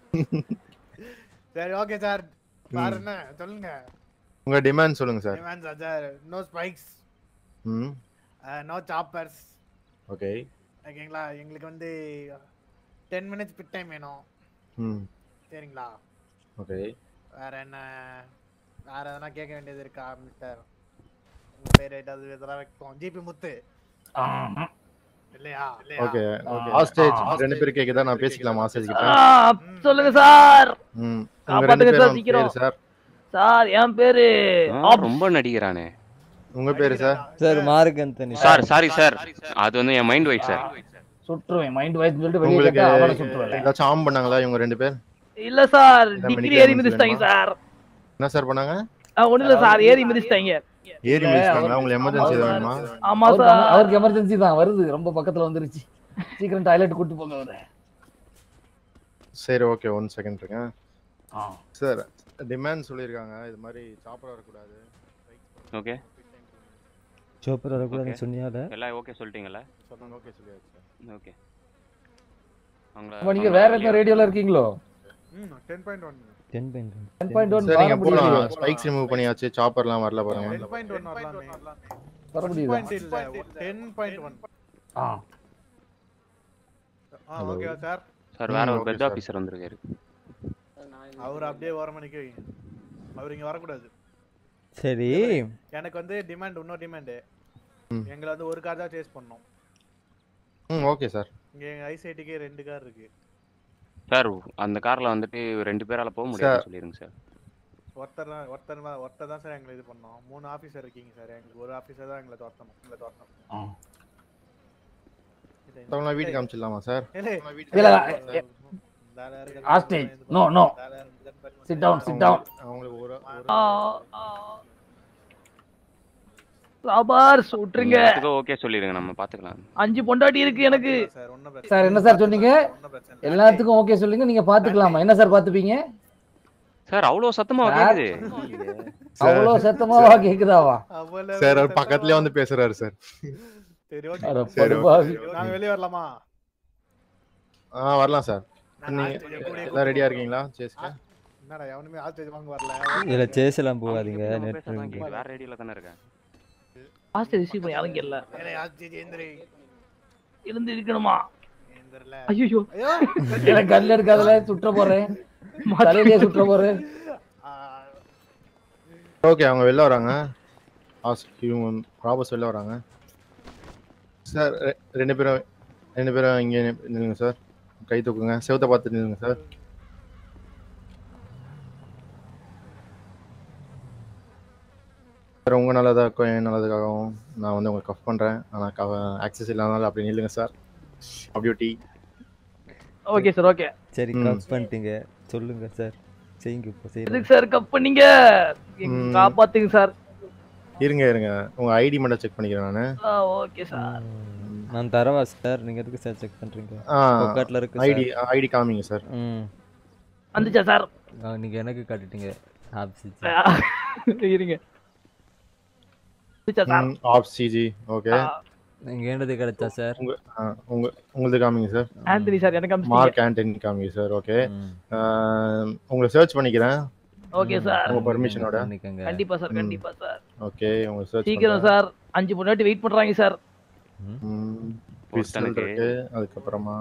சரி ஓகே சார் பாரு என்ன சொல்லுங்க உங்க டிமாண்ட் சொல்லுங்க sir demand sir sir no spikes ம் நோ சாப்பர்ஸ் ஓகே ஓகேங்களா எங்களுக்கு வந்து டென் மினிட்ஸ் பிட் டைம் வேணும் ம் சரிங்களா ஓகே வேற என்ன வேற எதனா கேட்க வேண்டியது இருக்கா மிஸ்டர் உங்க பேர் ஏதாவது இதெல்லாம் வைப்போம் ஜிபி முத்து இல்லையா இல்லையா ஓகே ஹாஸ்டேஜ் ரெண்டு பேரும் கேக்குதா நான் பேசிக்கலாம் ஹாஸ்டேஜ் கிட்ட ஆ, சொல்லுங்க சார் ம் உங்க ரெண்டு காப்பாத்துங்க சார் பேரும் சீக்கிரம் பேரு சார் சார் என் பேரு ஆ, ரொம்ப நடிக்கிறானே உங்க பேரு sir sir Mark Anthony sir sorry sir அது வந்து என் மைண்ட் வைஸ் சார் சுற்றுவேன் மைண்ட் வாய்ஸ் சொல்லிட்டு வெளியே உங்களுக்கு கேட்டா அவனை சுற்றுவேன் ஏதாச்சும் ஆம் பண்ணாங்களா இவங்க ரெண்டு பேர் இல்ல சார் இதான் டிகிரி medical ஏறி means மிதிச்சிட்டாங்க வேணுமா? சார் என்ன சார் பண்ணாங்க ஒண்ணு இல்ல சார் ஏறி மிதிச்சிட்டாங்க ஏறி மிதிச்சிட்டாங்களா உங்களுக்கு எமர்ஜென்சி ஏதாவது வேணுமா ஆமா அவருக்கு சார் எம- அவருக்கு எமர்ஜென்சி தான் வருது ரொம்ப பக்கத்துல வந்துருச்சு சீக்கிரம் டாய்லெட் கூட்டு போங்க அவரை சரி ஓகே ஒன் செகண்ட் இருங்க சார் டிமாண்ட் சொல்லியிருக்காங்க இது மாதிரி சாப்பிட வரக்கூடாது ஓகே சோப்பர் வரக்கூடாதுன்னு சொன்னியால எல்லாம் ஓகே சொல்லிட்டீங்களா சொன்னாங்க ஓகே சொல்லியாச்சு சார் ஓகே அவங்கள அப்ப நீங்க வேற எந்த ரேடியோல இருக்கீங்களோ ம் ten point one ten point ten point one sir நீங்க வர போலாம் முடியாது ஸ்பைக்ஸ் ரிமூவ் பண்ணியாச்சு சாப்பர்லாம் வரல பாருங்க டென் பாயிண்ட் ஒன் வரலாமே வர முடியுதா பாயிண்ட் இல்ல டென் பாயிண்ட் ஒன் ஆ ஆ ஓகேவா சார் சார் வேற ம், ஒரு okay, பெட் sir. ஆபீசர் வந்திருக்காரு அவர் அப்படியே ஓரமா நிக்க வைங்க அவர் இங்க வரக்கூடாது சரி எனக்கு வந்து டிமாண்ட் இன்னொரு டிமாண்டு ம். எங்களை வந்து ஒரு கார் தான் சேஸ் பண்ணோம் ம் ஓகே சார் இங்க எங்க ஐசைட்டுக்கே ரெண்டு கார் இருக்கு சார் அந்த கார்ல வந்துட்டு ரெண்டு பேரால போக முடியாதுன்னு சொல்லிருங்க சார் ஒருத்தர் தான் ஒருத்தர் தான் ஒருத்தர் தான் சார் எங்களை இது பண்ணோம் மூணு ஆபீசர் இருக்கீங்க சார் எங்களுக்கு ஒரு ஆபீசர் தான் எங்களை துரத்தணும் எங்களை துரத்தணும் இது- அவங்கள வீட்டுக்கு அனுப்பிச்சிடலாமா சார் இல்ல, இல்ல, வேற யாருக்கு hostage no no sit down sit down அவங்களுக்கு ஒரு ஒரு- ஆ, ஆ. ராபார்ஸ் விட்டுருங்க எல்லாத்துக்கும் ஓகே சொல்லிடுங்க நம்ம பாத்துக்கலாம் அஞ்சு பொண்டாட்டி இருக்கு எனக்கு சார் என்ன சார் சொன்னீங்க எல்லாத்துக்கும் ஓகே சொல்லுங்க நீங்க பாத்துக்கலாமா என்ன சார் பாத்துப்பீங்க சார் அவ்வளவு சத்தமா சார், கேக்குது அவ்வளோ சத்தமாவா கேக்குதாவா சார் அவர் பக்கத்துலயே வந்து பேசுறாரு சார் சரி ஓகே அட சரி படுபாவி. நாங்க வெளிய வரலாமா ஆ வரலாம் சார் நீங்க எல்லாம் ரெடியா இருக்கீங்களா சேஸ்க்கு என்னடா எவனுமே ஆஸ்டேஜ் வாங்க வரல இதுல சேஸ் எல்லாம் போகாதீங்க நம்ம நெட் பேசுறதெல்லாம் கேக்குது. வேற ரேடியோல தானே இருக்கேன் ஹாஸ்டல் ரிசீவ் பண்ணி யாரும் கேட்கல ஏலே ஆஸ்டேஜ் எந்திரி இருந்து இருக்கணுமா எந்திரல ஐயோ ஐயோ எனக்கு கல்ல இருக்காதுல சுற்ற போறேன் தலையிலேயே சுற்ற போறேன் ஓகே அவங்க வெளில வராங்க ஆஸ் இவங்க ராபர்ஸ் வெளில வராங்க சார் ரெ- ரெண்டு பேரும் ரெண்டு பேரும் இங்கே நில்லுங்க சார் கை தூக்குங்க செவத்தை பார்த்து நில்லுங்க சார் சார் உங்கள் நல்லதாக்கும் என் நல்லதுக்காகவும் நான் வந்து உங்களுக்கு கஃப் பண்ணுறேன் ஆனால் ஆக்சஸ் இல்லாதனால அப்படி நில்லுங்க சார் அப்படி டீ ஓகே சார் ஓகே சரி ம். கட் பண்ணிட்டீங்க சொல்லுங்க சார் செய்யுங்க இப்போ செய்யுங்க எதுக்கு சார் கப் பண்ணீங்க எங்க ம். காப்பாத்துங்க சார் இருங்க இருங்க உங்கள் ஐடி மட்டும் செக் பண்ணிக்கிறேன் நான் ஓகே சார் நான் தரவா சார் நீங்க எதுக்கு சார் செக் பண்றீங்க ஆ பொக்காட்ல இருக்கு ஐடி ஐடி காமிங்க சார் ம் வந்துச்சா சார் ஆ, நீங்க எனக்கு காட்டிட்டீங்க ஆப்ஸ் இருங்க வந்துச்சா சார் ஆப் சிஜி ஓகே நீங்க என்னது கிடைச்சா சார் உங்க ஆ, உங்க உங்களுது காமிங்க சார் ஆண்டனி சார் எனக்கு அனுப்பிச்சிட்டீங்க. மார்க் ஆண்டனி காமிங்க சார் ஓகே உங்களை சர்ச் பண்ணிக்கிறேன் ஓகே சார் உங்க பர்மிஷனோட பண்ணிக்கங்க கண்டிப்பா சார் கண்டிப்பா சார் ஓகே உங்க சர்ச் சீக்கிரம் சார் அஞ்சு பொண்டாட்டி வெயிட் பண்றாங்க சார் பிஸ்டல் இருக்கு அதுக்கப்புறமா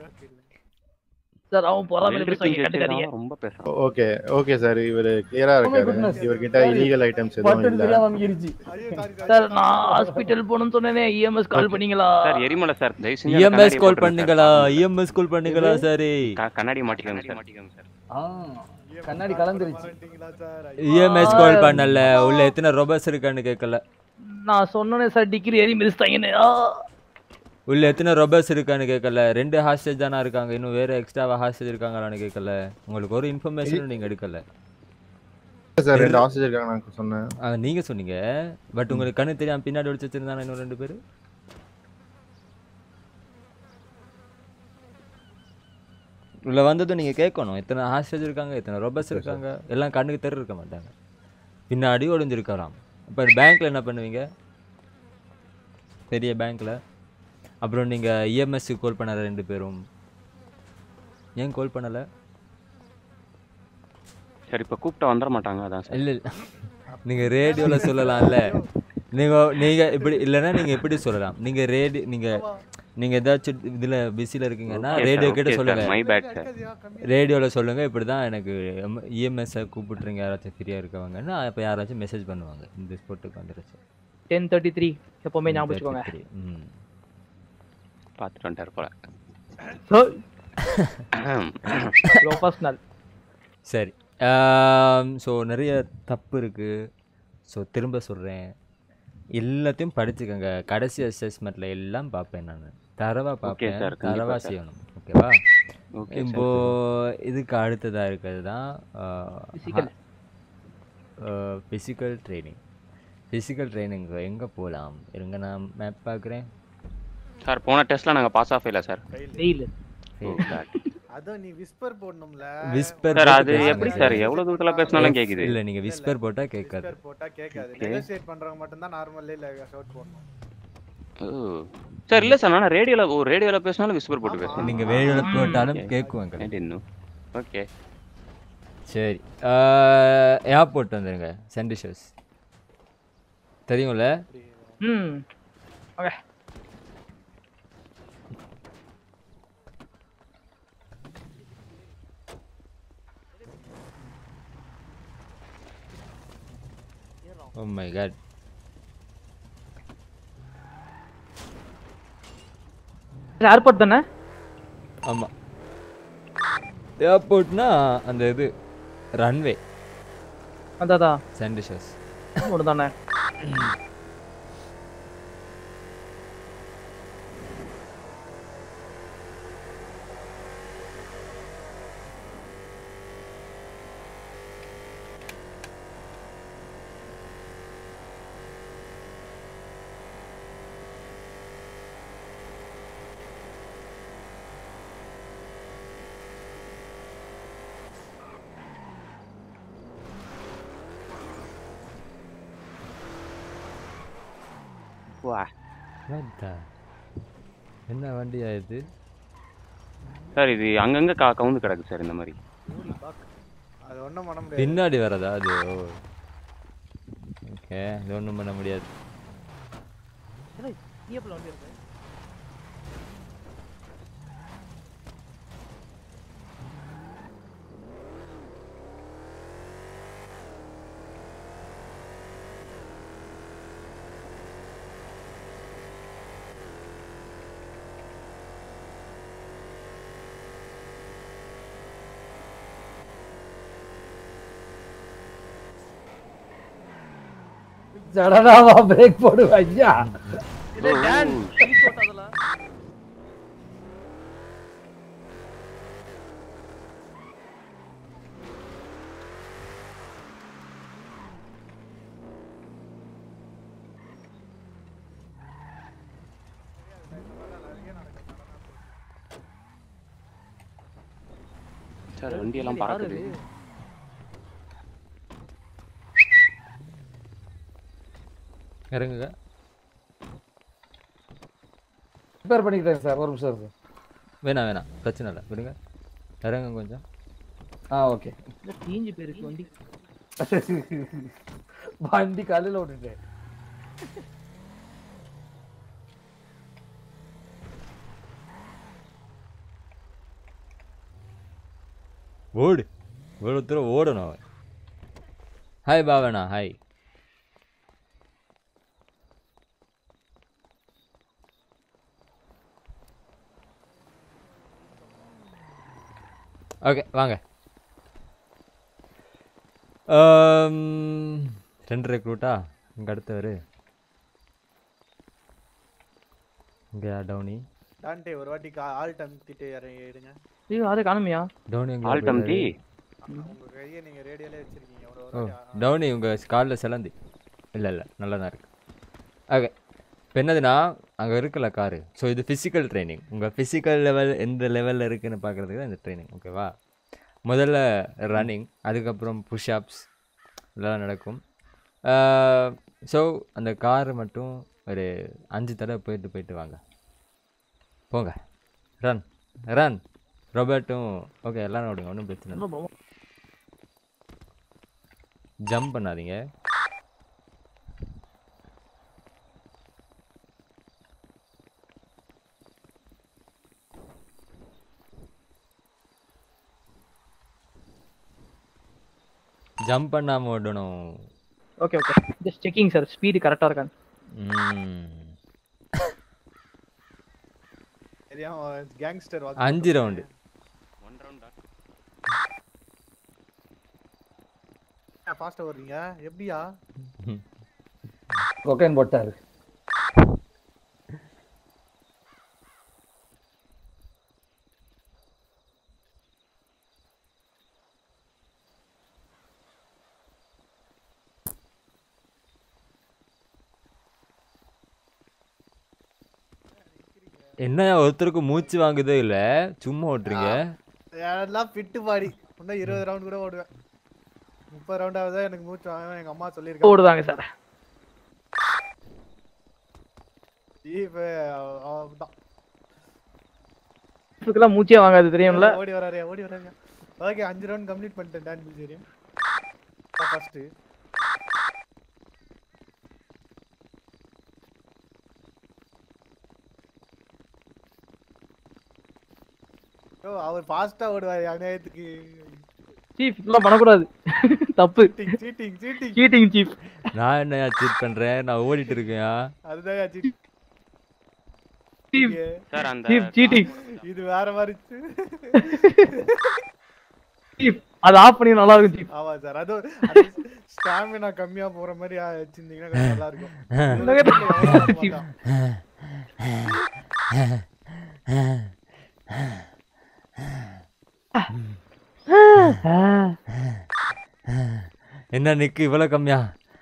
சார் அவன் போறாம பேசுவாங்க கண்டுக்காதீங்க ரொம்ப பேசுறான் ஓகே ஓகே சார் இவர் கிளியரா இருக்காரு goodness. இவர்கிட்ட இல்லீகல் ஐட்டம்ஸ் எதுவும் பட்டன் இல்ல தெரியாம அமுக்கிருச்சு சார் நான் ஹாஸ்பிட்டல் போகணும்னு சொன்னேனே இஎம்எஸ் கால் பண்ணீங்களா சார் எரிமலை சார் தயவு செஞ்சு அந்த இஎம்எஸ் கண்ணாடியை கால் போட்டுருங்க பண்ணீங்களா சார். இஎம்எஸ் கால் பண்ணீங்களா சரி க- கண்ணாடி மாட்டிக்கோங்க சார் ஆ கண்ணாடி கலந்துருச்சு இஎம்எஸ் கால் பண்ணல உள்ள எத்தனை ரொபர்ஸ் இருக்கான்னு கேட்கல நான் சொன்னேனே சார் டிகிரி ஏறி மிதிச்சிட்டாங்கன்னு ஆ. உள்ள எத்தனை ரொபர்ஸ் இருக்கான்னு கேட்கல ரெண்டு ஹாஸ்டேஜ் தானே இருக்காங்க இன்னும் வேற எக்ஸ்ட்ராவா ஹாஸ்டேஜ் இருக்காங்களான்னு கேட்கல உங்களுக்கு ஒரு இன்ஃபர்மேஷனும் நீங்க எடுக்கல சார் ரெண்டு ஆசிரியர் இருக்காங்க நான் சொன்னேன் ஆ, நீங்க சொன்னீங்க பட் உங்களுக்கு கண்ணு தெரியாம பின்னாடி ஒளிச்சு வச்சிருந்தானே இன்னும் ரெண்டு பேரு உள்ள வந்ததும் நீங்க கேட்கணும் எத்தனை ஹாஸ்டேஜ் இருக்காங்க எத்தனை ரொபர்ஸ் இருக்காங்க எல்லாம் கண்ணுக்கு தெரு இருக்க மாட்டாங்க பின்னாடி ஒளிஞ்சிருக்கலாம் இப்போ பேங்க்ல என்ன பண்ணுவீங்க பெரிய பேங்க்ல அப்புறம் நீங்க இஎம்எஸ்க்கு கால் பண்ண ரெண்டு பேரும் ஏன் கால் பண்ணல சரி இப்ப கூப்பிட்டா வந்துட மாட்டாங்க அதான் சார் இல்ல இல்ல நீங்க ரேடியோல சொல்லலாம்ல நீங்க நீங்க இப்படி இல்லைன்னா நீங்க எப்படி சொல்லலாம் நீங்க ரேடி நீங்க நீங்க ஏதாச்சும் இதுல பிஸில இருக்கீங்கன்னா Okay, sir. ரேடியோ Okay, கிட்ட sir. சொல்லுங்க My bad, sir. ரேடியோல சொல்லுங்க இப்படிதான் எனக்கு இஎம்எஸ் கூப்பிட்டுறீங்க யாராச்சும் ஃப்ரீயா இருக்கவங்கன்னா அப்ப யாராச்சும் மெசேஜ் பண்ணுவாங்க இந்த ஸ்போர்ட்டுக்கு வந்துருச்சு டென் தேர்ட்டி த்ரீ எப்பவுமே ஞாபகம் வச்சுக்கோங்க 33. ம் பார்த்துட்டு வந்துட்டார் போல ப்ரொஃபஷனல் சரி ஸோ நிறைய தப்பு இருக்குது ஸோ திரும்ப சொல்கிறேன் எல்லாத்தையும் படிச்சுக்கோங்க கடைசி அசஸ்மெண்ட்டில் எல்லாம் பார்ப்பேன் நான் தரவா பார்ப்பேன் sir, கண்டிப்பா தரவா sir. செய்யணும் ஓகேவா Okay, sir. இப்போ இதுக்கு அடுத்ததாக இருக்கிறது தான் Physical. Physical training physical training எங்கே போகலாம் இருங்க நான் மேப் பார்க்குறேன் சார் போன டெஸ்ட்ல நாங்க பாஸ் ஆஃப் இல்ல சார் வெயில் அதான் நீ விஸ்பர் போடணும்ல விஸ்பர் Sir, அது எப்படி sir? எவ்வளவு தூரத்துல பேசினாலும் கேக்குது. இல்லை நீங்கள் விஸ்பர் போட்டால் கேட்காது விஸ்பர் போட்டா கேட்காது Okay. நெகோசியேட் பண்றவங்க மட்டும் தான் நார்மல்ல இல்ல ஷவுட் போடணும் ஓ சார் இல்ல சார் நான் ரேடியோல ஓ ரேடியோல பேசினாலும் விஸ்பர் போட்டு பேசுறேன் நீங்கள் வேலையில் போட்டாலும் கேட்குவாங்க இன்னும் ஓகே சரி ஏர்போர்ட் வந்துருங்க சென்டிஷஸ் தெரியும்ல ம் okay oh my god airport தானே ஆமாம் ஏர்போர்ட்னா அந்த இது ரன்வே அதான் சென்டிஷஸ் ஒன்று தானே வா What the? என்ன வண்டியா இது சார் இது அங்கங்க கா கவுந்து கிடக்கு சார் இந்த மாதிரி அது ஒண்ணும் பண்ண முடியாது பின்னாடி வரதா அது ஓகே இது ஒன்றும் பண்ண முடியாது ஈயப்பில் வண்டி இருக்கு சடனாவா பிரேக் போடு ஐயா இல்ல டான் police ஓட்டாதல சார் வண்டியெல்லாம் பறக்குது இறங்குங்க ரிப்பேர் பண்ணிக்கிட்டேன் சார் ஒரு நிமிஷம் இருக்கு வேணாம் வேணாம் பிரச்சனை இல்லை விடுங்க இறங்குங்க கொஞ்சம் ஆ ஓகே தீஞ்சு போயிருக்கு வண்டி வண்டி காலையில் விட்டுட்டேன் ஓடு இவ்வளோ தூரம் ஓடணும் அவன் ஹாய் பாவனா ஹாய் ஓகே வாங்க ஆம், ரெண்டு ரெக்ரூட்டா இங்கே அடுத்தவர் இங்கே டவுனி டான்டே ஒரு வாட்டி ஆல்ட் அமுத்திட்டு இறங்கிடுங்க ஐயோ அதை காணுமியா டவுனி எங்க ஆல்ட் அமுத்தி? உங்க கையை நீங்க ரேடியோல வச்சிருக்கீங்க ஒரு ஒரு ஓ வாட்டி டவுனி உங்கள் காலில் சிலந்தி இல்லை இல்லை நல்லா தான் இருக்கு ஓகே இப்போ என்னதுன்னா அங்கே இருக்குல்ல காரு ஸோ இது ஃபிசிக்கல் ட்ரைனிங் உங்கள் ஃபிசிக்கல் லெவல் எந்த லெவலில் இருக்குன்னு பார்க்குறதுக்கு தான் இந்த ட்ரைனிங் ஓகேவா முதல்ல ரன்னிங் அதுக்கப்புறம் புஷ்அப்ஸ் இதெல்லாம் நடக்கும் ஸோ அந்த கார் மட்டும் ஒரு அஞ்சு தடவை போயிட்டு போயிட்டு வாங்க போங்க ரன் ரன் ரொபர்ட்டும் ஓகே எல்லாரும் ஓடுங்க ஒன்றும் பிரச்சனை இல்லை ஜம்ப் பண்ணாதீங்க ஜம்ப் பண்ணாம ஓடணும் okay okay just checking sir speed கரெக்டாக இருக்கான்னு தெரியாம கேங்ஸ்டர் அஞ்சு ரவுண்டு ஃபாஸ்டா வர்றீங்க எப்படியா கொக்கைன் போட்டாரு என்ன ஒருத்தருக்கு மூச்சு வாங்குதே இல்ல சும்மா ஓட்டுறீங்க எல்லாம் ஃபிட்டு பாடி இன்னும் இருபது ரவுண்ட் கூட ஓடுவேன் முப்பது ரவுண்டாவது தான் எனக்கு மூச்சு வாங்க எங்க அம்மா சொல்லியிருக்காங்க ஓடுதாங்க சார் இப்ப அவன்தான் இதுக்கெல்லாம் மூச்சே வாங்காது தெரியும்ல ஓடி வராரு ஓடி வராரு ஓகே அஞ்சு ரவுண்ட் கம்ப்ளீட் பண்ணிட்டேன் டான் பில்ஜேரியம் ஃபர்ஸ்ட் ஓ அவர் ஃபாஸ்டா ஓடுவாரு அநியாயத்துக்கு சீஃப் இதெல்லாம் பண்ணக்கூடாது தப்பு cheating cheating cheating cheating chief நான் என்ன சீட் பண்றேன் நான் ஓடிட்டு இருக்கேன் அதுதான் சீட்டிங் சார் அந்த சீஃப் சீட்டிங் இது வேற மாதிரி சீஃப் அது ஆஃப் பண்ணி நல்லா இருக்கும் சீஃப் ஆமா சார் அது ஸ்டாமினா கம்மியா போற மாதிரி ஆ- வச்சிருந்தீங்கன்னா கொஞ்சம் நல்லா இருக்கும் என்ன நிக்கு இவ்வளவு கம்மியா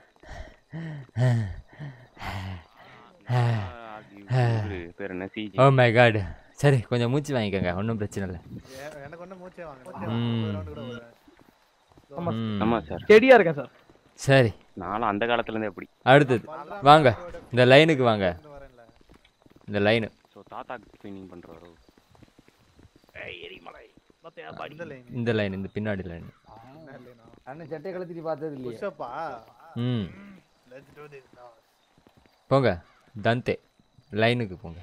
இவரு பேர் என்ன சிஜி ஓ மை காட் சரி கொஞ்சம் மூச்சு வாங்கிக்கோங்க ஒன்றும் பிரச்சனை இல்லை எ- எனக்கு ஒன்றும் மூச்சே வாங்க ம். ரவுண்ட் கூட ஓடுவேன் ஆமா ம். ஆமா சார் ஸ்டெடியா இருக்கேன் சார் சரி நானும் அந்த காலத்துல இருந்தே எப்படி அடுத்தது வாங்க பல்ராம் இந்த லைனுக்கு வாங்க இந்த லைனு ஸோ தாத்தாக்கு ட்ரைனிங் பண்ணுறாரோ எரிமலை இந்த லைன் இந்த பின்னாடி லைன் அண்ணன் சட்டை கலத்திட்டு பார்த்தது இல்லையே புஷ்அப்பா ம் லெட்ஸ் டு திஸ் நவ போங்க தந்தே லைனுக்கு போங்க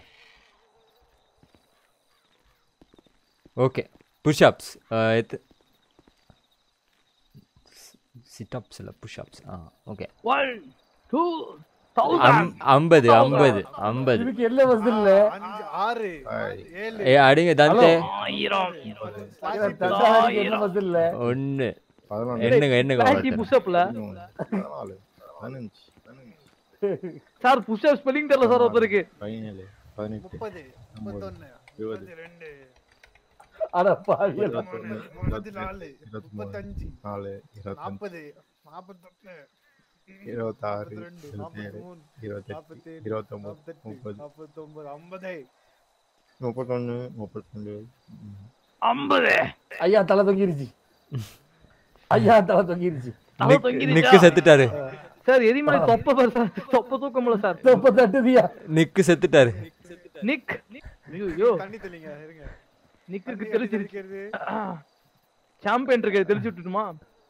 ஓகே புஷ்அப்ஸ் எத்து சிட்டப்ஸ் இல்லை புஷ்அப்ஸ் ஆ ஓகே ஒன் டூ ஐம்பது ஐம்பது ஐம்பது இதுக்கு என்ன வசதி இல்ல அஞ்சு ஆறு ஏழு ஏ அடிங்க தந்தே ஆயிரம் தந்தாடிக்கு என்ன வசதி இல்ல ஒன்று பதினொன்று என்னங்க என்னங்க பேக்கி ஒருத்தர்? புஷ்அப்ல பதினாலு பதினஞ்சு பதினஞ்சு சார் புஷ்அப் ஸ்பெல்லிங் தெரியல சார் ஒருத்தருக்கு பதினேழு பதினெட்டு முப்பது முப்பத்தொன்னு இருபது முப்பத்தி ரெண்டு அட பாவி இருபத்தொன்னு முப்பத்தி நாலு இருபத்தி மூணு முப்பத்தஞ்சு நாலு இருபத்தஞ்சு நாற்பது நாற்பத்தொன்னு இருபத்தாறு ரெண்டு இருபத்தேழு நாற்பத்தி மூணு இருபத்தெட்டு நாற்பத்தேழு இருபத்தொம்பது நாற்பத்தெட்டு முப்பது நாற்பத்தொன்பது ஐம்பது முப்பத்தொன்று முப்பத்திரெண்டு ஐம்பது ஐயா தலை தொங்கிருச்சு ஐயா தலை தொங்கிருச்சு தலை நிக்கு- தொங்கிருச்சா? நிக்கு செத்துட்டாரு சார் எரிமலை தொப்ப பாரு சார் தொப்ப தூக்க முடியல சார் தொப்ப தட்டுதியா நிக்கு செத்துட்டாரு நிக் ஐயோ தண்ணி தெளிங்க இருங்க நிக்கு தண்ணி இருக்கு எப்படி தெளிச்சிருச்சு தெளிக்கிறது? சாம்பியன் இருக்கு தெளிச்சு விட்டுட்டுமா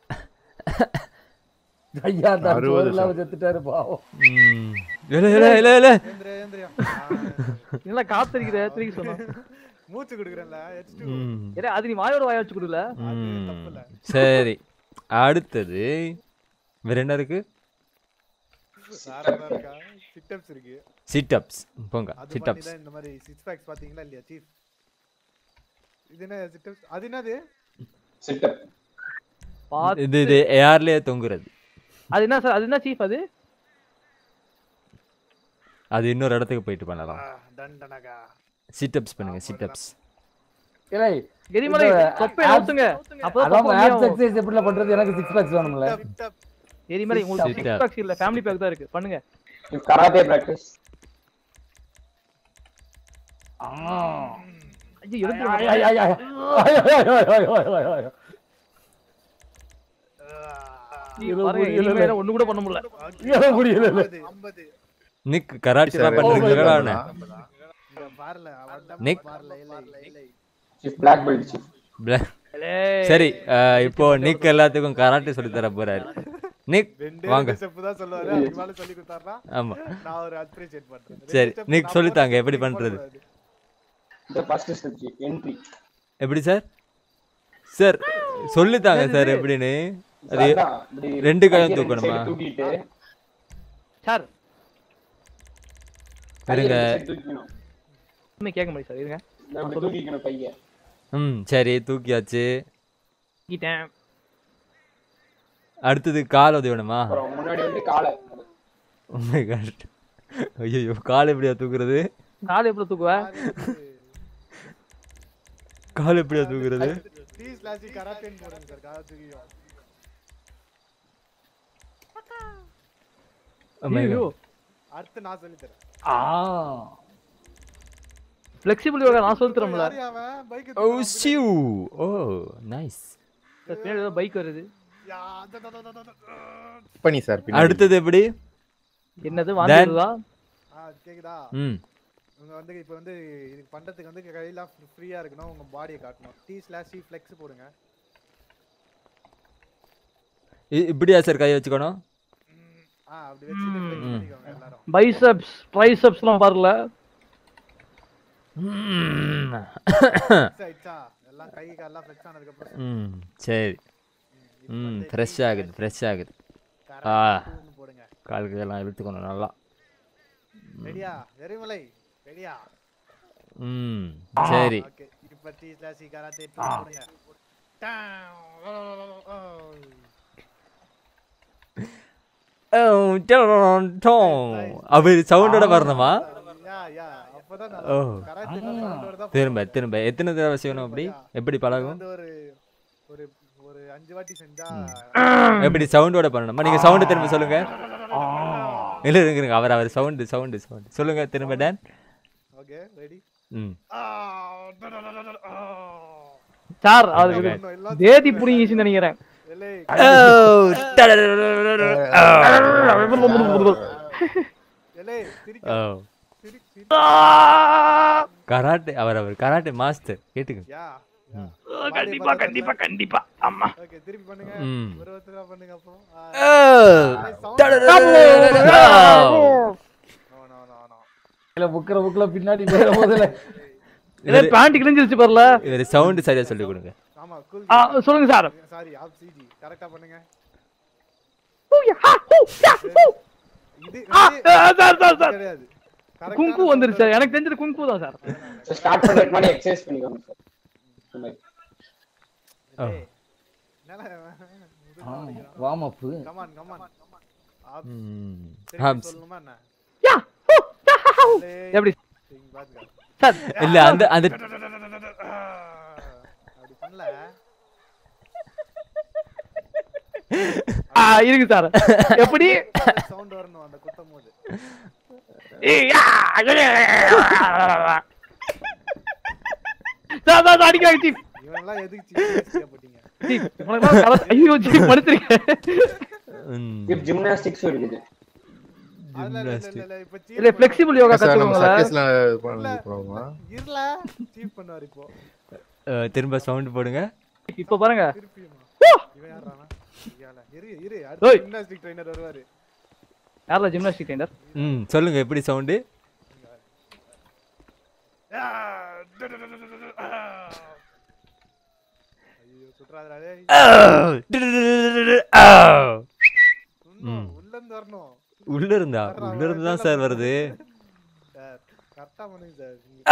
ஐயா தான் அறுபது சோறு இல்லாம செத்துட்டாரு பாவம் ம். இல்ல இல்ல இல்ல இல்ல ஏந்திரியா, ஏந்திரியா. நல்லா காத்தடிக்கிற திருப்பி சொன்னா மூச்சு கொடுக்குறேன்ல H2. ம். ஏடா அது நீ வாயோட வாய வச்சு கொடுல ம். சரி அடுத்தது வேற என்ன இருக்கு சாரதா இருக்கா சிட்டப்ஸ் இருக்கு சிட்டப்ஸ் போங்க அது சிட்டப்ஸ் பண்ணி தான் இந்த மாதிரி சிக்ஸ் பேக்ஸ் பாத்தீங்களா இல்லையா சீஃப் இது என்ன சிட்டப்ஸ் அது என்னது பாத்து இது இது ஏர்லயே தொங்குறது அது என்ன சார் அது என்ன சீஃப் அது அது இன்னொரு இடத்துக்கு போயிட்டு பண்ணலாம் டண்டனகா சிட்டப்ஸ் பண்ணுங்க சிட்டப்ஸ் இல்லை எரிமலை தொப்பை ஊத்துங்க அப்பதான் அதான் தொப்பை ஆப்ஸ் கம்மியாகும். எக்ஸசைஸ் எப்படில பண்றது எனக்கு சிக்ஸ் பேக்ஸ் வேணும்ல எரிமலை உங்களுக்கு Sit சிக்ஸ் up. பேக்ஸ் இல்ல ஃபேமிலி பேக் தான் இருக்கு பண்ணுங்க கராத்தே பிராக்டிஸ் ஐயோ எடுத்து ஐயா, ஐயா, ஐயா, ஐயா. ஐயா, ஐயா, ஐயா, ஐயா, ஐயா, ஐயா. இது பாருங்க புரியல. எரிமலையில ஒண்ணு கூட பண்ண முடியல ஏன் புரியல இல்ல? ஐம்பது நிக் கராட்டே தான் Sir, பண்றீங்களா okay. என்ன? இங்க பாருல அவன் தான் நிக் பாருல இல்லை இல்லை பிளாக் பெல்ட் Bla- சரி அஹ், இப்போ நிக் எல்லாத்துக்கும் கராட்டே சொல்லி தர போறாரு நிக் ரெண்டே வாங்க ரெண்டு ஸ்டெப் தான் சொல்லுவாரு அதுக்கு மேல சொல்லி கொடுத்தாருன்னா ஆமா நான் ஒரு அப்ரிஷியேட் பண்றேன் ரெண்டு சரி step நிக் நான் சொல்லித்தாங்க போட்டு எப்படி நீ பண்றது போடக்கூடாது. இந்த ஃபர்ஸ்ட் ஸ்டெப் என்ட்ரி எப்படி சார் சார் சொல்லித்தாங்க சார் எப்படின்னு அது அதான், இப்படி ரெண்டு கையும் கையை ரெண்டு தூக்கணுமா side தூக்கிட்டு சார் கையை இருங்க ரெண்டு side தூக்கிக்கணும். ஒண்ணுமே கேட்க முடியும் சார் இருங்க இந்த இப்படி தூக்கிக்கணும் கையை ம் சரி தூக்கியாச்சு தூக்கிட்டேன் அடுத்தது கால் உதவி வேணுமா அப்புறம் முன்னாடி வந்து காலை Oh my god. ஐயோ கால் எப்படியா தூக்குறது கால் எப்படி தூக்குவ கால் எப்படியா தூக்குறது T slash கராத்தேன்னு போடுங்க சார் கராத்தேயும் Oh my ஐயோ god. அடுத்து நான் சொல்லி தரேன் ஆ ஃபிளெக்சிபிள் யோகா நான் சொல்லி தரேன்ல யாரு அவன் bike Oh, siu. Oh, nice. Sir பின்னாடி ஏதோ பைக் வருது பண்ணி சார் பின்னாடி. அடுத்தது எப்படி என்னது Then- வாந்தி வருதா ஆ கேக்குதா ம் உங்க வந்து இப்போ வந்து இது பண்றதுக்கு வந்து கையெல்லாம் ஃப்ரீயா இருக்கணும் உங்க பாடியை காட்டணும் டி ஸ்லாஷ் ஃப்ளெக்ஸ் போடுங்க இ- இப்படியா சார் கை வச்சுக்கணும் ஆ அப்படி வச்சுட்டு flex பண்ணிக்கோங்க எல்லாரும் பைசப்ஸ் ட்ரைசப்ஸ்லாம் வரல Flex ஆயிடுச்சா எல்லாம் கை காலெல்லாம் ஃப்ளெக்ஸ் ஆனதுக்கு அப்புறம் ம் சரி ம் ஃப்ரெஷ் ஆகுது ஃப்ரெஷ் ஆகுது ஆ போடுங்க காலுக்கு எல்லாம் இழுத்துக்கணும் நல்லா ரெடியா எரிமலை ரெடியா ம் சரி ஓகே இப்போ டி ஸ்லாஷ் கராத்தே டூ போடுங்க ஓ, டோன், டோன். அப்படி சவுண்டோட வரணுமா யா யா அப்பதான் ஓ நல்லா கராத்தே சவுண்டோட தான் திரும்ப திரும்ப எத்தனை தடவை செய்யணும் அப்படி எப்படி பழகும் வந்து ஒரு ஒரு ஒரு அஞ்சு வாட்டி செஞ்சா எப்படி சவுண்டோட பண்ணணுமா நீங்க சவுண்ட் திரும்ப சொல்லுங்க இல்ல இருங்க இருங்க. அவர் அவர் சவுண்ட் சவுண்ட் சவுண்ட் சொல்லுங்க திரும்ப டான் ஓகே ரெடி ம் சார் அது தேதி புடிங்கிச்சுன்னு நினைக்கிறேன் ஓ, டடடடடடட. ஓ. ஏலே சிரிக்க ஓ சிரி சிரி கராட்டே அவர் அவர் கராட்டே மாஸ்டர் கேட்டுங்க யா ம். கண்டிப்பா கண்டிப்பா கண்டிப்பா ஆமா ஓகே திருப்பி பண்ணுங்க ம். ஒரு ஒருத்தரா பண்ணுங்க அப்போ இல்ல புக்கிற புக்கில பின்னாடி போயிட போதில்ல இதே பேண்ட் கிழிஞ்சிருச்சு பாருல இவர் சவுண்ட் சரியா சொல்லி கொடுங்க ஆமா cool. ஆ, சொல்லுங்க சார். சாரி ஆப் சிஜி கரெக்ட்டா பண்ணுங்க இது ஆ, ஆ, சார் சார் சார் கிடையாது குங்கு வந்துருச்சு சார் எனக்கு தெரிஞ்சது குங்கு தான் சார் ஸ்டார்ட் பண்றதுக்கு முன்னாடி எக்ஸசைஸ் பண்ணிக்கோங்க sir warm up come on come on ஆப் ம். திருப்பி ஹாம்ஸ். சொல்லணுமா என்ன எப்படி இங்க பாத்துக்க சார் இல்ல அந்த அந்த அப்படி பண்ணல ஆ இருக்கு சார் எப்படி சவுண்ட் வரணும் அந்த குத்தும் போது ஏய், யா, சார் சார் சார், அடிக்கிறாங்க சீஃப் இவனெல்லாம் எதுக்கு சீப் போட்டீங்க சீஃப் இவனுக்கு கலத்து ஐயோ சீஃப் மன்னிச்சிருங்க இப்போ ஜிம்னாஸ்டிக்ஸும் இருக்குது அதெல்லாம் இல்ல, இல்ல, இல்ல, இப்ப cheap இல்ல ஃபிளெக்சிபிள் யோகா சார் நம்ம கத்துக்கோங்களேன் சர்க்கஸ்ல இல்ல. பண்ணி போறோமா இருல சீப் பண்ணுவார் இப்போ அஹ், திரும்ப சவுண்ட் போடுங்க இப்போ பாருங்க திருப்பியுமா இவன் யாரானா ஐயால இரு இரு ஓய். அடுத்து ஜிம்னாஸ்டிக் ட்ரைனர் வருவாரு யாரில் ஜிம்னாஸ்டிக் ட்ரைனர் ம் சொல்லுங்க எப்படி சவுண்டு ஐயோ சுற்றாதடா டேய் ம். உள்ள இருந்து வரணும் உள்ள இருந்தா உள்ள இருந்து தான் சார் வருது சார் கரெக்டா பண்ணுங்க சார்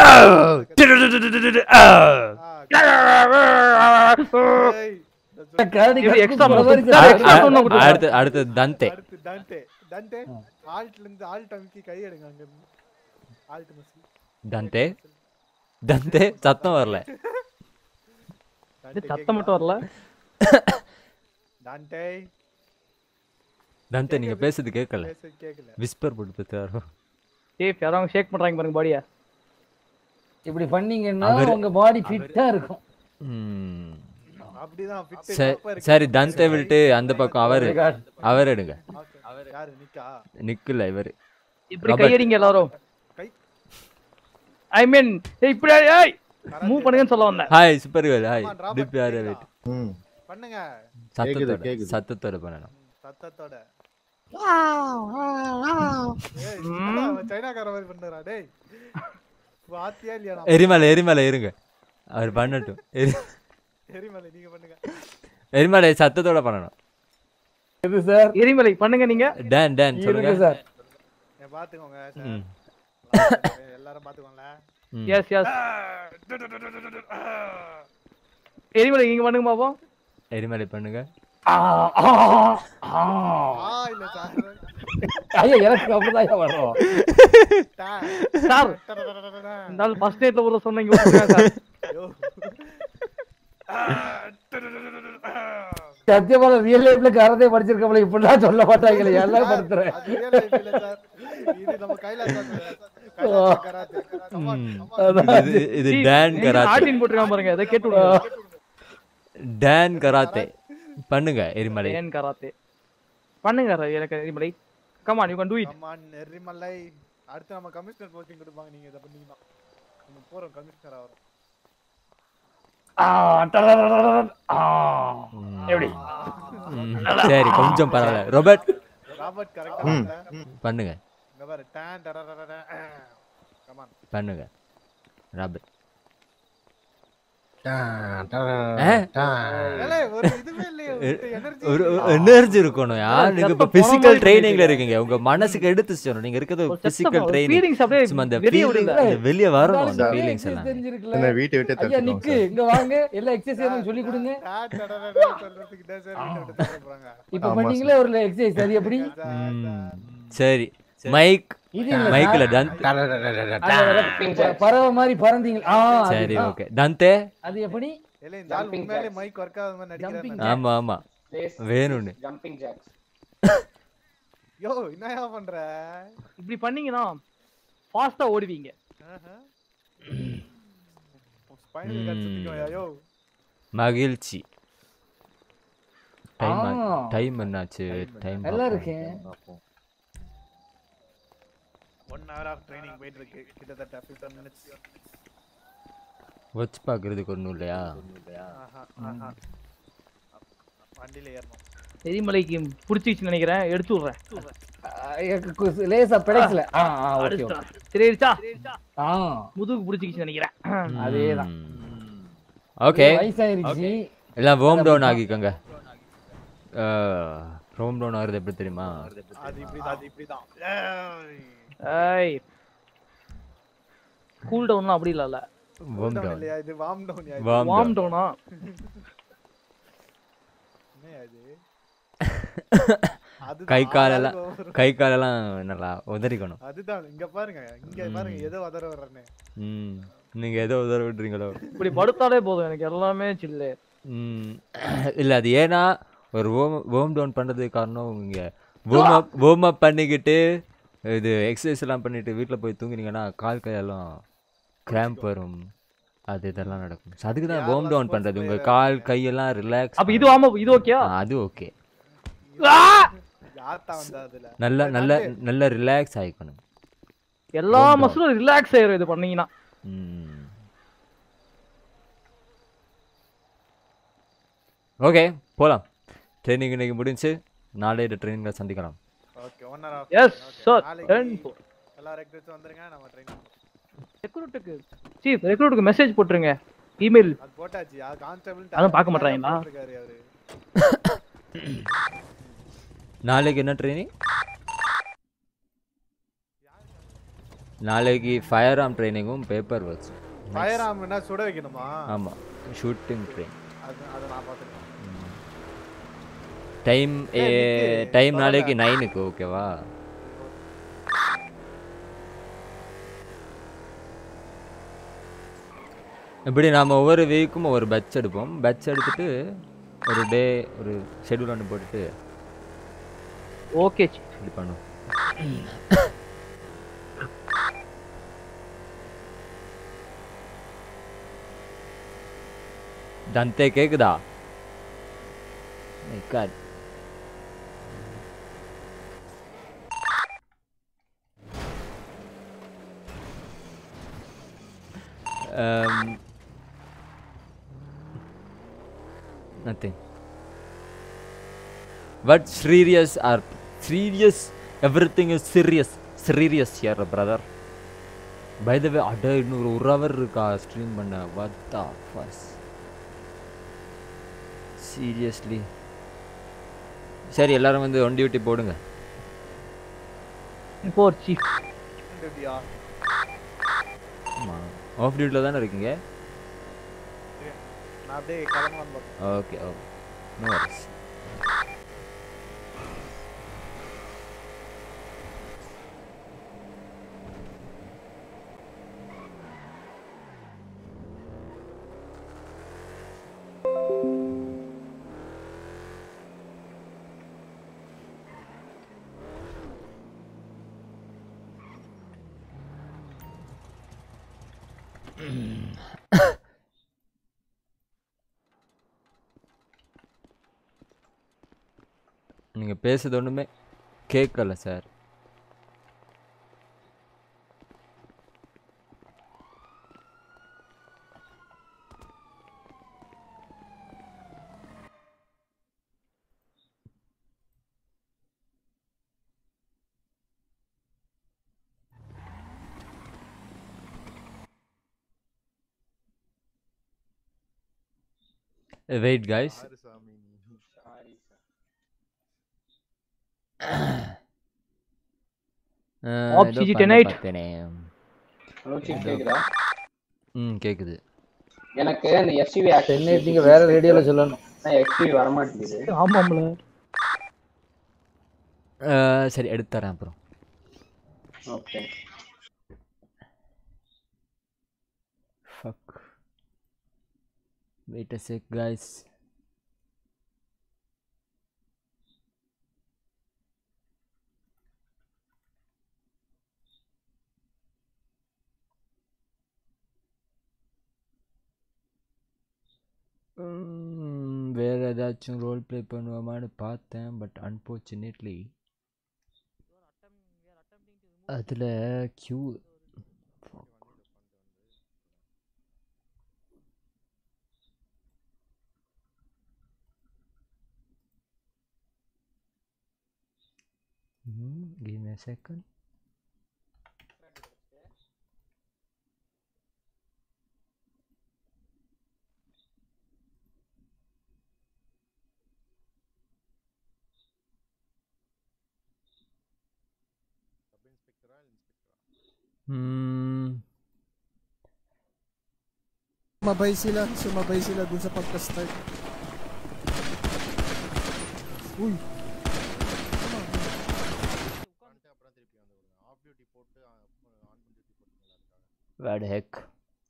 எப்படி extra அ- muscle? அ- extra sound கொடுங்க. அடுத்து அடுத்து தந்தே அடுத்து டண்டே டண்டே ஆல்ட்ல இருந்து ஆல்ட் அமுக்கி கை எடுங்க அங்க இருந்து ஆல்ட் மசி தந்தே தந்தே சத்தம் வரல இது சத்தம் மட்டும் வரல டண்டே தந்தே நீங்க பேசுறது கேட்கல பேசுறது கேட்கல. விஸ்பர் போட்டு பேசுறாரு சீஃப் யாரும் ஷேக் பண்றாங்க பாருங்க பாடியா இப்படி பண்ணீங்கன்னா அவரு- உங்க பாடி ஃபிட்டா இருக்கும் ம். அப்படிதான் fit சரி proper இருக்கு. சரி தந்தே விட்டு அந்த பக்கம் அவரு Oh my God. அவர் எடுங்க அவர் யாரு நிக்கா நிக்கல இவரு இப்படி ராபர்ட். கையடிங்க எல்லாரும் கை ஐ மீன் இப்படி ஏய் மூவ் பண்ணுங்கன்னு சொல்ல வந்தேன் hi super girl hi Come on, Robert, டிப் யார் கேக்குதா? வெயிட் ம் பண்ணுங்க சத்தத்தோட கேக்குது. சத்தத்தோட பண்ணணும் சத்தத்தோட ஏய், என்னடா அவன் சைனாக்கார மாதிரி பண்றா டேய் வாத்தியா இல்லையா நான் எரிமலை எரிமலை இருங்க அவர் பண்ணட்டும் எரி- எரிமலை நீங்க பண்ணுங்க எரிமலை சத்தத்தோட பண்ணணும் இது சார் எரிமலை பண்ணுங்க நீங்க டான் டான் சொல்லுங்க இருக்கு சார் ஏன் பாத்துக்கோங்க ம். சார் எல்லாரும் பாத்துக்கோங்களேன் ம். எஸ் எஸ் எரிமலை நீங்க பண்ணுங்க பாப்போம் எரிமலை பண்ணுங்க ஆ, ஆ, ஆ. ஆ இல்ல சார் ஐயா எனக்கு அப்படிதான் வரும் டா. சார் டடடடடடா. இந்த ஆள் ஃபர்ஸ்ட் டேட்ல ஒரு சொன்னீங்க விட்டுருங்க சார் ஐயோ. சத்தியமான ரியல் லைஃப்ல கரதே படிச்சிருக்கவங்கள இப்படிலாம் சொல்ல மாட்டாங்களே எல்லாம் படுத்துறேன் அது real life இல்ல சார் இது நம்ம Kailasa Kailasa karate Come on, ம். come on. இது இது டான் கராத்தே ஆட்டின் போட்டுருக்கான் பாருங்க இதை கேட்டு விடுங்க டான் கராத்தே பண்ணுங்க எரிமலை ஏன் கராத்தே பண்ணுங்க ரவி, எனக்கு எரிமலை come on you can do it Come on, நெறிமலை அடுத்து நம்ம கமிஷனர் போஸ்டிங் கொடுப்பாங்க நீங்க இதை பண்ணீங்கன்னா நம்ம போறோம் கமிஷனர் ஆகிறோம் ஆ, டடடடடட. ஆ. எப்படி ம், சரி கொஞ்சம் பரவாயில்ல ரோபர்ட் ராபர்ட் கரெக்டா ம். பண்ணல பண்ணுங்க இங்க பாரு டான் டடடடட கமான் பண்ணுங்க ராபர்ட் டான், டான், ஆ? டான். ஏலே ஒரு இதுவே இல்லையே எனர்ஜி ஒரு எனர்ஜி இருக்கணும் யார் நீங்க இப்ப செத்த போன பிசிக்கல் மாதிரி ட்ரைனிங்ல பண்ணிட்டு இருக்கீங்க உங்க மனசுக்கு எடுத்து சொல்லணும் நீங்க இருக்கிறது ஒரு செத்த பிசிக்கல் ஒரு ட்ரைனிங் feelings அப்படியே சும்மா அந்த வெளிய feeling விடுங்க. அந்த வெளிய வரணும் அந்த இருந்தாலும் ஃபீலிங்ஸ் exercise எல்லாம் தெரிஞ்சிருக்குல்ல? என்ன வீட்டை விட்டு ஐயா தடுத்துட்டோம் நிக்கு சார் இங்க வாங்க எல்லாம் எக்ஸசைஸ் சொல்லி கொடுங்க டான் டடடடட சொல்றதுக்கு தான் சார் வீட்டை விட்டு தள்ள போறாங்க இப்ப ஆமா பண்ணீங்களே ஒரு எக்ஸசைஸ் அது எப்படி ம், சரி மைக் இது இல்ல மைக்ல சார். டன் அது ஒரு பறவை மாதிரி பறந்தீங்க ஆ அது- சரி ஆ. ஓகே தந்தே அது எப்படி ஏலே இந்த ஆள் உண்மையிலே மைக் ஒர்க் ஆகாத மாதிரி Jumping நடிக்கிறாரு ஆமா ஆமா வேணும்னு ஜம்பிங் ஜாக்ஸ் யோ என்னயா பண்ற இப்படி பண்ணீங்கன்னா ஃபாஸ்டா ஓடுவீங்க ஸ்பைனல் கார்டு ம். சுத்திக்கோயா யோ மகிழ்ச்சி டைம் ஆ. டைம் என்னாச்சு டைம் நல்லா இருக்கேன் ஒன் ஹவர் ஆஃப் ட்ரைனிங் போயிட்டு இருக்கு கிட்டத்தட்ட ஃபிஃப்டீன் மினிட்ஸ் வச்சு பார்க்குறதுக்கு ஒன்றும் இல்லையா ஆஹா ஆஹா வண்டியில ஏறணும் எரிமலைக்கு பிடிச்சிச்சு நினைக்கிறேன் எடுத்து விடுறேன் லேசா பிடைக்கல ஆ ஆ ஓகே அடிச்சிட்டா. தெரியுச்சா ஆ முதுகு பிடிச்சிக்கிச்சு நினைக்கிறேன் அதேதான் ஓகே வயசாயிருச்சு. எல்லாம் வோம் டவுன் ஆகிக்கோங்க ரோம் டவுன் ஆகுறது எப்படி தெரியுமா அது இப்படிதான் அது இப்படிதான் ஏய் கூல் டவுன்லாம் அப்படி இல்லல்ல Warm down down. இல்லையா இது warm down yeah Warm warm down. டவுனா என்ன இது கை அதுதான் காலெல்லாம் ஆளாளுக்கு ஒவ்வொரு- கை காலெல்லாம் நல்லா உதறிக்கணும் அதுதான் இங்க பாருங்க இங்க பாருங்க ஏதோ உதற வர்றேன்னு ம் நீங்கள் ஏதோ உதற விட்றீங்களோ இப்படி படுத்தாலே போதும் எனக்கு எல்லாமே சில்லு ம் இல்லை அது ஏன்னா ஒரு ஓம் ஓம் டவுன் பண்ணுறதுக்கு காரணம் இங்கே warm அப் warm அப் பண்ணிக்கிட்டு இது எக்ஸசைஸ் எல்லாம் பண்ணிட்டு வீட்டில் போய் தூங்கினீங்கன்னா கால் கையெல்லாம் கிராம்ப் வரும் அது இதெல்லாம் நடக்கும் So அதுக்கு தான் warm டவுன் பண்ணுறது உங்கள் கால் கையெல்லாம் ரிலாக்ஸ் அப்ப இது வாம இது ஓகேயா அது ஓகே யார்த்தா வந்தா அதுல நல்ல நல்ல நல்ல ரிலாக்ஸ் ஆகிக்கணும் எல்லா Warm down. மசிலும் ரிலாக்ஸ் ஆயிரும் இது பண்ணீங்கன்னா ஓகே போகலாம் ட்ரைனிங் இன்னைக்கு முடிஞ்சு நாளைய ட்ரைனிங்கில் சந்திக்கலாம் okay one hour half Yes, sir. நாளைக்கு Ten four. எல்லா ரெக்ரூட்ஸ் வந்துருங்க நம்ம ட்ரெயின் ரெக்ரூட்டுக்கு சீஃப் ரெக்ரூட்டுக்கு மெசேஜ் போட்டுருங்க இமெயில் அது போட்டாச்சு அது கான்ஸ்டபிள் அதுவும் பார்க்க மாட்றாங்களா? இருக்காரு அவரு நாளைக்கு என்ன ட்ரைனிங் நாளைக்கு ஃபயர் ஆர்ம் ட்ரைனிங்கும் பேப்பர் ஒர்க்ஸ் ஃபயர் ஆர்ம்னா சுட வைக்கணுமா ஆமாம் ஷூட்டிங் ட்ரெயின் அது அதை நான் பார்த்துருக்கேன் டைம் ஏய், நிக்கு, டைம் சொல்லல. நாளைக்கு நைனுக்கு ஓகேவா இப்படி நாம் ஒவ்வொரு வீக்கும் ஒரு பட்ச் எடுப்போம் பட்ச் எடுத்துட்டு ஒரு டே ஒரு ஷெட்யூல் ஒன்று போட்டுட்டு ஓகே இப்படி பண்ணுவோம் தந்தே கேக்குதா My God. Um, nothing. But serious are serious. Everything is serious. Serious here, brother. By the way, அட இன்னொரு ஒரு ஹவர் இருக்கா ஸ்ட்ரீம் பண்ண வாட் த ஃபஸ் சீரியஸ்லி சரி எல்லாரும் வந்து ஒன் டியூட்டி போடுங்க போர் சீஃப் டியூட்டியா ஆமாம் ஆஃப் டியூட்டியில் தானே இருக்கீங்க நான் அப்படியே கிளம்பலாம் பார்த்தேன் ஓகே ஓகே நோ வரிஸ் நீங்கள் பேசுறது ஒன்றுமே கேட்கல sir wait guys Oxygen tonight. Hello chief கேக்குதா ம் கேக்குது எனக்கு அந்த எஃப்சிவி Tonight நீங்க வேற ரேடியோல சொல்லணும். எஃப்சிவி வர மாட்டேங்குது ஆமாம்ல அஹ், சரி எடுத்து தரேன் அப்புறம் okay Fuck. Wait a sec, guys. ம், வேற ஏதாச்சும் ரோல் ப்ளே பண்ணுவோமான்னு பார்த்தேன் பட் அன்ஃபார்ச்சுனேட்லி அதில் கியூ give me a second Hmm. Sumabay sila, sumabay sila dun sa pagka-start. Uy. Where the heck?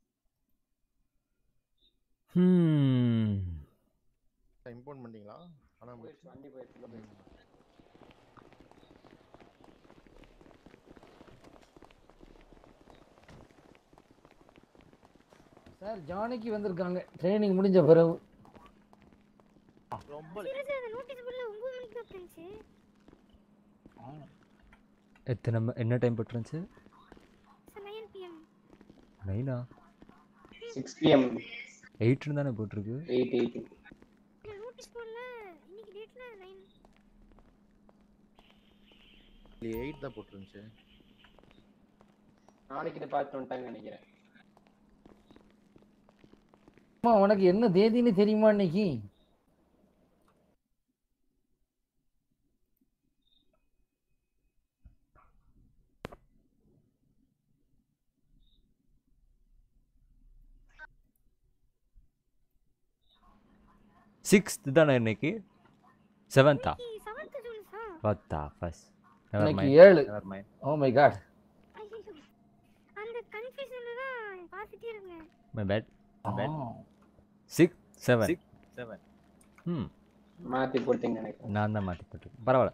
Hmm. Import பண்ணிட்டீங்களா ஆனா வண்டி போயிடுச்சு சார் ஜானிக்கு வந்திருக்காங்க ட்ரைனிங் முடிஞ்ச பிறகு ரொம்ப எத்தனை ம- என்ன டைம் போட்டுருந்துச்சு நைனா சிக்ஸ் பிஎம் எயிட்னு தானே போட்டிருக்கு எயிட் எயிட் எயிட் தான் போட்டுருந்துச்சு நாளைக்கு இதை பார்த்து வந்துட்டாங்கன்னு நினைக்கிறேன் அம்மா உனக்கு என்ன தேதின்னு தெரியுமா இன்னைக்கு சிக்ஸ்த் தானே இன்னைக்கு செவன்த்தா பத்தா ஃபர்ஸ்ட் இன்னைக்கு ஏழு ஓ மை காட் அந்த கன்ஃபியூஷன்ல தான் பார்த்துட்டே இருக்கேன் my bad six seven seven ம் மாத்தி போட்டீங்க நினைக்கிறேன் நான் தான் மாற்றி போட்டிருக்கேன் பரவாயில்ல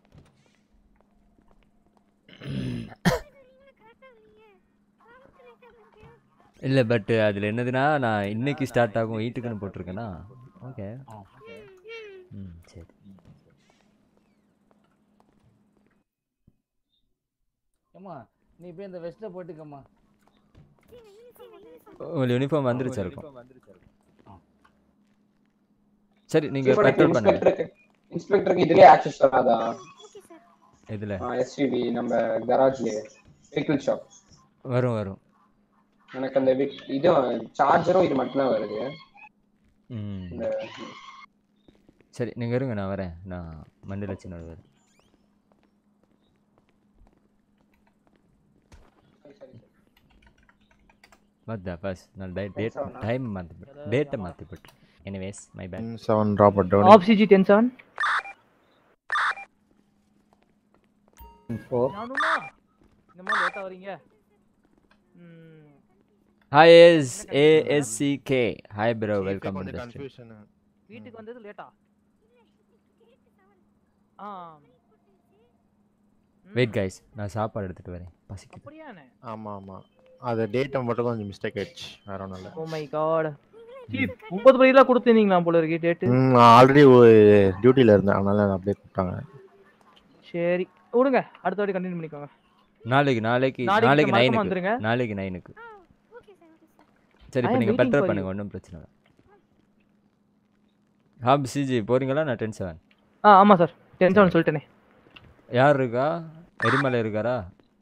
இல்லை பட் அதில் என்னதுன்னா நான் இன்னைக்கு ஸ்டார்ட் ஆகும் எயிட்டுக்குன்னு போட்டிருக்கேன்னா ஓகே ம் சரி ஏம்மா நீ போய் இந்த வெஸ்ட்டை போட்டுக்கம்மா உங்கள் யூனிஃபார்ம் வந்துருச்சா இருக்கும் சரி Chief, நீங்கள் உனக்கு பெட்ரோல் பண்ணுங்க இன்ஸ்பெக்டருக்கு இன்ஸ்பெக்டருக்கு இதுலயே ஆக்சஸ் வராதா இதில் எஸ்யூவி நம்ம கராஜ்லயே வெஹிக்கிள் ஷாப் வரும் வரும் எனக்கு அந்த வி- இது சார்ஜரும் இது மட்டும் தான் வருது ம் இந்த சரி நீங்கள் இருங்க நான் வரேன் நான் மண்டியில் சின்ன வரேன் மத்தா ஃபர்ஸ்ட் நான் டை டேட் டைம் மாற்றி டேட்டை மாற்றி போட்டு anyways my bad seven drop down off CG ten seven நானுமா இந்த மாதிரி லேட்டாக வரீங்க ம், hi S ASCK hi bro welcome to the confusion வீட்டுக்கு வந்தது லேட்டா ஆ வெயிட் கைஸ் நான் சாப்பாடு எடுத்துட்டு வரேன் பசிக்குது அப்படியாண்ணே ஆமா ஆமா அது டேட்டை மட்டும் கொஞ்சம் மிஸ்டேக் ஆயிடுச்சு வேற ஒன்றும் இல்லை ஓ மை காட் சீப் முப்பது படிலாம் கொடுத்துருந்தீங்களா போல இருக்கு டேட்டு ம் ஆல்ரெடி டியூட்டியில் இருந்தேன் அதனால அதை அப்படியே கூப்பிட்டாங்க சரி விடுங்க அடுத்த வாட்டி கண்டினியூ பண்ணிக்கோங்க நாளைக்கு நாளைக்கு நாளைக்கு நாளைக்கு மறக்காம நைனுக்கு வந்துருங்க. நாளைக்கு நைனுக்கு சரி I இப்போ am நீங்கள் waiting பெட்ரோல் for you. பண்ணுங்க ஒன்றும் பிரச்சனை இல்லை ஹாப் சிஜி போறீங்களா நான் டென் செவன் ஆ ஆமாம் சார் டென் செவன் சொல்லிட்டேனே யார் இருக்கா எரிமலை இருக்காரா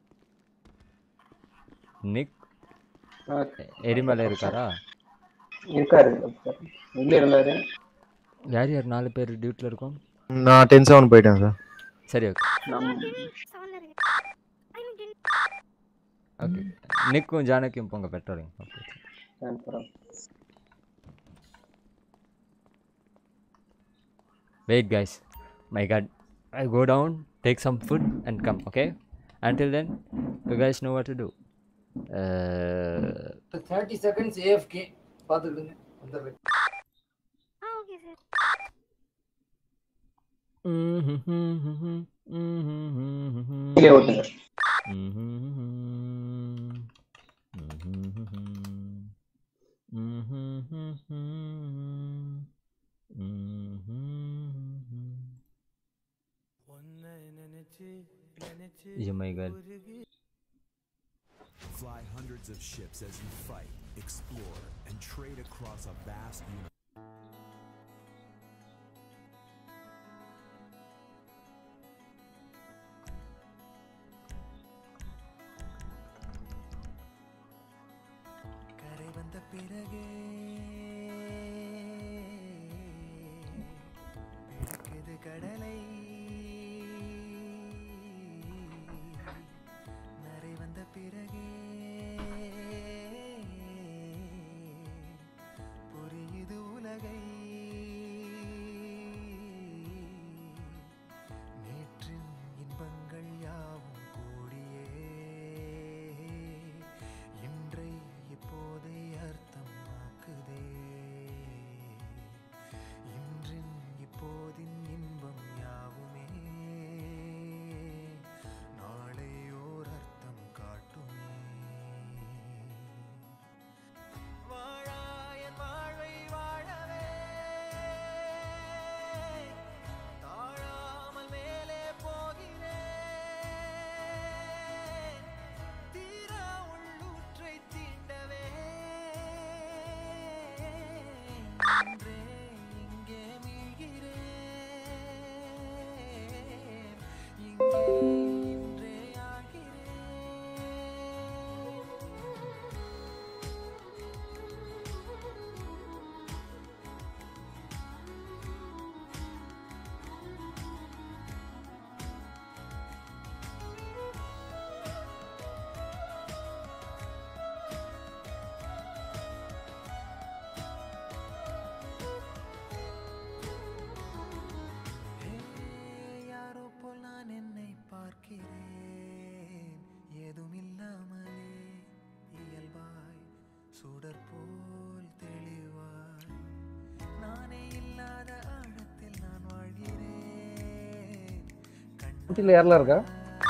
நிக் எரிமலை இருக்காரா இருக்காரு எங்க இருந்தாரு யார் யார் நாலு பேர் டியூட்டியில் இருக்கோம் நான் டென் செவன் போயிட்டேன் சார் சரி ஓகே ஓகே நிக்கும் ஜானகியும் போங்க patrolling okay Wait, guys. My God. I go down, take some food, and come. Okay. Until then, you guys know what to do. Uh, thirty seconds AFK பார்த்துக்கிடுங்க வந்துடுறேன் கீழே ஓட்டுங்க Oh my God. hundreds of ships as you fight, explore, and trade across a vast universe. கரை வந்த பிறகே பிடிக்குது கடலை நரை வந்த பிறகே புரியுது உலகை நேற்றின் இன்பங்கள் யாவும் கூடியே இன்றை இப்போதை அர்த்தமாக்குதே இன்றின் இப்போதின் இன்பம் யாவுமே நாளை ஓர் அர்த்தம் காட்டுமே வாழாயன் வாழ்வை வாழவே தாழாமல் மேலே போகிறேன் தீரா உள்ளூற்றை தீண்டவே இன்றே இங்கே மீழ்கிறேன் இங்கே இன்றே ஆகிறேன் யாரோ போல் நான் என்னை பார்க்கிறேன் ஏதும் இல்லாமலே இயல்பாய் சுடர் போல் தெளிவாய் நானே இல்லாத ஆழத்தில் நான் வாழ்கிறேன் ஊட்டியில் யாரெல்லாம் இருக்கா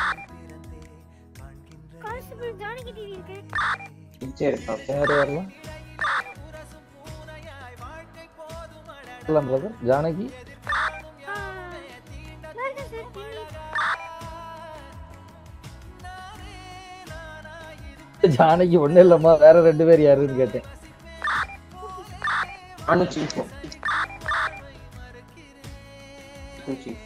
கான்ஸ்டபிள் ஜானகி டிவி இருக்கு வேறு யாரெல்லாம் எல்லாம் பிரதர் ஜானகி நான் இருக்கேன் சார் டிவி ஜானகி ஒன்றும் இல்லைம்மா வேற ரெண்டு பேர் யாருன்னு கேட்டேன் அனு சீஃப் சீஃப்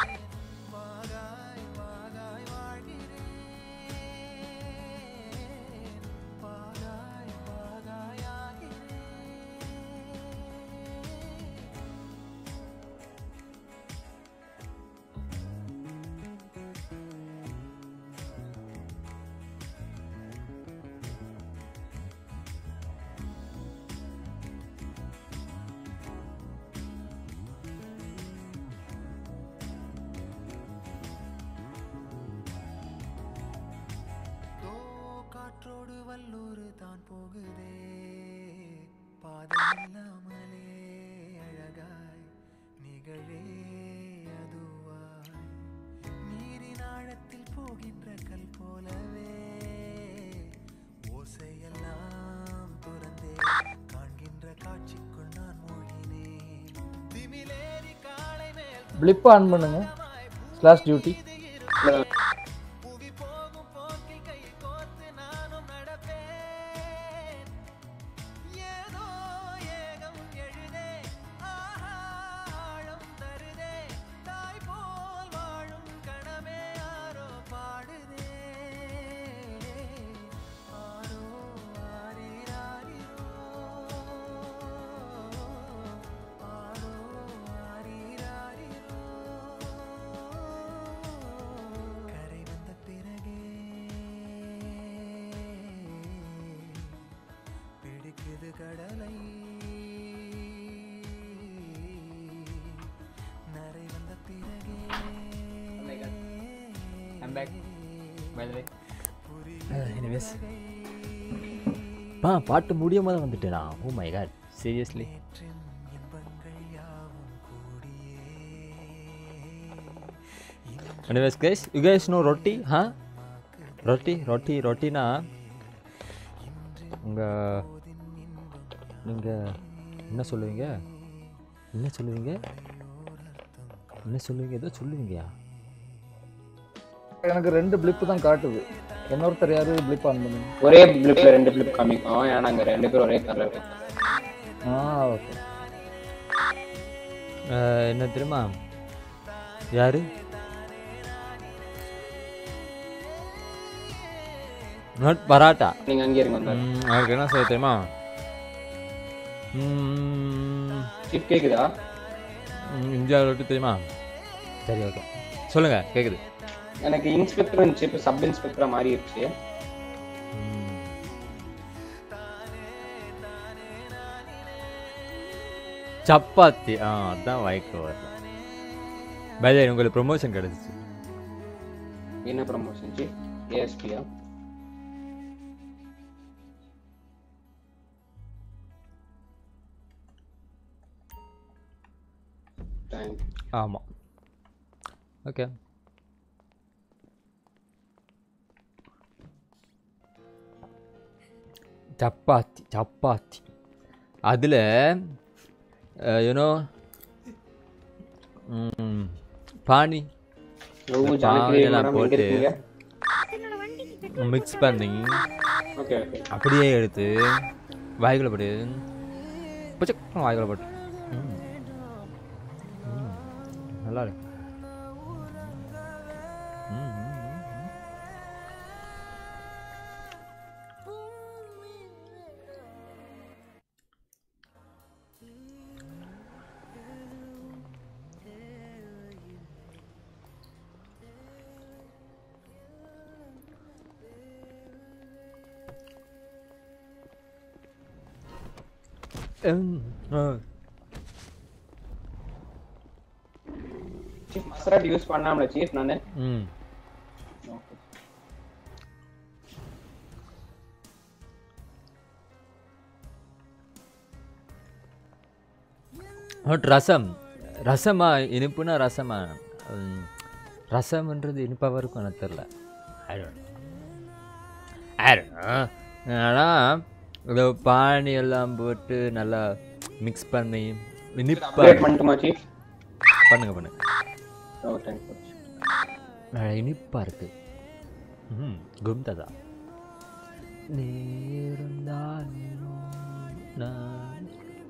தோ காற்றோடு வல்லூர் தான் போகுதே பாதை இல்லாமலே அழகாய் நிகழே அதுவாய் நீரின் ஆழத்தில் போகின்ற கல் போலவே ஓசையெல்லாம் துறந்தே காண்கின்ற காட்சிக்குள் நான் மூழ்கினேன் திமிலேறி காலை மேல் பிளிப் ஆன் பண்ணுங்க ஸ்லாஷ் டியூட்டி புவி போகும் போக்கில் கை கோர்த்து நானும் நடப்பேன் ஏதோ ஏகம் எழுதே ஆஹா ஆழம் தருதே தாய் போல் வாழும் கணமே ஆரோ பாடுதே ஆரோ ஆரிராரிரோ ஆரோ ஆரிராரிரோ கரை வந்த பிறகே பிடிக்குது கடலை நரை வந்த பிறகே I'm back. By the way. Anyways ஆ பாட்டு முடியும் போது வந்துட்டேனா oh my god seriously anyways guys you guys no ரொட்டி ஹா ரொட்டி ரொட்டி ரொட்டினா உங்கள் நீங்கள் என்ன சொல்லுவீங்க என்ன சொல்லுவீங்க என்ன சொல்லுவீங்க ஏதோ சொல்லுவீங்கயா எனக்கு ரெண்டு பிளிப்பு தான் காட்டுது இன்னொருத்தர் யாரு பிளிப் ஆன் பண்ணுங்க ஒரே பிளிப்ல ரெண்டு பிளிப் காமிக்கும் ஏன்னா நாங்க ரெண்டு பேரும் ஒரே கலர் இருக்கோம் ஆ ஓகே அஹ், என்ன தெரியுமா யாரு நாட் பராட்டா நீங்க அங்கே இருங்க வந்தாரு. ம், அவருக்கு என்ன செய்ய தெரியுமா ம், சீப் கேக்குதா ம், இந்தியாவில் விட்டு தெரியுமா சரி ஓகே சொல்லுங்க கேக்குது எனக்கு இன்ஸ்பெக்டர் இருந்துச்சு இப்போ சப் இன்ஸ்பெக்டரா மாறிடுச்சு சப்பாத்தி ஆ அதான் வாய்க்கு வரல பை உங்களுக்கு ப்ரொமோஷன் கிடைச்சிச்சு என்ன ப்ரமோஷன் ஜி ஏஎஸ்பியா ஆமாம் ஓகே சப்பாத்தி சப்பாத்தி அதில் யூனோ பானி ஓ, இந்த ஜானகி பானியெல்லாம் madam, எங்க போட்டு இருக்கீங்க? மிக்ஸ் பண்ணி ஓகே ஓகே அப்படியே எடுத்து வாய்க்குள்ள போட்டு பச்சை வாய்க்குள்ள போட்டு ம். ம். நல்லா இருக்கு ம், ம், ம், ம். ம், ஆ. சீஃப் மசராட் யூஸ் பண்ணாமல சீஃப் நானு ம் பட் ரசம் ரசமா இனிப்புனா ரசமா ம், ரசம்ன்றது இனிப்பாக இருக்கும் எனக்கு தெரில ஆனால் இந்த பானி எல்லாம் போட்டு நல்லா மிக்ஸ் பண்ணி இனிப்பா Upgrade பண்ணட்டுமா chief? பண்ணுங்க பண்ணுங்க ஓ தேங்க் யூ நல்லா இனிப்பா இருக்கு ம் கும்ததா நேர்ந்தால் நான்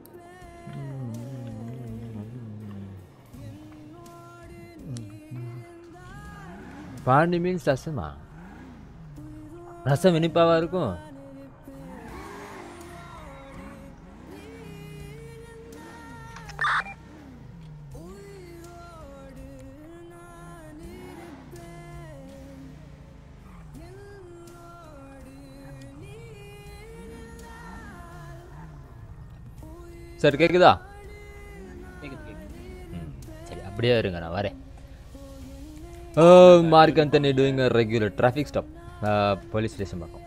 பாண்டி மீன்ஸ் ரசமா ரசம் இனிப்பாவா இருக்கும் சார் கேக்குதா ம், சரி அப்படியே இருங்க நான் வரேன் oh Mark Anthony doing a regular traffic stop police station பக்கம்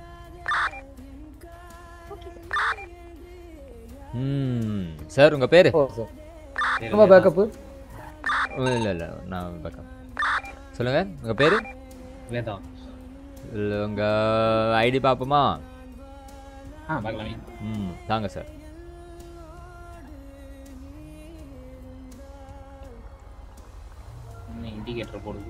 ம் சார் உங்கள் பேர் ஓ சார் நம்ம பேக்கப்பு இல்லை இல்லை நான் பேக்கப் சொல்லுங்கள் உங்கள் பேர் வேதா இல்லை உங்கள் ஐடி பார்ப்போமா ஆ பார்க்கலாமே ம் தாங்க சார் இண்டிகேட்டர் போடுது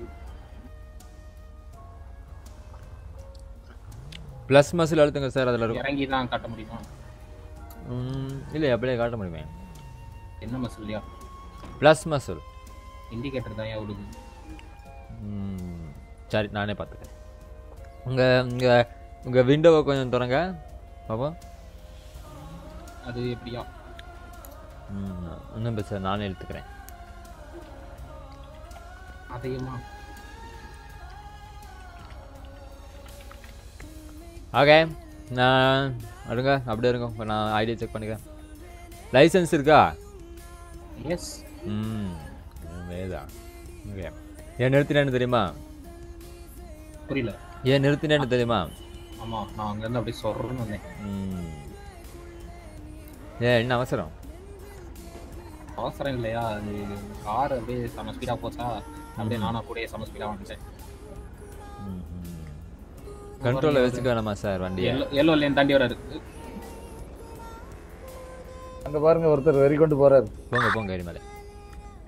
ப்ளஸ் மசில் அழுத்துங்க சார் அதில் இருக்கும் இறங்கி தான் காட்ட முடியுமா ம், இல்லை அப்படியே காட்ட முடியுமே என்ன மசில்லையா ப்ளஸ் மசில் இண்டிகேட்டர் தான் ஏன் விடுது ம், சரி நானே பார்த்துக்கிறேன் உங்கள் உங்கள் உங்கள் விண்டோவை கொஞ்சம் திறங்க பாப்போம் அது எப்படியா ம் ஒன்றும் பிரச்சனை நானே எடுத்துக்கிறேன் அதிகமா ஓகே நான் அடுங்க அப்படியே இருங்க இப்ப நான் ஐடி செக் பண்ணிக்கிறேன் லைசன்ஸ் இருக்கா எஸ் ம் வேதா ஓகே ஏன் நிறுத்தினேன்னு தெரியுமா புரியல ஏன் நிறுத்தினேன்னு தெரியுமா ஆமா நான் அங்கேருந்து அப்படியே சொல்றேன்னு வந்தேன் ம் ஏன் என்ன அவசரம் அவசரம் இல்லையா அது கார் அப்படியே செம ஸ்பீடாக போச்சா அப்படியே நானும் கூடயே செம ஸ்பீடாக வந்துட்டேன் கண்ட்ரோலில் வச்சுக்க வேணாமா சார் வண்டியை எல்லோ எல்லோ லேன் தாண்டி வராரு அங்க பாருங்க ஒருத்தர் வெறி கொண்டு போறாரு போங்க போங்க ஏறி மேலே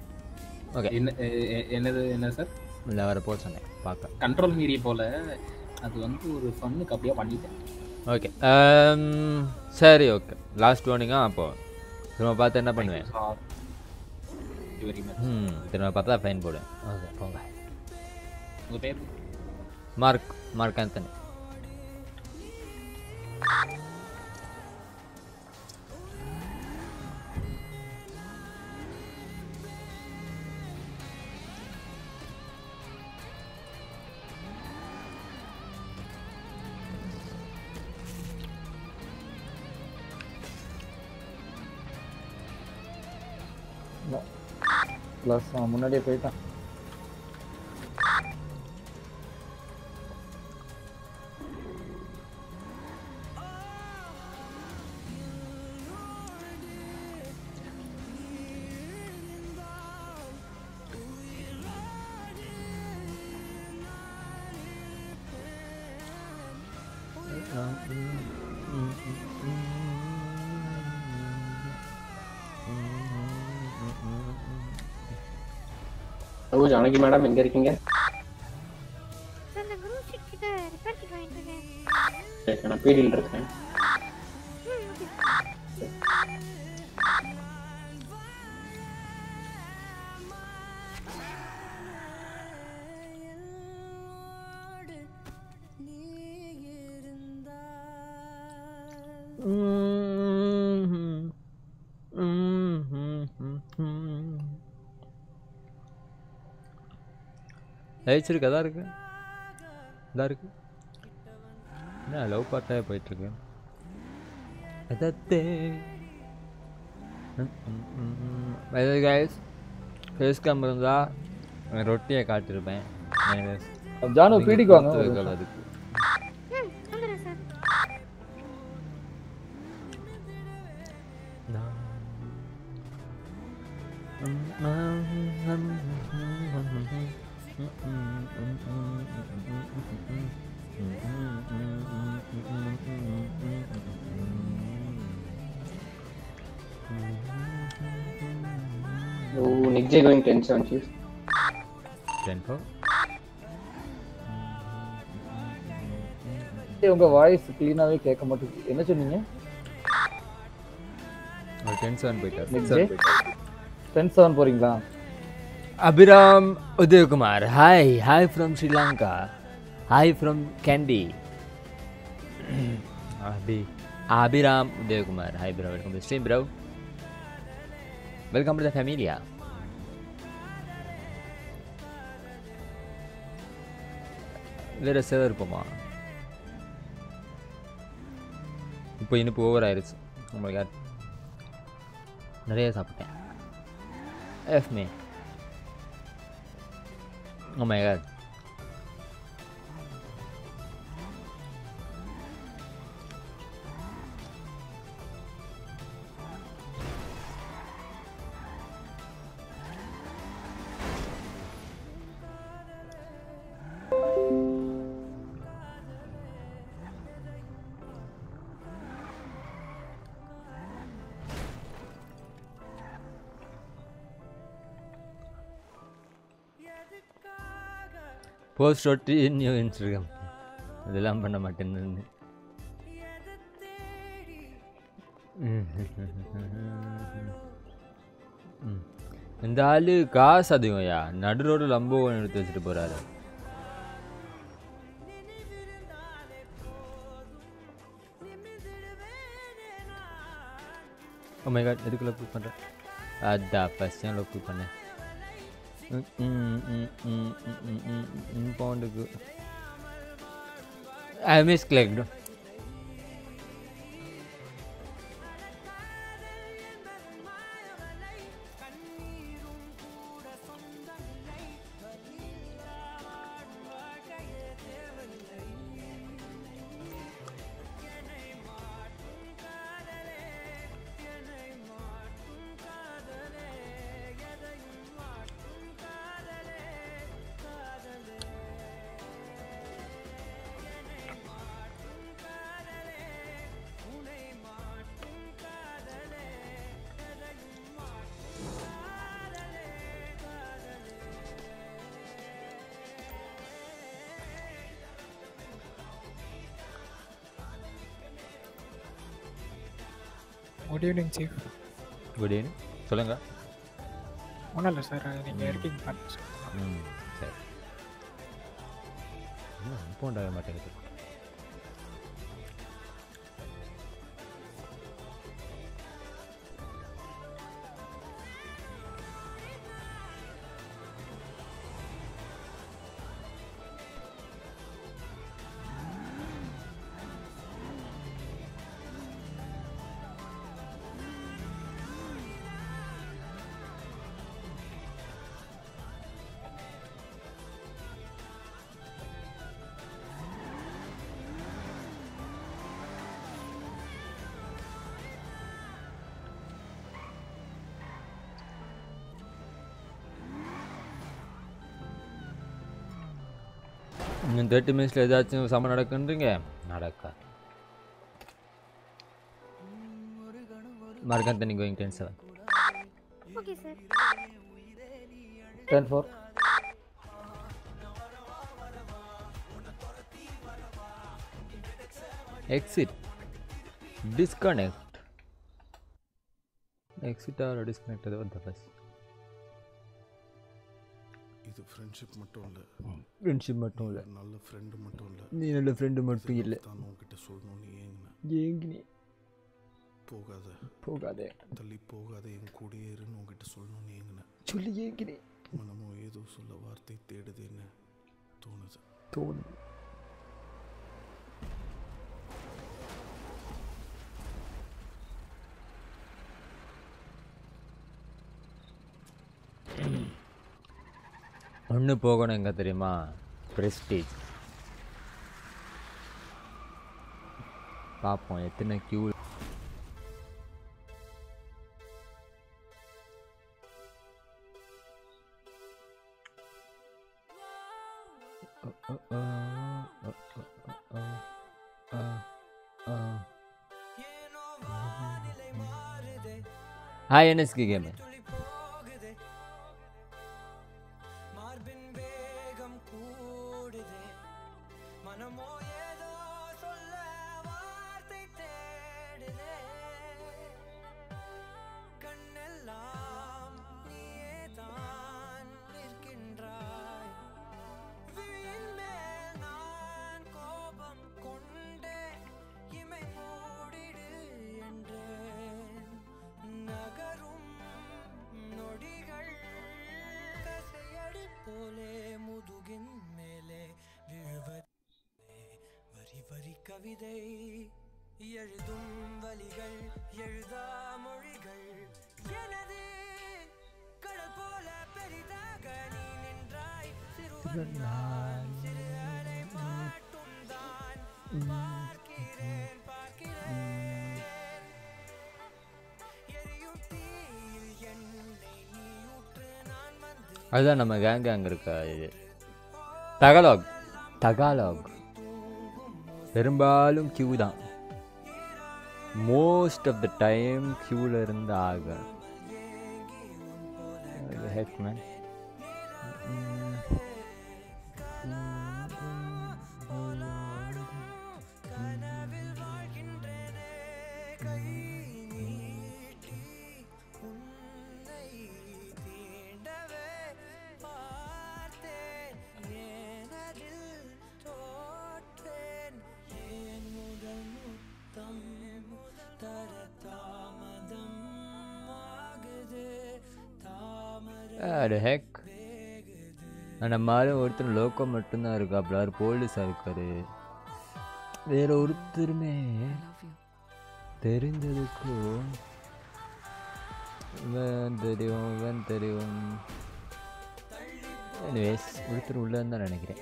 ஓகே என்ன எ- எ- என்னது என்ன சார் இல்லை வர போக சொன்னேன் பார்க்க கண்ட்ரோல் மீறி போல அது வந்து ஒரு ஃபன்னுக்கு அப்படியே பண்ணிட்டேன் ஓகே சரி ஓகே லாஸ்ட் வார்னிங்கா அப்போ திரும்ப பார்த்து என்ன பண்ணுவேன் வெரி மச் ம் திரும்ப பார்த்தா ஃபைன் போடுவேன் ஓகே போங்க உங்கள் பேர் மார்க் மார்க் ஆந்தனி ப்ளஸ் அவன் முன்னாடியே போயிட்டான் ஓ ஜானகி மேடம் எங்க இருக்கீங்க சார் நான் குரூப் ஷீட் கிட்ட ரிப்பேர் கிட் வாங்கிட்டு இருக்கேன் சரி, நான் பீடியில் இருக்கேன் ம் ஓகே ஜெயிச்சிருக்கு அதான் இருக்கு இதான் இருக்கு என்ன லவ் பாட்டாக போயிட்டுருக்கு அதத்தே கைஸ் ஃபேஸ் கேம் இருந்தால் ரொட்டியை காட்டியிருப்பேன் Anyways, ஜானு, நீங்க பீடிக்கு வாங்க, கொடுத்து ஒரு வைக்கல நிமிஷம். அதுக்கு ம் வந்துடுறேன் sir oh next day going ten seven chief ten four ஏய், உங்க வாய்ஸ் கிளீனாவே கேட்க மாட்டேங்குது என்ன சொன்னீங்க ஒரு டென் செவன் போயிட்டார் நெக்ஸ்ட் டே டென் செவன் போறீங்களா Abhiram Udaykumar. Hi, hi from Sri Lanka. Hi from Candy. Abhi, Abhiram Udaykumar. Hi bro, welcome to the stream bro. Welcome to the familia. வேற சேவை இருப்போமா இப்போ இனிப்பு ஓவர் ஆயிருச்சு உங்களுக்கு நிறைய சாப்பிட்டேன் எஃப் மே Oh my god. போஸ்ட் ஒட்டி நியூ இன்ஸ்டாகிராம் இதெல்லாம் பண்ண மாட்டேன்னு ம். இந்த ஆளு காசு அதிகம்யா நடு ரோடு லம்போவன் எடுத்து வச்சுட்டு போறாரு ஓ மை காட் எதுக்குள்ள புக் பண்ணுறேன் அதான் ஃபஸ்ட் டைம் புக் பண்ணேன் பவுண்டுக்கு I miss clicked good evening chief good evening சொல்லுங்க ஒன்றும் இல்லை சார் நீங்கள் ம். இருக்கீங்க பாருங்க சார் ம் சரி இன்னும் இம்பவுண்ட் ஆக மாட்டேங்குது இன்னும் தேர்ட்டி மினிட்ஸில் ஏதாச்சும் சம நடக்குன்றீங்க நடக்கா Mark going ten seven okay sir ten four exit disconnect exit or disconnect அது what the first இது ஃப்ரெண்ட்ஷிப் மட்டும் இல்லை ஃப்ரெண்ட்ஷிப் மட்டும் இல்லை நல்ல ஃப்ரெண்டு மட்டும் இல்லை நீ நல்ல ஃப்ரெண்டு மட்டும் இல்லை தான் உன்கிட்ட சொல்லணும்னு ஏங்கினேன் ஏங்கினே போகாத போகாதே தள்ளி போகாத என் கூடயே இருன்னு உன்கிட்ட சொல்லணும்னு ஏங்கினேன் சொல்லி ஏங்கினே மனமோ ஏதோ சொல்ல வார்த்தை தேடுதுன்னு தோணுது தோணுது ஒன்று போகணும் எங்கே தெரியுமா ப்ரெஸ்டீஜ் பார்ப்போம் எத்தனை கியூ ஹாய் என்எஸ்கி கேமு போலே முதுகின் மேலே விழுவதே வரி வரி கவிதை எழுதும் வலிகள் எழுதா மொழிகள் எனது கடல் போல பெரிதாக நீ நின்றாய் சிறுவன் நான் சிறு அலை மட்டும் தான் பார்க்கிறேன் பார்க்கிறேன் எரியும் தீயில் என்னை நீ ஊற்று நான் வந்து அதுதான் நம்ம கேங் அங்கே இருக்க இது தகலாக் தகாலாக் பெரும்பாலும் கியூ தான் மோஸ்ட் ஆஃப் த டைம் கியூவில் இருந்து ஆக ஹெக் மேன் அது ஹெக் நம்ம ஆளும் ஒருத்தர் லோக்கோ மட்டும்தான் இருக்காப்புல அவர் போலீஸாக இருக்காரு வேற ஒருத்தருமே தெரிஞ்சதுக்கும் இவன் தெரியும் இவன் தெரியும் எனிவேஸ் ஒருத்தர் உள்ளன்னு தான் நினைக்கிறேன்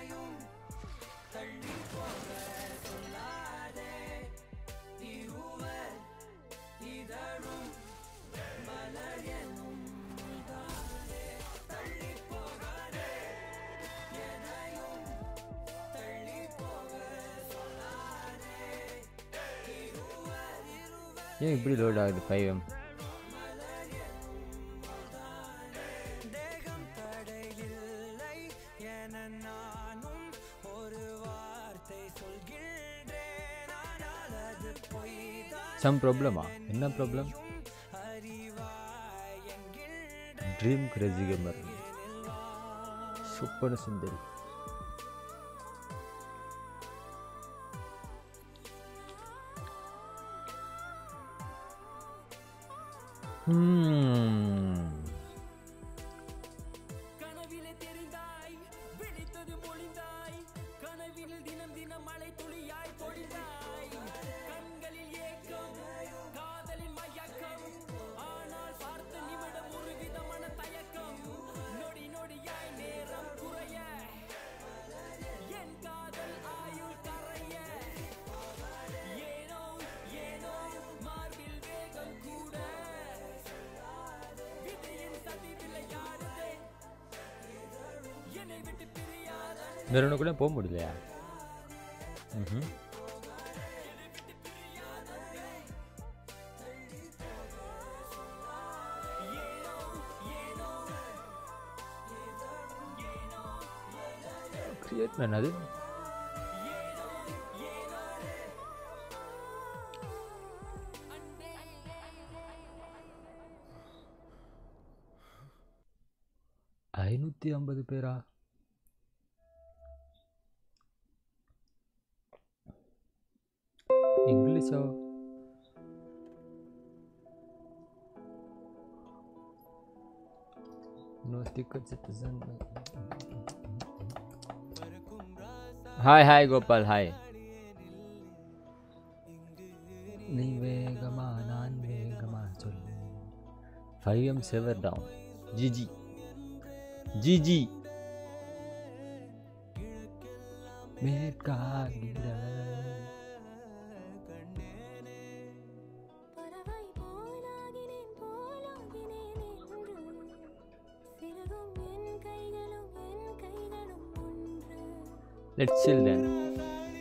ஏன் இப்படி லோட் ஆகுது ஃபைவ் எம் சம் ப்ராப்ளமா என்ன problem dream crazy gamer super சுந்தரி Hmm. வேற ஒன்று கூட போக முடியலையா ம்ஹும். கிரியேட் பண்ணது ஐநூற்றி ஐம்பது பேரா இங்கிலீஷா No sticker citizen. Hi, hi, Gopal, hi. நீ வேகமா நான் வேகமா சொல்லு ஃபைவ் எம் செவர் டவுன் ஜிஜி ஜிஜி மேற்காகிற Let's chill then.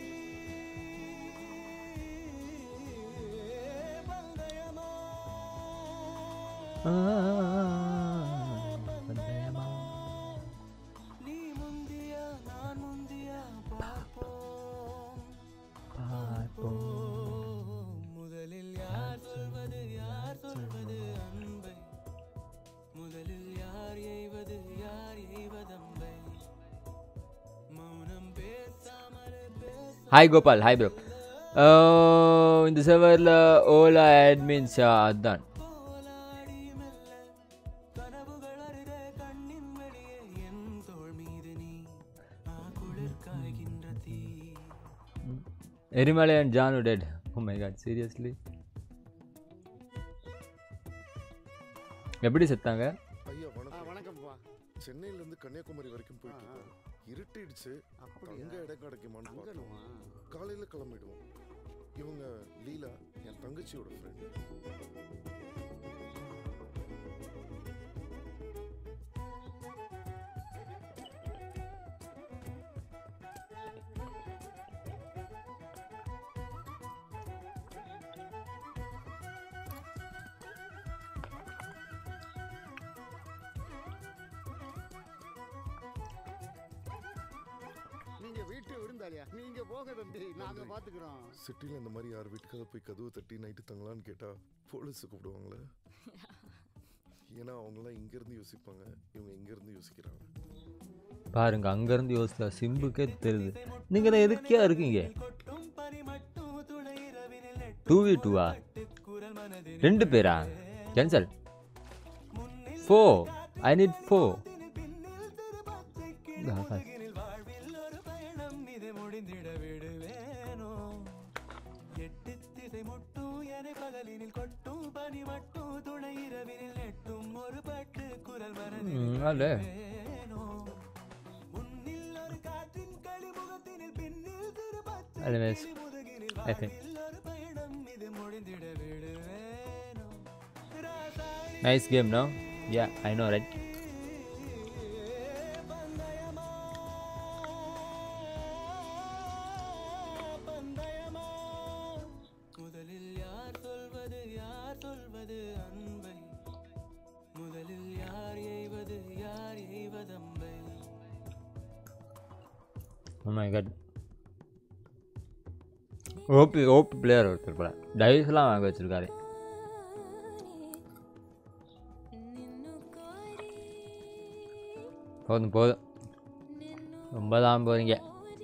முதலில் யார் சொல்வது யார் சொல்வது அன்பை முதலில் யார் எய்வது யார் எய்வதம்பை மௌனம் பேசாமலே பேச Hi Gopal, hi bro. Uh, இந்த சர்வரில் ஓலா அட்மின்ஸ் அதான் எரிமலை and Jaanu dead oh my god seriously எப்படி செத்தாங்க ஐயா வணக்கம் வணக்கம்ப்பா சென்னையில இருந்து கன்னியாகுமரி வரைக்கும் போயிட்டு இருக்கோம் இருட்டிடுச்சு அங்க இடம் கிடைக்குமான்னு பார்த்தோம் காலையில கிளம்பிடுவோம் இவங்க லீலா என் தங்கச்சியோட ஃப்ரெண்ட் நீங்க வீட்டு விருந்தாளியா நீங்க போங்க தம்பி நாங்க பாத்துக்கிறோம் சிட்டில இந்த மாதிரி யார் வீட்டுக்காக போய் கதவு தட்டி நைட்டு தங்கலான்னு கேட்டா போலீஸ் கூப்பிடுவாங்களே ஏன்னா அவங்களாம் இங்க இருந்து யோசிப்பாங்க இவங்க இங்க இருந்து யோசிக்கிறாங்க பாருங்க அங்கேருந்து யோசிச்சா சிம்புக்கே தெரியுது நீங்கள் தான் எதுக்கியா இருக்கீங்க டூ வி டூவா ரெண்டு பேரா கேன்சல் ஃபோ ஐ நீட் ஃபோ இது முடிந்திட விடுவேனோ எட்டு திசை முட்டும் என பகலினில் கொட்டும் பனி மட்டும் துணை இரவினில் நெட்டும் ஒரு பட்டு குரல் மனதில் அல்ல முன்னில் ஒரு காற்றின் களிமுகத்தினில் பின்னில் சிறு பச்சை Anyways, முதுகினில் I think. வாழ்வில் ஒரு பயணம் இது முடிந்திட விடுவேனோ Nice game, no? Yeah, I know, right? முதலில் யார் சொல்வது யார் சொல்வது அன்பை முதலில் யார் எய்வது யார் எய்வதம்பை Oh my god. OP OP player ஒருத்தர் போல டைஸ்லாம் வாங்க வச்சிருக்காரு போதும் போதும் ரொம்ப தான் போறீங்க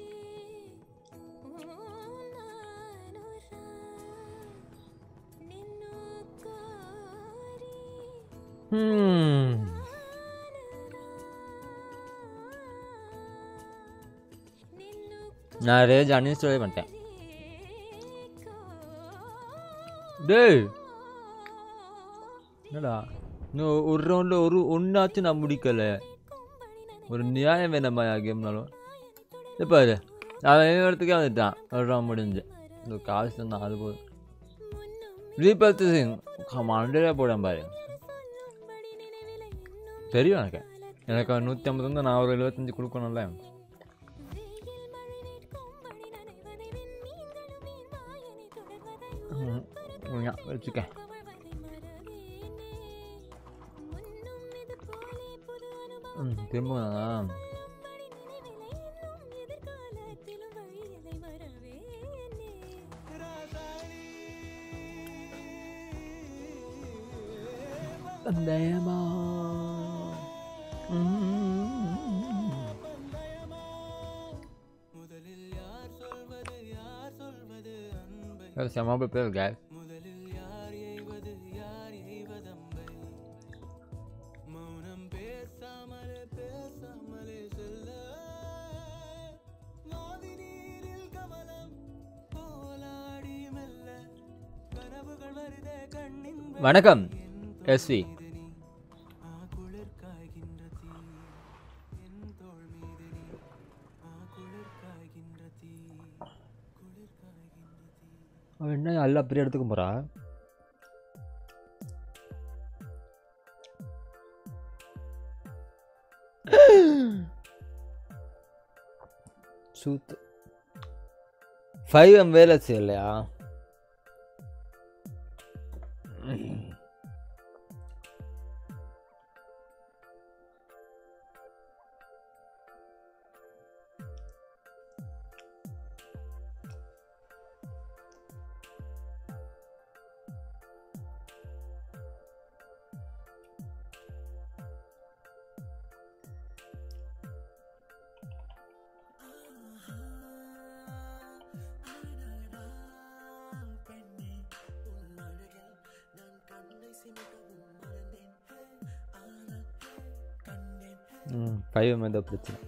Hmm. நான் ரேஜ் அன்இன்ஸ்டாலே பண்ணிட்டேன் டேய் என்னடா இன்னும் ஒரு ரவுண்டில் ஒரு ஒன்றாச்சும் நான் முடிக்கல ஒரு நியாயம் வேணாமா கேம்னாலும் இது பாரு அவன் என் இடத்துக்கே வந்துட்டான் ஒரு ரவுண்ட் முடிஞ்சு இந்த காசு தான் அது போதும் ரீபர்ச்சேசிங் மண்டே போடாம பாரு தெரியும் எனக்கு எனக்கு அவன் நூற்றி ஐம்பது வந்து நான் ஒரு எழுபத்தஞ்சு கொடுக்கணும்ல ம், ம், வச்சுக்க ம் திரும்ப சந்தேகமா That's a mobile player, guys. வணக்கம் எஸ்வி அவன் என்ன எல்லா பெரிய இடத்துக்கும் போறா சூத்து ஃபைவ் எம் வேலை செய்யலையா ம் ஃபைவ் எம் ஏதோ பிரச்சனை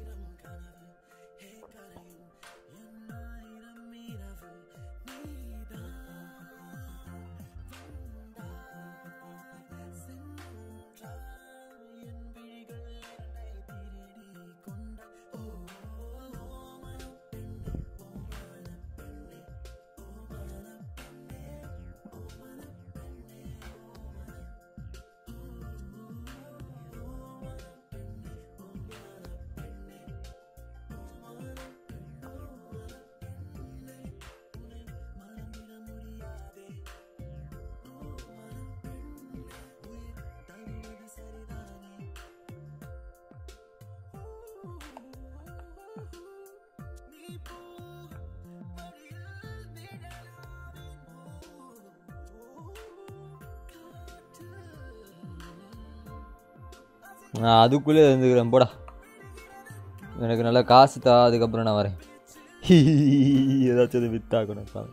நான் அதுக்குள்ளே இருந்துக்கிறேன் போடா எனக்கு நல்லா காசு தா அதுக்கப்புறம் நான் வரேன் ஏதாச்சும் அது வித்தாக்கணும் பாரு.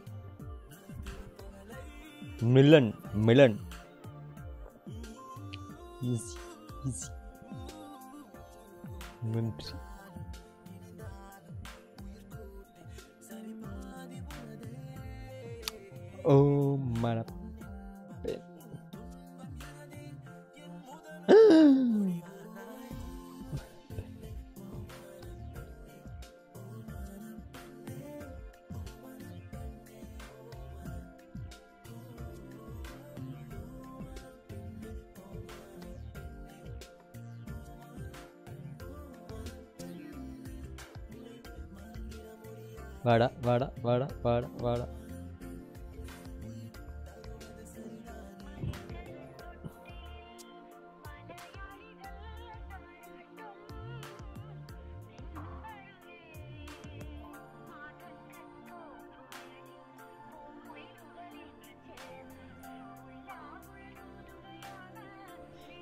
மிலன் மிலன் ஈஸி ஈஸி நன்றி ஓ மன வாடா வாடா வாடா வாடா வாடா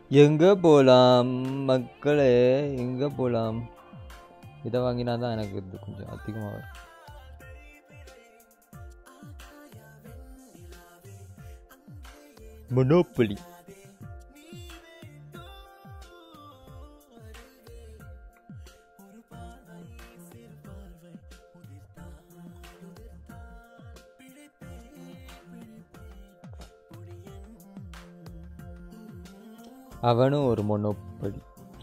எங்க போலாம் மக்களே எங்க போலாம் இதை வாங்கினா தான் எனக்கு இது கொஞ்சம் அதிகமாக வரும் மொனோப்பொலி அவனும் ஒரு மொனோப்பொலி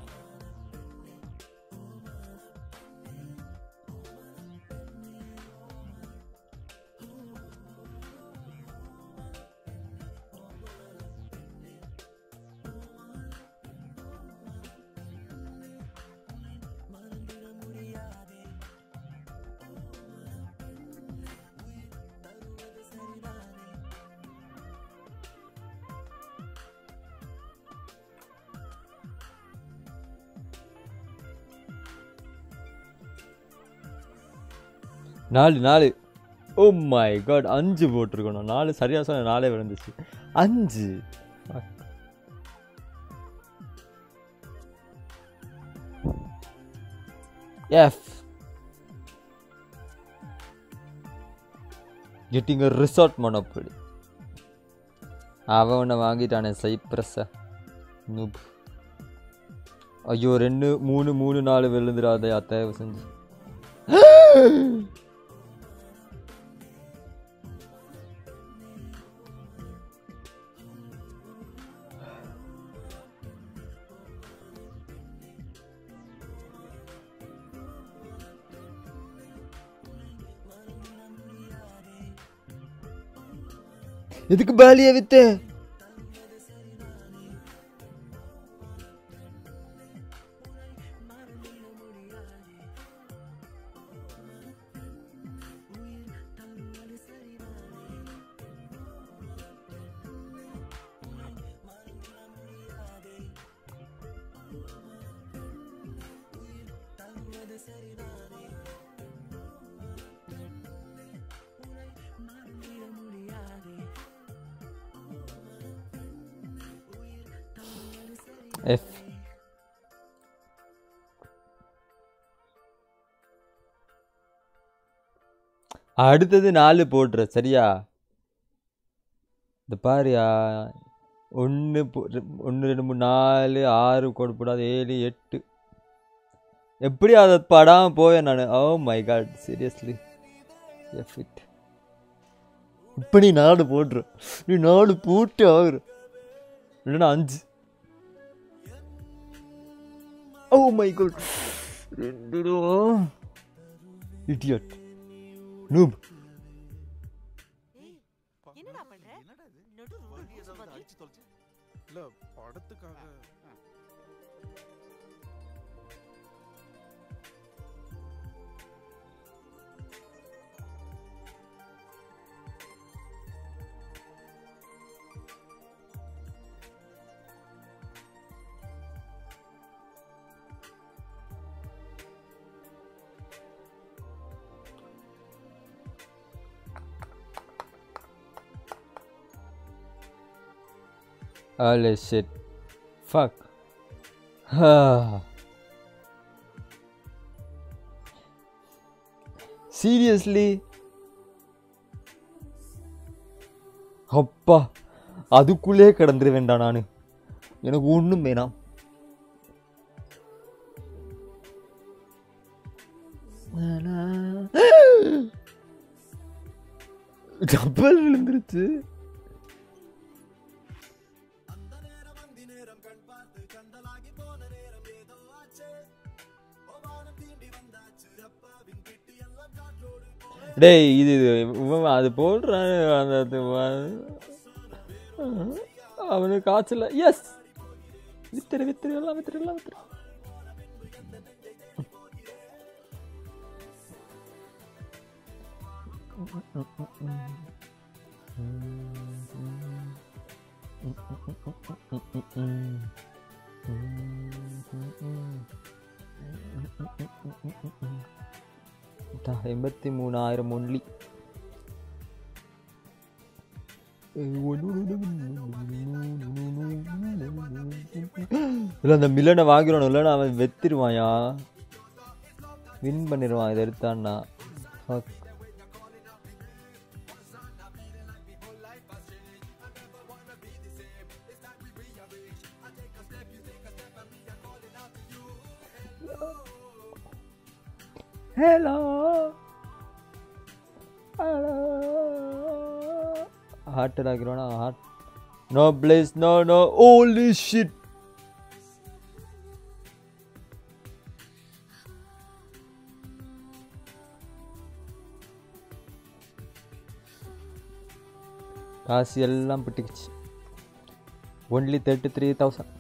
நாலு நாலு ஓ மை காட் அஞ்சு போட்டிருக்கணும் நாலு சரியாக சொன்ன நாலே விழுந்துச்சு அஞ்சு Fuck. எஃப் கெட்டிங் ரிசார்ட் மொனப்படி அவன் உன்னை வாங்கிட்டானே சைப்ரஸ நூப் ஐயோ ரெண்டு மூணு மூணு நாலு விழுந்துடாதே தயவு செஞ்சு எதுக்கு பாலிய வித்து எஃப் அடுத்தது நாலு போடுற சரியா இந்த பாரியா ஒன்று ஒன்று ரெண்டு மூணு நாலு ஆறு கோடு போடாது ஏழு எட்டு எப்படி அதை படாமல் போவேன் நான் oh my god seriously F it இப்போ நீ நாலு போடுற நீ நாலு போட்டு ஆகுற இல்லைன்னா அஞ்சு oh my god idiot noob இல்ல படத்துக்காக Holy shit. Fuck. சீரியஸ்லி அப்பா அதுக்குள்ளே கிடந்துரு வேண்டாம் நான் எனக்கு ஒன்றும் வேணாம் டப்பல் விழுந்துருச்சு டேய் இது இவன் அது போடுறான் அந்த அது வ- அவனுக்கு காய்ச்சல எஸ் வித்துரு வித்துரு எல்லாம் வித்துரு எல்லாம் வித்துரு எண்பத்தி மூணாயிரம் ஒன்லி இல்லை அந்த மில்லனை வாங்கிடணும் இல்லைன்னா அவன் வெத்திடுவான்யா வின் பண்ணிடுவான் இதை எடுத்தான்னா Fuck. Hello. Hello. Heart ஆகிரோனா heart. No please no no holy shit. காசு எல்லாம் பிட்டுக்குச்சு only thirty three thousand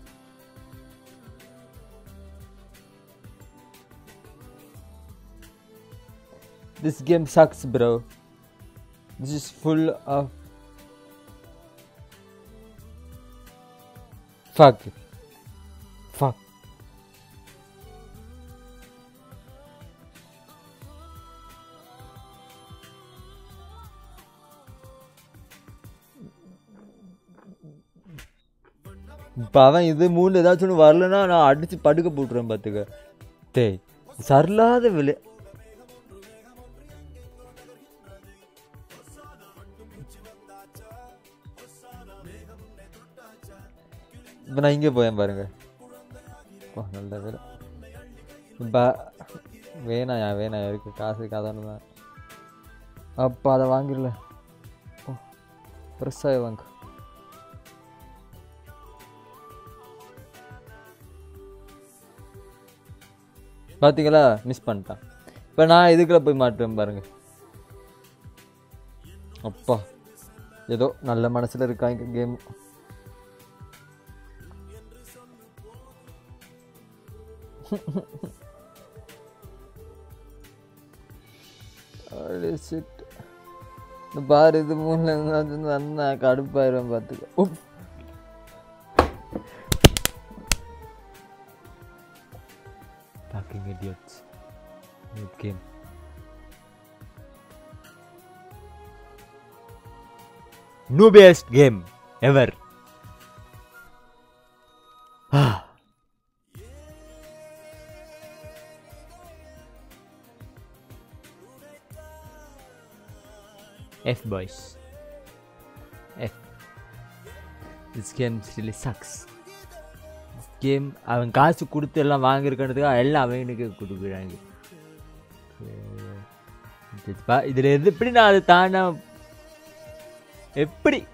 This game sucks, bro. This is full of. Fuck. Fuck. இப்போ அவன் இது மூணு ஏதாச்சும் ஒன்று வரலன்னா நான் அடித்து படுக்க போட்டுருவேன் பார்த்துக்க டேய் சரியில்லாத விலை இப்போ நான் இங்கே போயேன் பாருங்க ஓ நல்ல வேலை இப்போ வேணாயா வேணாயா இருக்கு காசு கதான்னு தான் அப்போ அதை வாங்கிடல ஓ பெருசாக வாங்க பார்த்தீங்களா மிஸ் பண்ணிட்டான் இப்போ நான் இதுக்குள்ள போய் மாட்டுவேன் பாருங்க அப்பா ஏதோ நல்ல மனசில் இருக்காங்க கேம் இந்த பாரு இது மூணுல இருந்து வந்தா கடுப்பாயிரும் பார்த்துக்க உப் Fucking idiots. Noob game. Noobiest game ever. Ah. F boys. F. This game really sucks. Game அவன் காசு கொடுத்து எல்லாம் வாங்கியிருக்கிறதுக்காக எல்லாம் அவனுக்கு கொடுக்குறாங்க பா- இதுல எது எப்படி நான் அது தானா எப்படி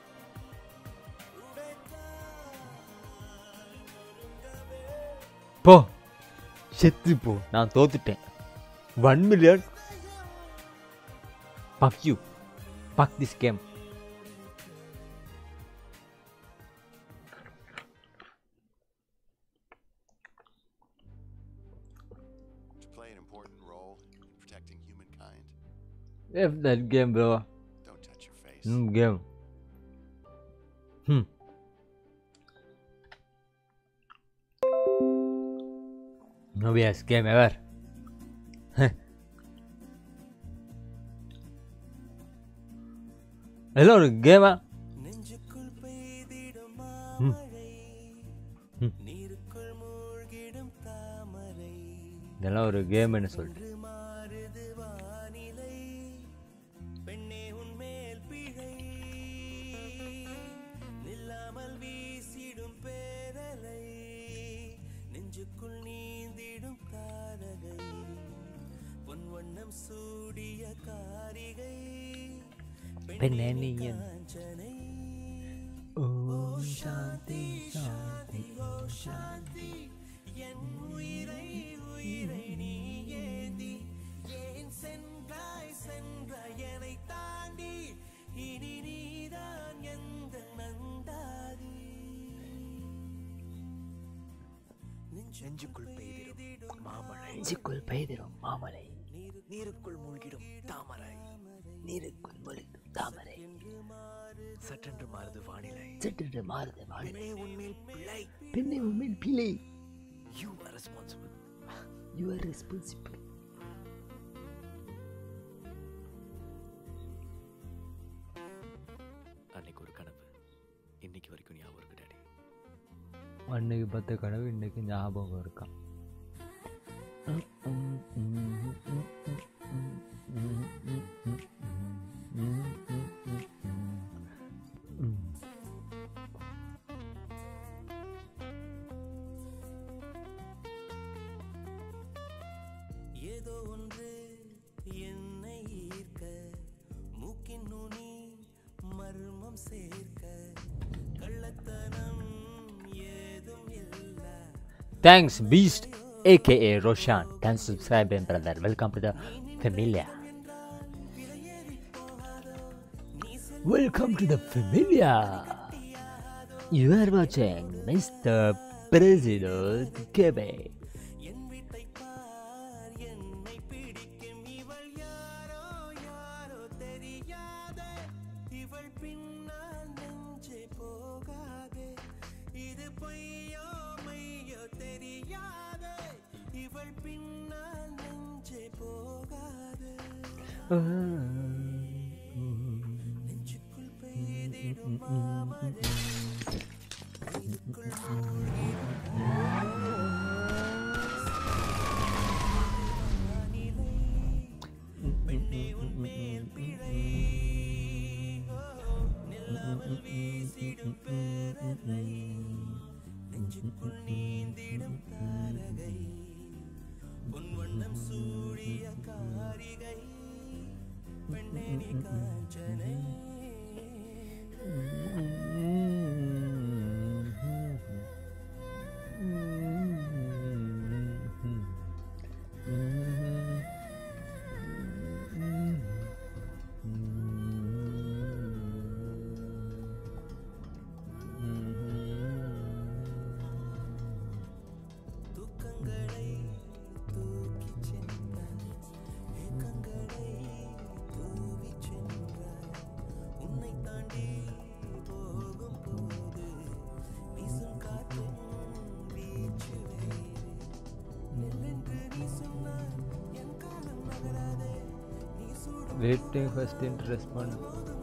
போ செத்து போ நான் தோத்துட்டேன் one million fuck you fuck this game to play an important role in protecting humankind. F that game, bro. Don't touch your face. Hmm, game. Hmm. No best game ever. எல்லாம் ஒரு கேமா ம் ம். இதெல்லாம் ஒரு கேம்னு சொல்லிட்டு நில்லாமல் வீசிடும் பேரலை நெஞ்சுக்குள் நீந்திடும் தாரகை பொன் வண்ணம் சூடிய காரிகை பெண்ணே நீ என் காஞ்சனை ஓ சாந்தி சாந்தி ஓ சாந்தி என் உயிரை உயிரை நீ ஏந்தி ஏன் சென்றாய் சென்றாய் என்னை தாண்டி இனி நீதான் எந்த நந்தாதி நெஞ்சுக்குள் பெய்திடும் மாமழை நெஞ்சுக்குள் பெய்திடும் மாமலை நீரு நீருக்குள் மூழ்கிடும் தாமரை நீருக்குள் மூழ்கிடும் தாமரை சற்றென்று மாறுது வானிலை சட்டென்று மாறுது வானிலை பெண்ணே உன்மேல் பிழை பெண்ணே உண்மையில் பிழை you are responsible you are responsible அன்னைக்கு ஒரு கனவு இன்னைக்கு வரைக்கும் ஞாபகம் இருக்கு டாடி அன்னைக்கு பார்த்த கனவு இன்னைக்கு ஞாபகம் இருக்கா ஏதோ ஒன்று என்னை ஈர்க்க மூக்கின் நுனி மர்மம் சேர்க்க கள்ளத்தனம் ஏதும் இல்ல Thanks, Beast, aka Roshan. Can subscribe, and brother. Welcome to the Familia. Welcome to the Familia. You are watching Mr. President Kebe. இவள் பின்னால் நெஞ்சே போகாதே இது பொய்யோ மையோ தெரியாதே இவள் பின்னால் நெஞ்சே போகாதே நெஞ்சுக்குள் பெய்திடும் மாமழை உனக்குள் பெண்ணே உன் மேல் பிழை நில்லாமல் பேசிடும் பேரலை நெஞ்சுக்குள் நீந்திடும் தாரகை பொன் வண்ணம் சூடிய காரிகை பெண்ணே நீ காஞ்சனை தூக்கங்களை தூக்கிச் சென்றாய் ஏக்கங்களை தூவிச் சென்றாய் உன்னை தாண்டி போகும் போது வீசும் காற்றும் வீச்சு வேறு நெல்லென்று நீ சொன்னாய் என் காலம் நகராதே நீ சூடும் Waiting first in to respond.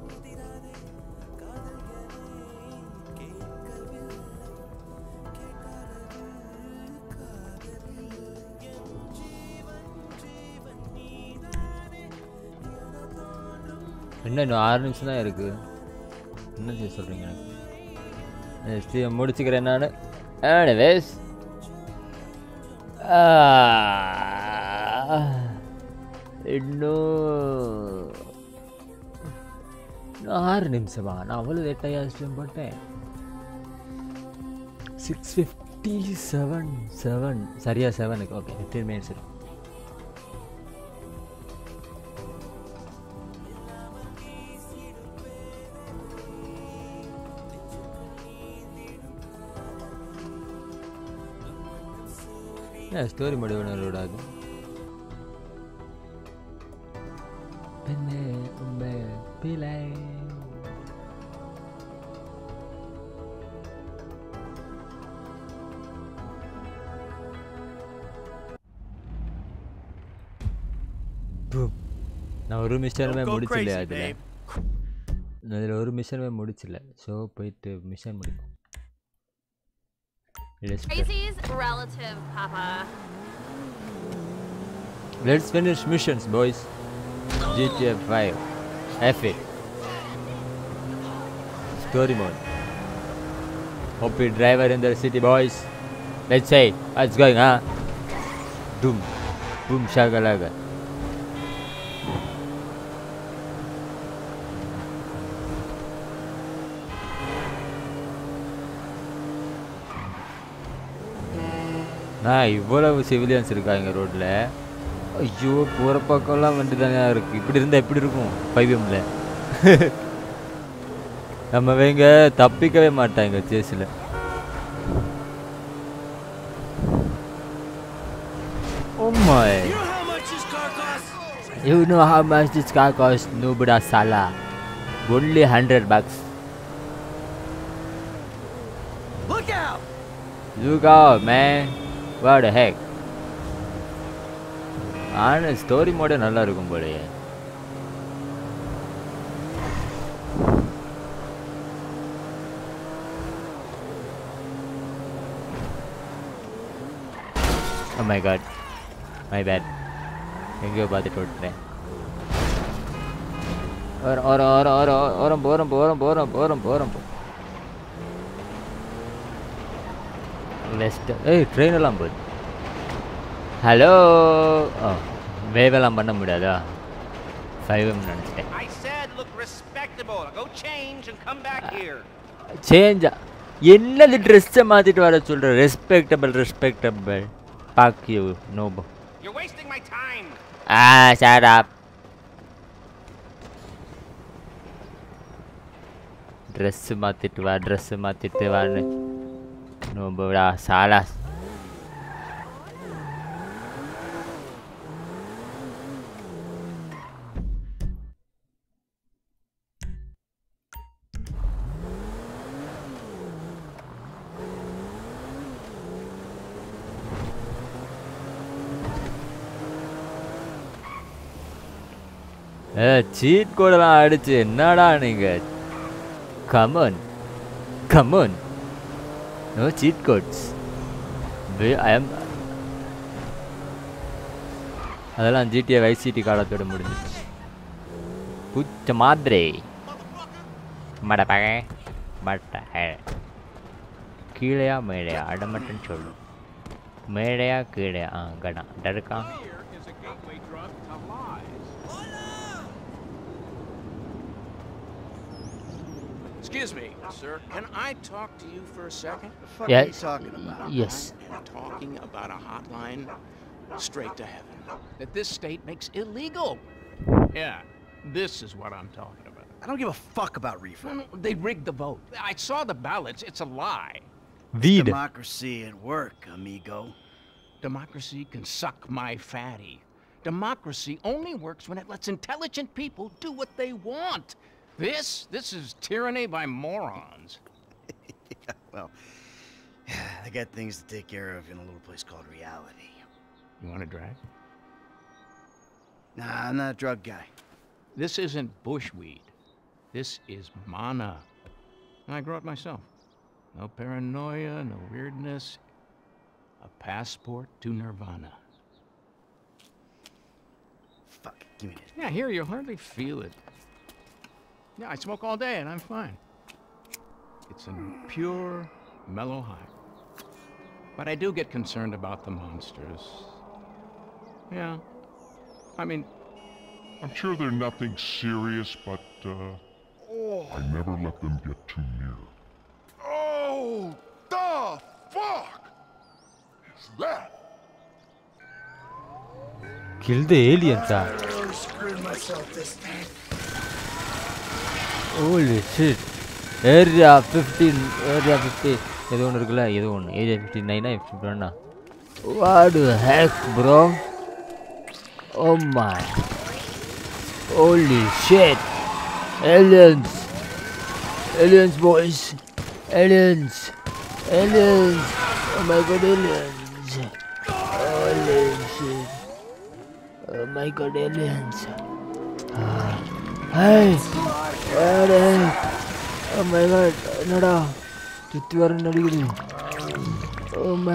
என்ன இன்னும் ஆறு நிமிஷம் தான் இருக்கு என்ன செய்ய சொல்றீங்க எனக்கு ஸ்டீவ் முடிச்சுக்கிறேன் நான் anyways இன்னும் இன்னும் ஆறு நிமிஷமா நான் அவ்வளோ லேட்டாக ஸ்ட்ரீம் போட்டேன் சிக்ஸ் ஃபிஃப்டி செவன் செவன் சரியா செவனுக்கு ஓகே ஃபிஃப்டீன் மினிட்ஸ் இருக்கு ஸ்டோரி முடிவு விடாது பெண்ணே உண்மை பிழை நான் ஒரு மிஷனுமே Don't go முடிச்சில்ல crazy, அதில் babe. அதில் ஒரு மிஷனுமே முடிச்சில்ல ஸோ போயிட்டு மிஷன் முடிப்போம் Let's go. Crazy's relative, Papa. Let's finish missions, boys. GTA 5. F8. Story mode. Hoppy driver in the city, boys. Let's say, what's going on? Boom. Boom shagalaga. நான் இவ்வளவு civilians இருக்காங்க ரோட்ல ஐயோ போகிற பக்கம்லாம் வண்டி தானே இருக்கு இப்படி இருந்தால் எப்படி இருக்கும் பைவியம்ல நம்ம வைங்க தப்பிக்கவே மாட்டாங்க சேஸில் Oh my. You know how much this car costs? Nubda Sala. Only 100 bucks. Look out! Look out, man. What the heck? ஆனால் ஸ்டோரி மோட நல்லா இருக்கும் போலயே Oh my god. My bad. எங்கேயோ பார்த்துட்டு விட்டுறேன் ஓரம் ஓரம் ஓரம் ஓரம் ஓரம் போகிறோம் போகிறோம் போகிறோம் போகிறோம் போகிறோம் லெஸ்ட் ஏய் ட்ரெயின் எல்லாம் போகுது ஹலோ ஓ வேவெல்லாம் பண்ண முடியாதா ஃபைவ் எம் நினச்சிட்டேன் I said look respectable. Go change and come back here. சேஞ்சா என்னது ட்ரெஸ்ஸை மாற்றிட்டு வர சொல்கிற ரெஸ்பெக்டபிள் ரெஸ்பெக்டபிள் பாக் யூ நோபோ You're wasting my time. ஆ ஷட் அப் ட்ரெஸ்ஸு மாற்றிட்டு வா ட்ரெஸ்ஸு மாற்றிட்டு வான்னு நோபோடா சாலா ஏ சீட் கோடெல்லாம் அடிச்சு என்னடா நீங்க come on come on no cheat codes I am அதெல்லாம் ஜிடிஏ வைசிடி காலத்தோட முடிஞ்சிச்சு புச்ச மாதிரி மடப்பக மட்ட கீழையா மேடையா அடமட்டுன்னு சொல்லு மேடையா கீழையா ஆ கடா டருக்கா Is a gateway drug to lies. Excuse me, sir. Can I talk to you for a second? The fuck are you Yes. talking about? Yes. I am talking about a hotline straight to heaven that this state makes illegal. Yeah, this is what I'm talking about. I don't give a fuck about reefer. No, no, they rigged the vote. I saw the ballots. It's a lie. Weed. Democracy at work, amigo. Democracy can suck my fatty. Democracy only works when it lets intelligent people do what they want. This, this is tyranny by morons. well, I got things to take care of in a little place called reality. You want a drag? Nah, I'm not a drug guy. This isn't bushweed. This is mana. And I grow it myself. No paranoia, no weirdness. A passport to nirvana. Fuck, give me this. Yeah, here you hardly feel it. Yeah, I smoke all day and I'm fine. It's a pure, mellow high. But I do get concerned about the monsters. Yeah. I mean, I'm sure they're nothing serious, but uh, I never let them get too near. Oh, the fuck is that? Kill the aliens, ah. really screwed myself this time. Holy shit. Area 15, Area 50. ஏதோ ஒன்று இருக்குல்ல ஏதோ ஒன்று area fifty நைனா fifty ஒன்னா what heck bro oh my holy shit aliens aliens boys aliens aliens oh my god aliens holy shit oh my god aliens Ah. hey what the heck? oh my god என்னடா சுத்தி வர நடிக்குது oh my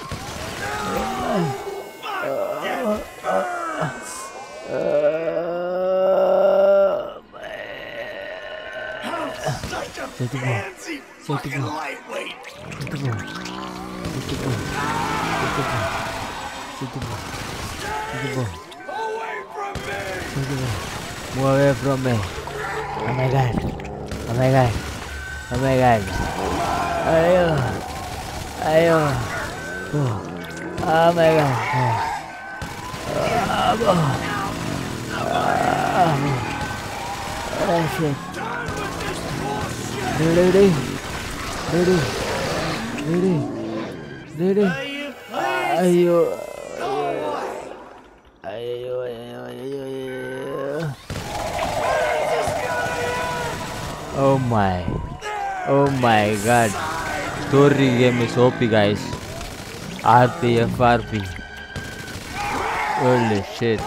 செத்து போ செத்து போ செத்து போ செத்து போ செத்து போ செத்து போ செத்து போ செத்து போ Move away from me. Oh my god. Oh my god. Oh my god. Ayo. Ayo. Oh, oh my god. Oh. Oh. Oh. Oh shit. Ready? Ready? Ready? Ready? Ayo. Ayo, ayo, ayo, ayo. Oh my. Oh my god. Story game is OP guys. RP, FRP. Holy shit.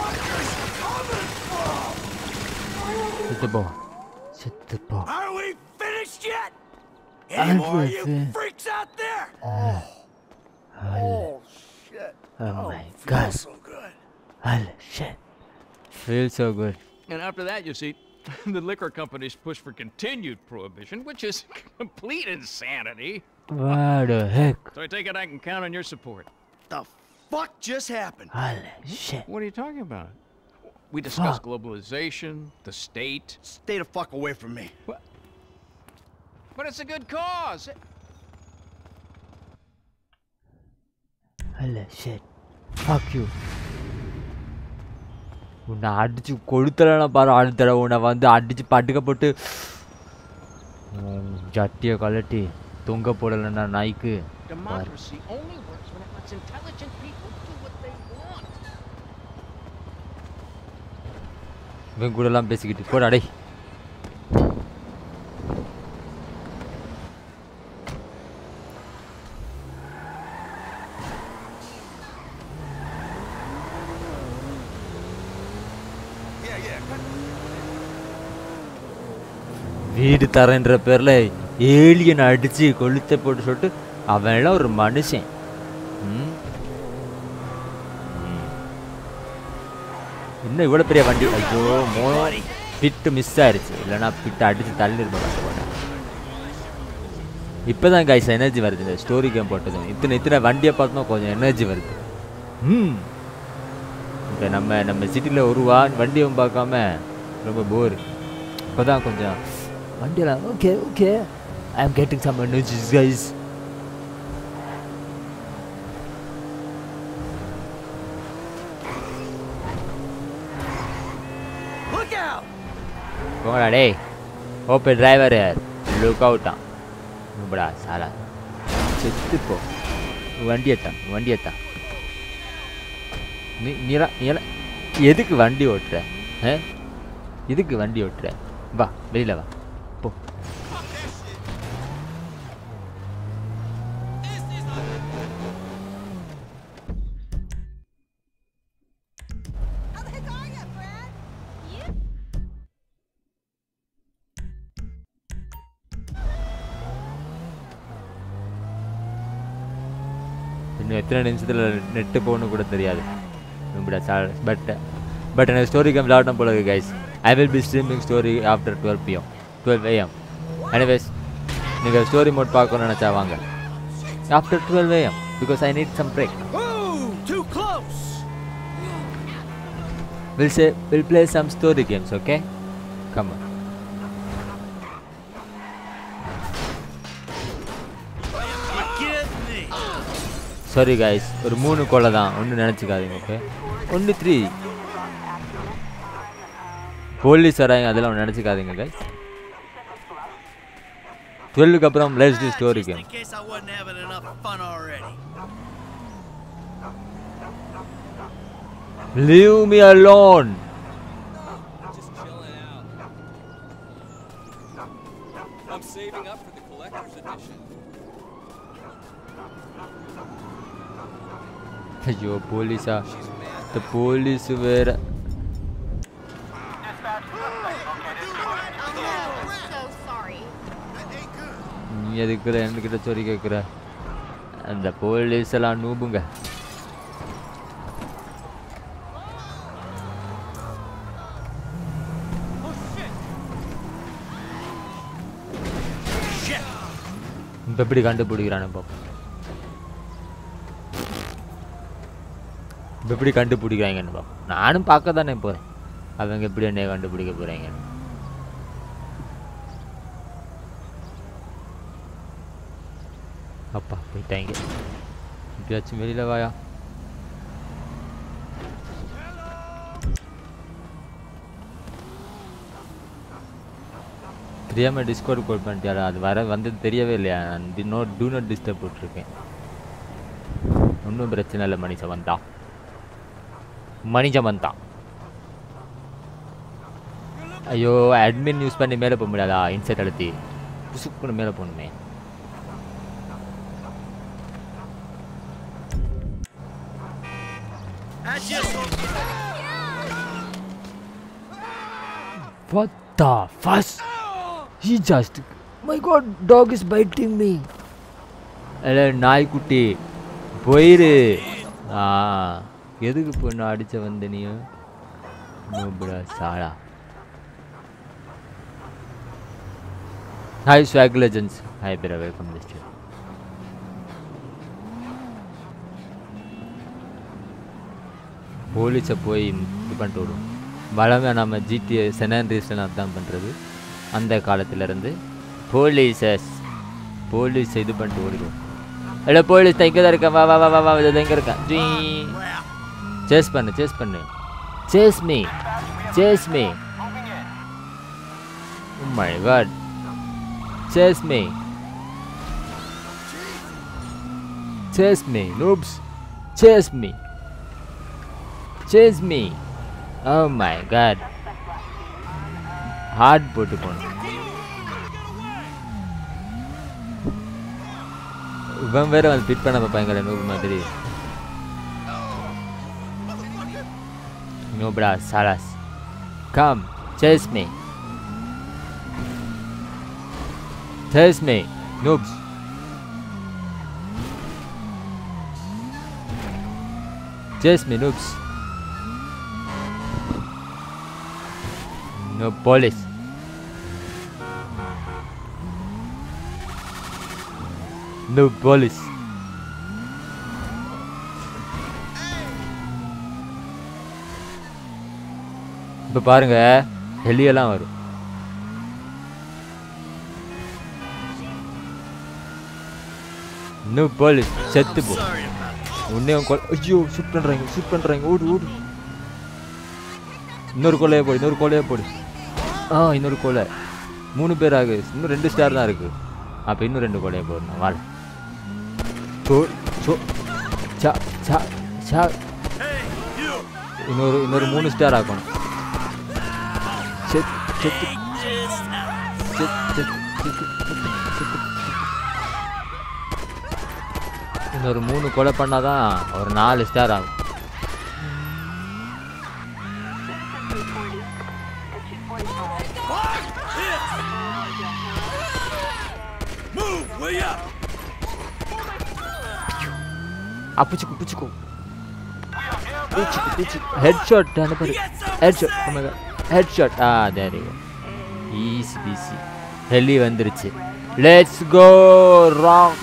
Sit the ball. Sit the ball. Are we finished yet? I'm Any more of you fin- freaks out there? Uh, Oh, shit. Oh my god. so good. Holy shit. Feels so good. And after that, you see, the liquor companies push for continued prohibition, which is complete insanity. What the heck? So I take it I can count on your support. The fuck just happened? Holy shit. What are you talking about? We discussed Fuck. globalization, the state. Stay the fuck away from me. But it's a good cause. Holy shit. Fuck you. உன்னை அடிச்சு கொளுத்தலனா பாரு அடுத்த தடவை உன்னை வந்து அடிச்சு பட்டுக்க போட்டு உன் ஜட்டியை கழட்டி தொங்க போடலைன்னா நாய்க்கு பாரு. Democracy only works when it lets intelligent people do what they want. இவன் கூடலாம் பேசிக்கிட்டு போடா டேய் வீடு தரேன்ற பேர்ல ஏலியன் அடிச்சு கொளுத்த போட்டு சொல்லிட்டு அவன் எல்லாம் ஒரு மனுஷன் ம்? ம். என்ன இவ்வளவு பெரிய வண்டி ஐயோ மோ பிட்டு மிஸ் ஆயிருச்சு இல்லைன்னா பிட்டு அடிச்சு தள்ளி இருப்பேன் கஷ்டப்பட்டேன் இப்போதான் கைஸ் எனர்ஜி வருது இந்த ஸ்டோரி கேம் போட்டதும் இத்தனை இத்தனை வண்டியை பார்த்தோம் கொஞ்சம் எனர்ஜி வருது ம் இப்போ நம்ம நம்ம சிட்டியில் ஒரு வா வண்டியும் பார்க்காம ரொம்ப போர் இப்போ தான் கொஞ்சம் வண்டியெல்லாம் okay okay I am getting some energies guys Look out! போங்கடா டேய் ஓப்பே டிரைவர் லுக் அவுட்டான் இப்படா சாலா செத்து போ வண்டி எத்தா வண்டி எத்தா நீ நீலா நீல எதுக்கு வண்டி ஓட்டுற ஆ எதுக்கு வண்டி ஓட்டுற வா வெளியில வா போ இன்னும் எத்தனை நிமிஷத்தில் நெட்டு போகணும் கூட தெரியாது இப்படியா சார் பட் பட் எனக்கு ஸ்டோரி கேம் விளாடணும் போல இருக்கு guys I will be streaming story after twelve PM twelve AM anyways நீங்கள் ஸ்டோரி மோட் பார்க்கணும்னு நினச்சா வாங்க after twelve AM because I need some break Ooh, too close. We'll say we'll play some story games, okay? Come on. Sorry guys ஒரு மூணு கொலை தான் ஒன்று நினச்சிக்காதீங்க ஓகே ஒன்று த்ரீ போலீஸ் வராங்க அதெல்லாம் நினச்சிக்காதீங்க கைஸ் டுவெல்லுக்கு அப்புறம் லெட்ஸ் டி story game In case I wasn't having enough fun already. Leave me alone. I'm saving up for the collector's edition. ஐயோ போலீஸா இந்த போலீஸ் வேற So sorry. நீ எதுக்குற என்கிட்ட சொல்லி கேட்குற அந்த போலீஸ் எல்லாம் நூபுங்க இப்போ எப்படி கண்டுபிடிக்கிறானு பார்ப்போம் இப்போ எப்படி கண்டுபிடிக்கிறாங்கன்னு பார்ப்போம் நானும் பார்க்க தானே போகிறேன் அவங்க எப்படி என்னைய கண்டுபிடிக்க போகிறாங்கன்னு அப்பா போயிட்டாங்க எப்பயாச்சும் வெளியில் வாயா தெரியாமல் டிஸ்கவுண்ட் கோட் பண்ணிட்டியாடா அது வர வந்தது தெரியவே இல்லையா நான் D no do not disturb போட்டிருக்கேன் ஒன்றும் பிரச்சனை இல்லை மணி சமந்தா மணி சமந்தா ஐயோ அட்மின் யூஸ் பண்ணி மேலே போக முடியாதா இன்செட் அழுத்தி புசுக்குன்னு மேலே போகணுமே I just hope What the fuss? He just. My god, dog is biting me. அல்ல நாய்க்குட்டி போயிரு ஆ எதுக்கு பொண்ணு அடிச்ச வந்த நீ நோபடா சாலா hi swag legends hi bro welcome list போலீஸை போய் இது பண்ணிட்டு விடுவோம் வளமை நம்ம ஜிடிஏ செனான்ட்ரீஸ்லாம் அதான் பண்ணுறது அந்த காலத்துலேருந்து போலீஸஸ் போலீஸ் இது பண்ணிட்டு ஓடிடுவோம் ஹலோ போலீஸ் தான் இங்கே தான் இருக்கேன் வா வா வா வா வா இது எங்கே இருக்கேன் ஜீ சேஸ் பண்ணு சேஸ் பண்ணு chase me chase me my god chase me chase me noobs chase me chase me oh my god ஹார்ட் போட்டு போகணும் இவன் வேற வந்து பிட் பண்ண பார்ப்பாங்க நூறு மாதிரி No bra, Salas. Come, chase me. Chase me, noobs. Chase me, noobs. No police. No police. இப்போ பாருங்க ஹெலியெல்லாம் வரும் இன்னும் போலீஸ் செத்து போ உன்னையும் கொல் ஐயோ ஷூட் பண்ணுறாங்க ஷூட் பண்ணுறாங்க ஓடு ஓடு இன்னொரு கொலையை போடு இன்னொரு கொலையை போடு ஆ இன்னொரு கொலை மூணு பேர் ஆகு இன்னும் ரெண்டு ஸ்டார் தான் இருக்கு அப்போ இன்னும் ரெண்டு கொலையை போடணும் வாழ போ சோ சா சா சா இன்னொரு இன்னொரு மூணு ஸ்டார் ஆக்கணும் செத் செத்து செத் செத் செத்து செத்து செத்து இன்னொரு மூணு கொலை பண்ணாதான் ஒரு நாலு ஸ்டார் ஆகும் Move, will ya? அப்பிச்சுக்கு பிச்சுக்கு பிச்சுக்கு பிச்சுக்கு ஹெட் ஷாட் அனுப்புது head shot omega head shot ஆ தேரி ஈஸி பீசி ஹெலி வந்துருச்சு let's go wrong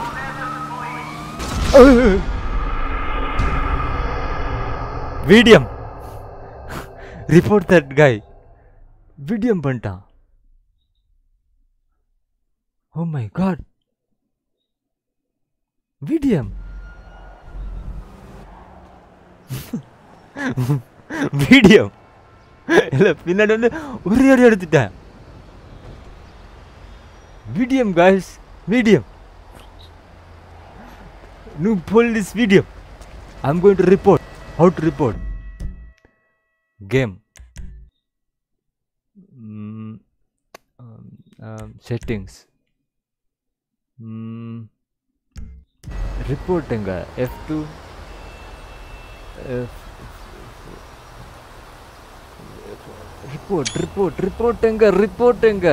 VDM report that guy VDM பண்ணிட்டான் oh my god VDM video இல்ல பின்னாடி வந்து ஒரே அடி எடுத்துட்டேன் வீடியம் காய்ஸ் வீடியம் நூ pull this video I am going to report how to report game settings ரிப்போர்ட்டுங்க எஃப் டூ ரிப்போர்ட் ரிப்போர்ட் ரிப்போர்ட்டுங்க ரிப்போர்ட்டுங்க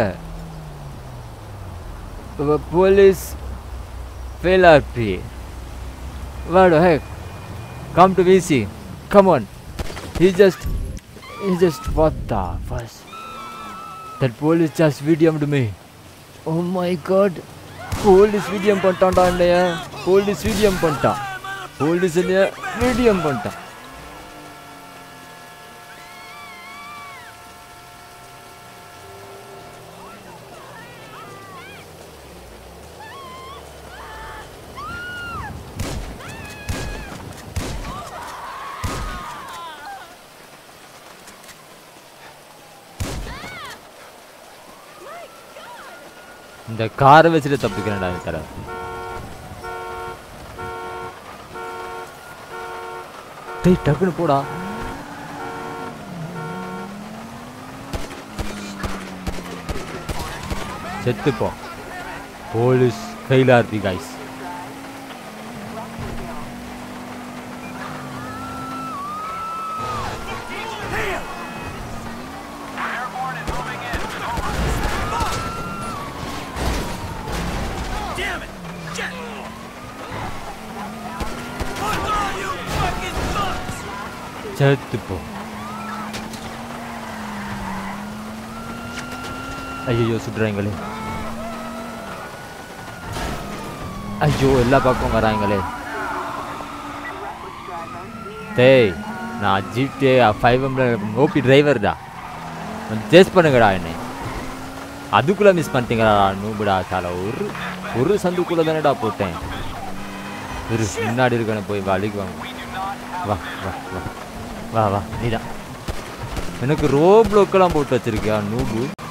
police fail RP what heck come to VC come on he just he just what the fuss that police just videoed me oh my god police VDM பண்ணிட்டான்டா என்னைய police வீடியம் பண்ணிட்டான் police என்னைய வீடியம் பண்ணிட்டான் இந்த காரை வச்சுட்டு தப்பிக்கிறேன்டா இந்த தடவை டேய் டக்குன்னு போடா செத்துப்போ police fail RP guys Damn it! Jet! Fuck all you செத்து போ ஐயோ சுடுறாங்களே ஐயோ எல்லா பக்கம் வராங்களே டேய் நான் ஜிடிஏ ஃபைவ் எம்ல ஓபி டிரைவர்டா சேஸ் பண்ணுங்கடா என்னை அதுக்குள்ள மிஸ் பண்ணிட்டீங்களா நூபுடா சால ஒரு ஒரு சந்துக்குள்ள தானேடா போட்டேன் இரு முன்னாடி இருக்கணும் போய் வழிக்கு வாங்க வா வா வா வா வா நீதான் எனக்கு ரோ ப்ளோக்கெல்லாம் போட்டு வச்சிருக்கியா நூபு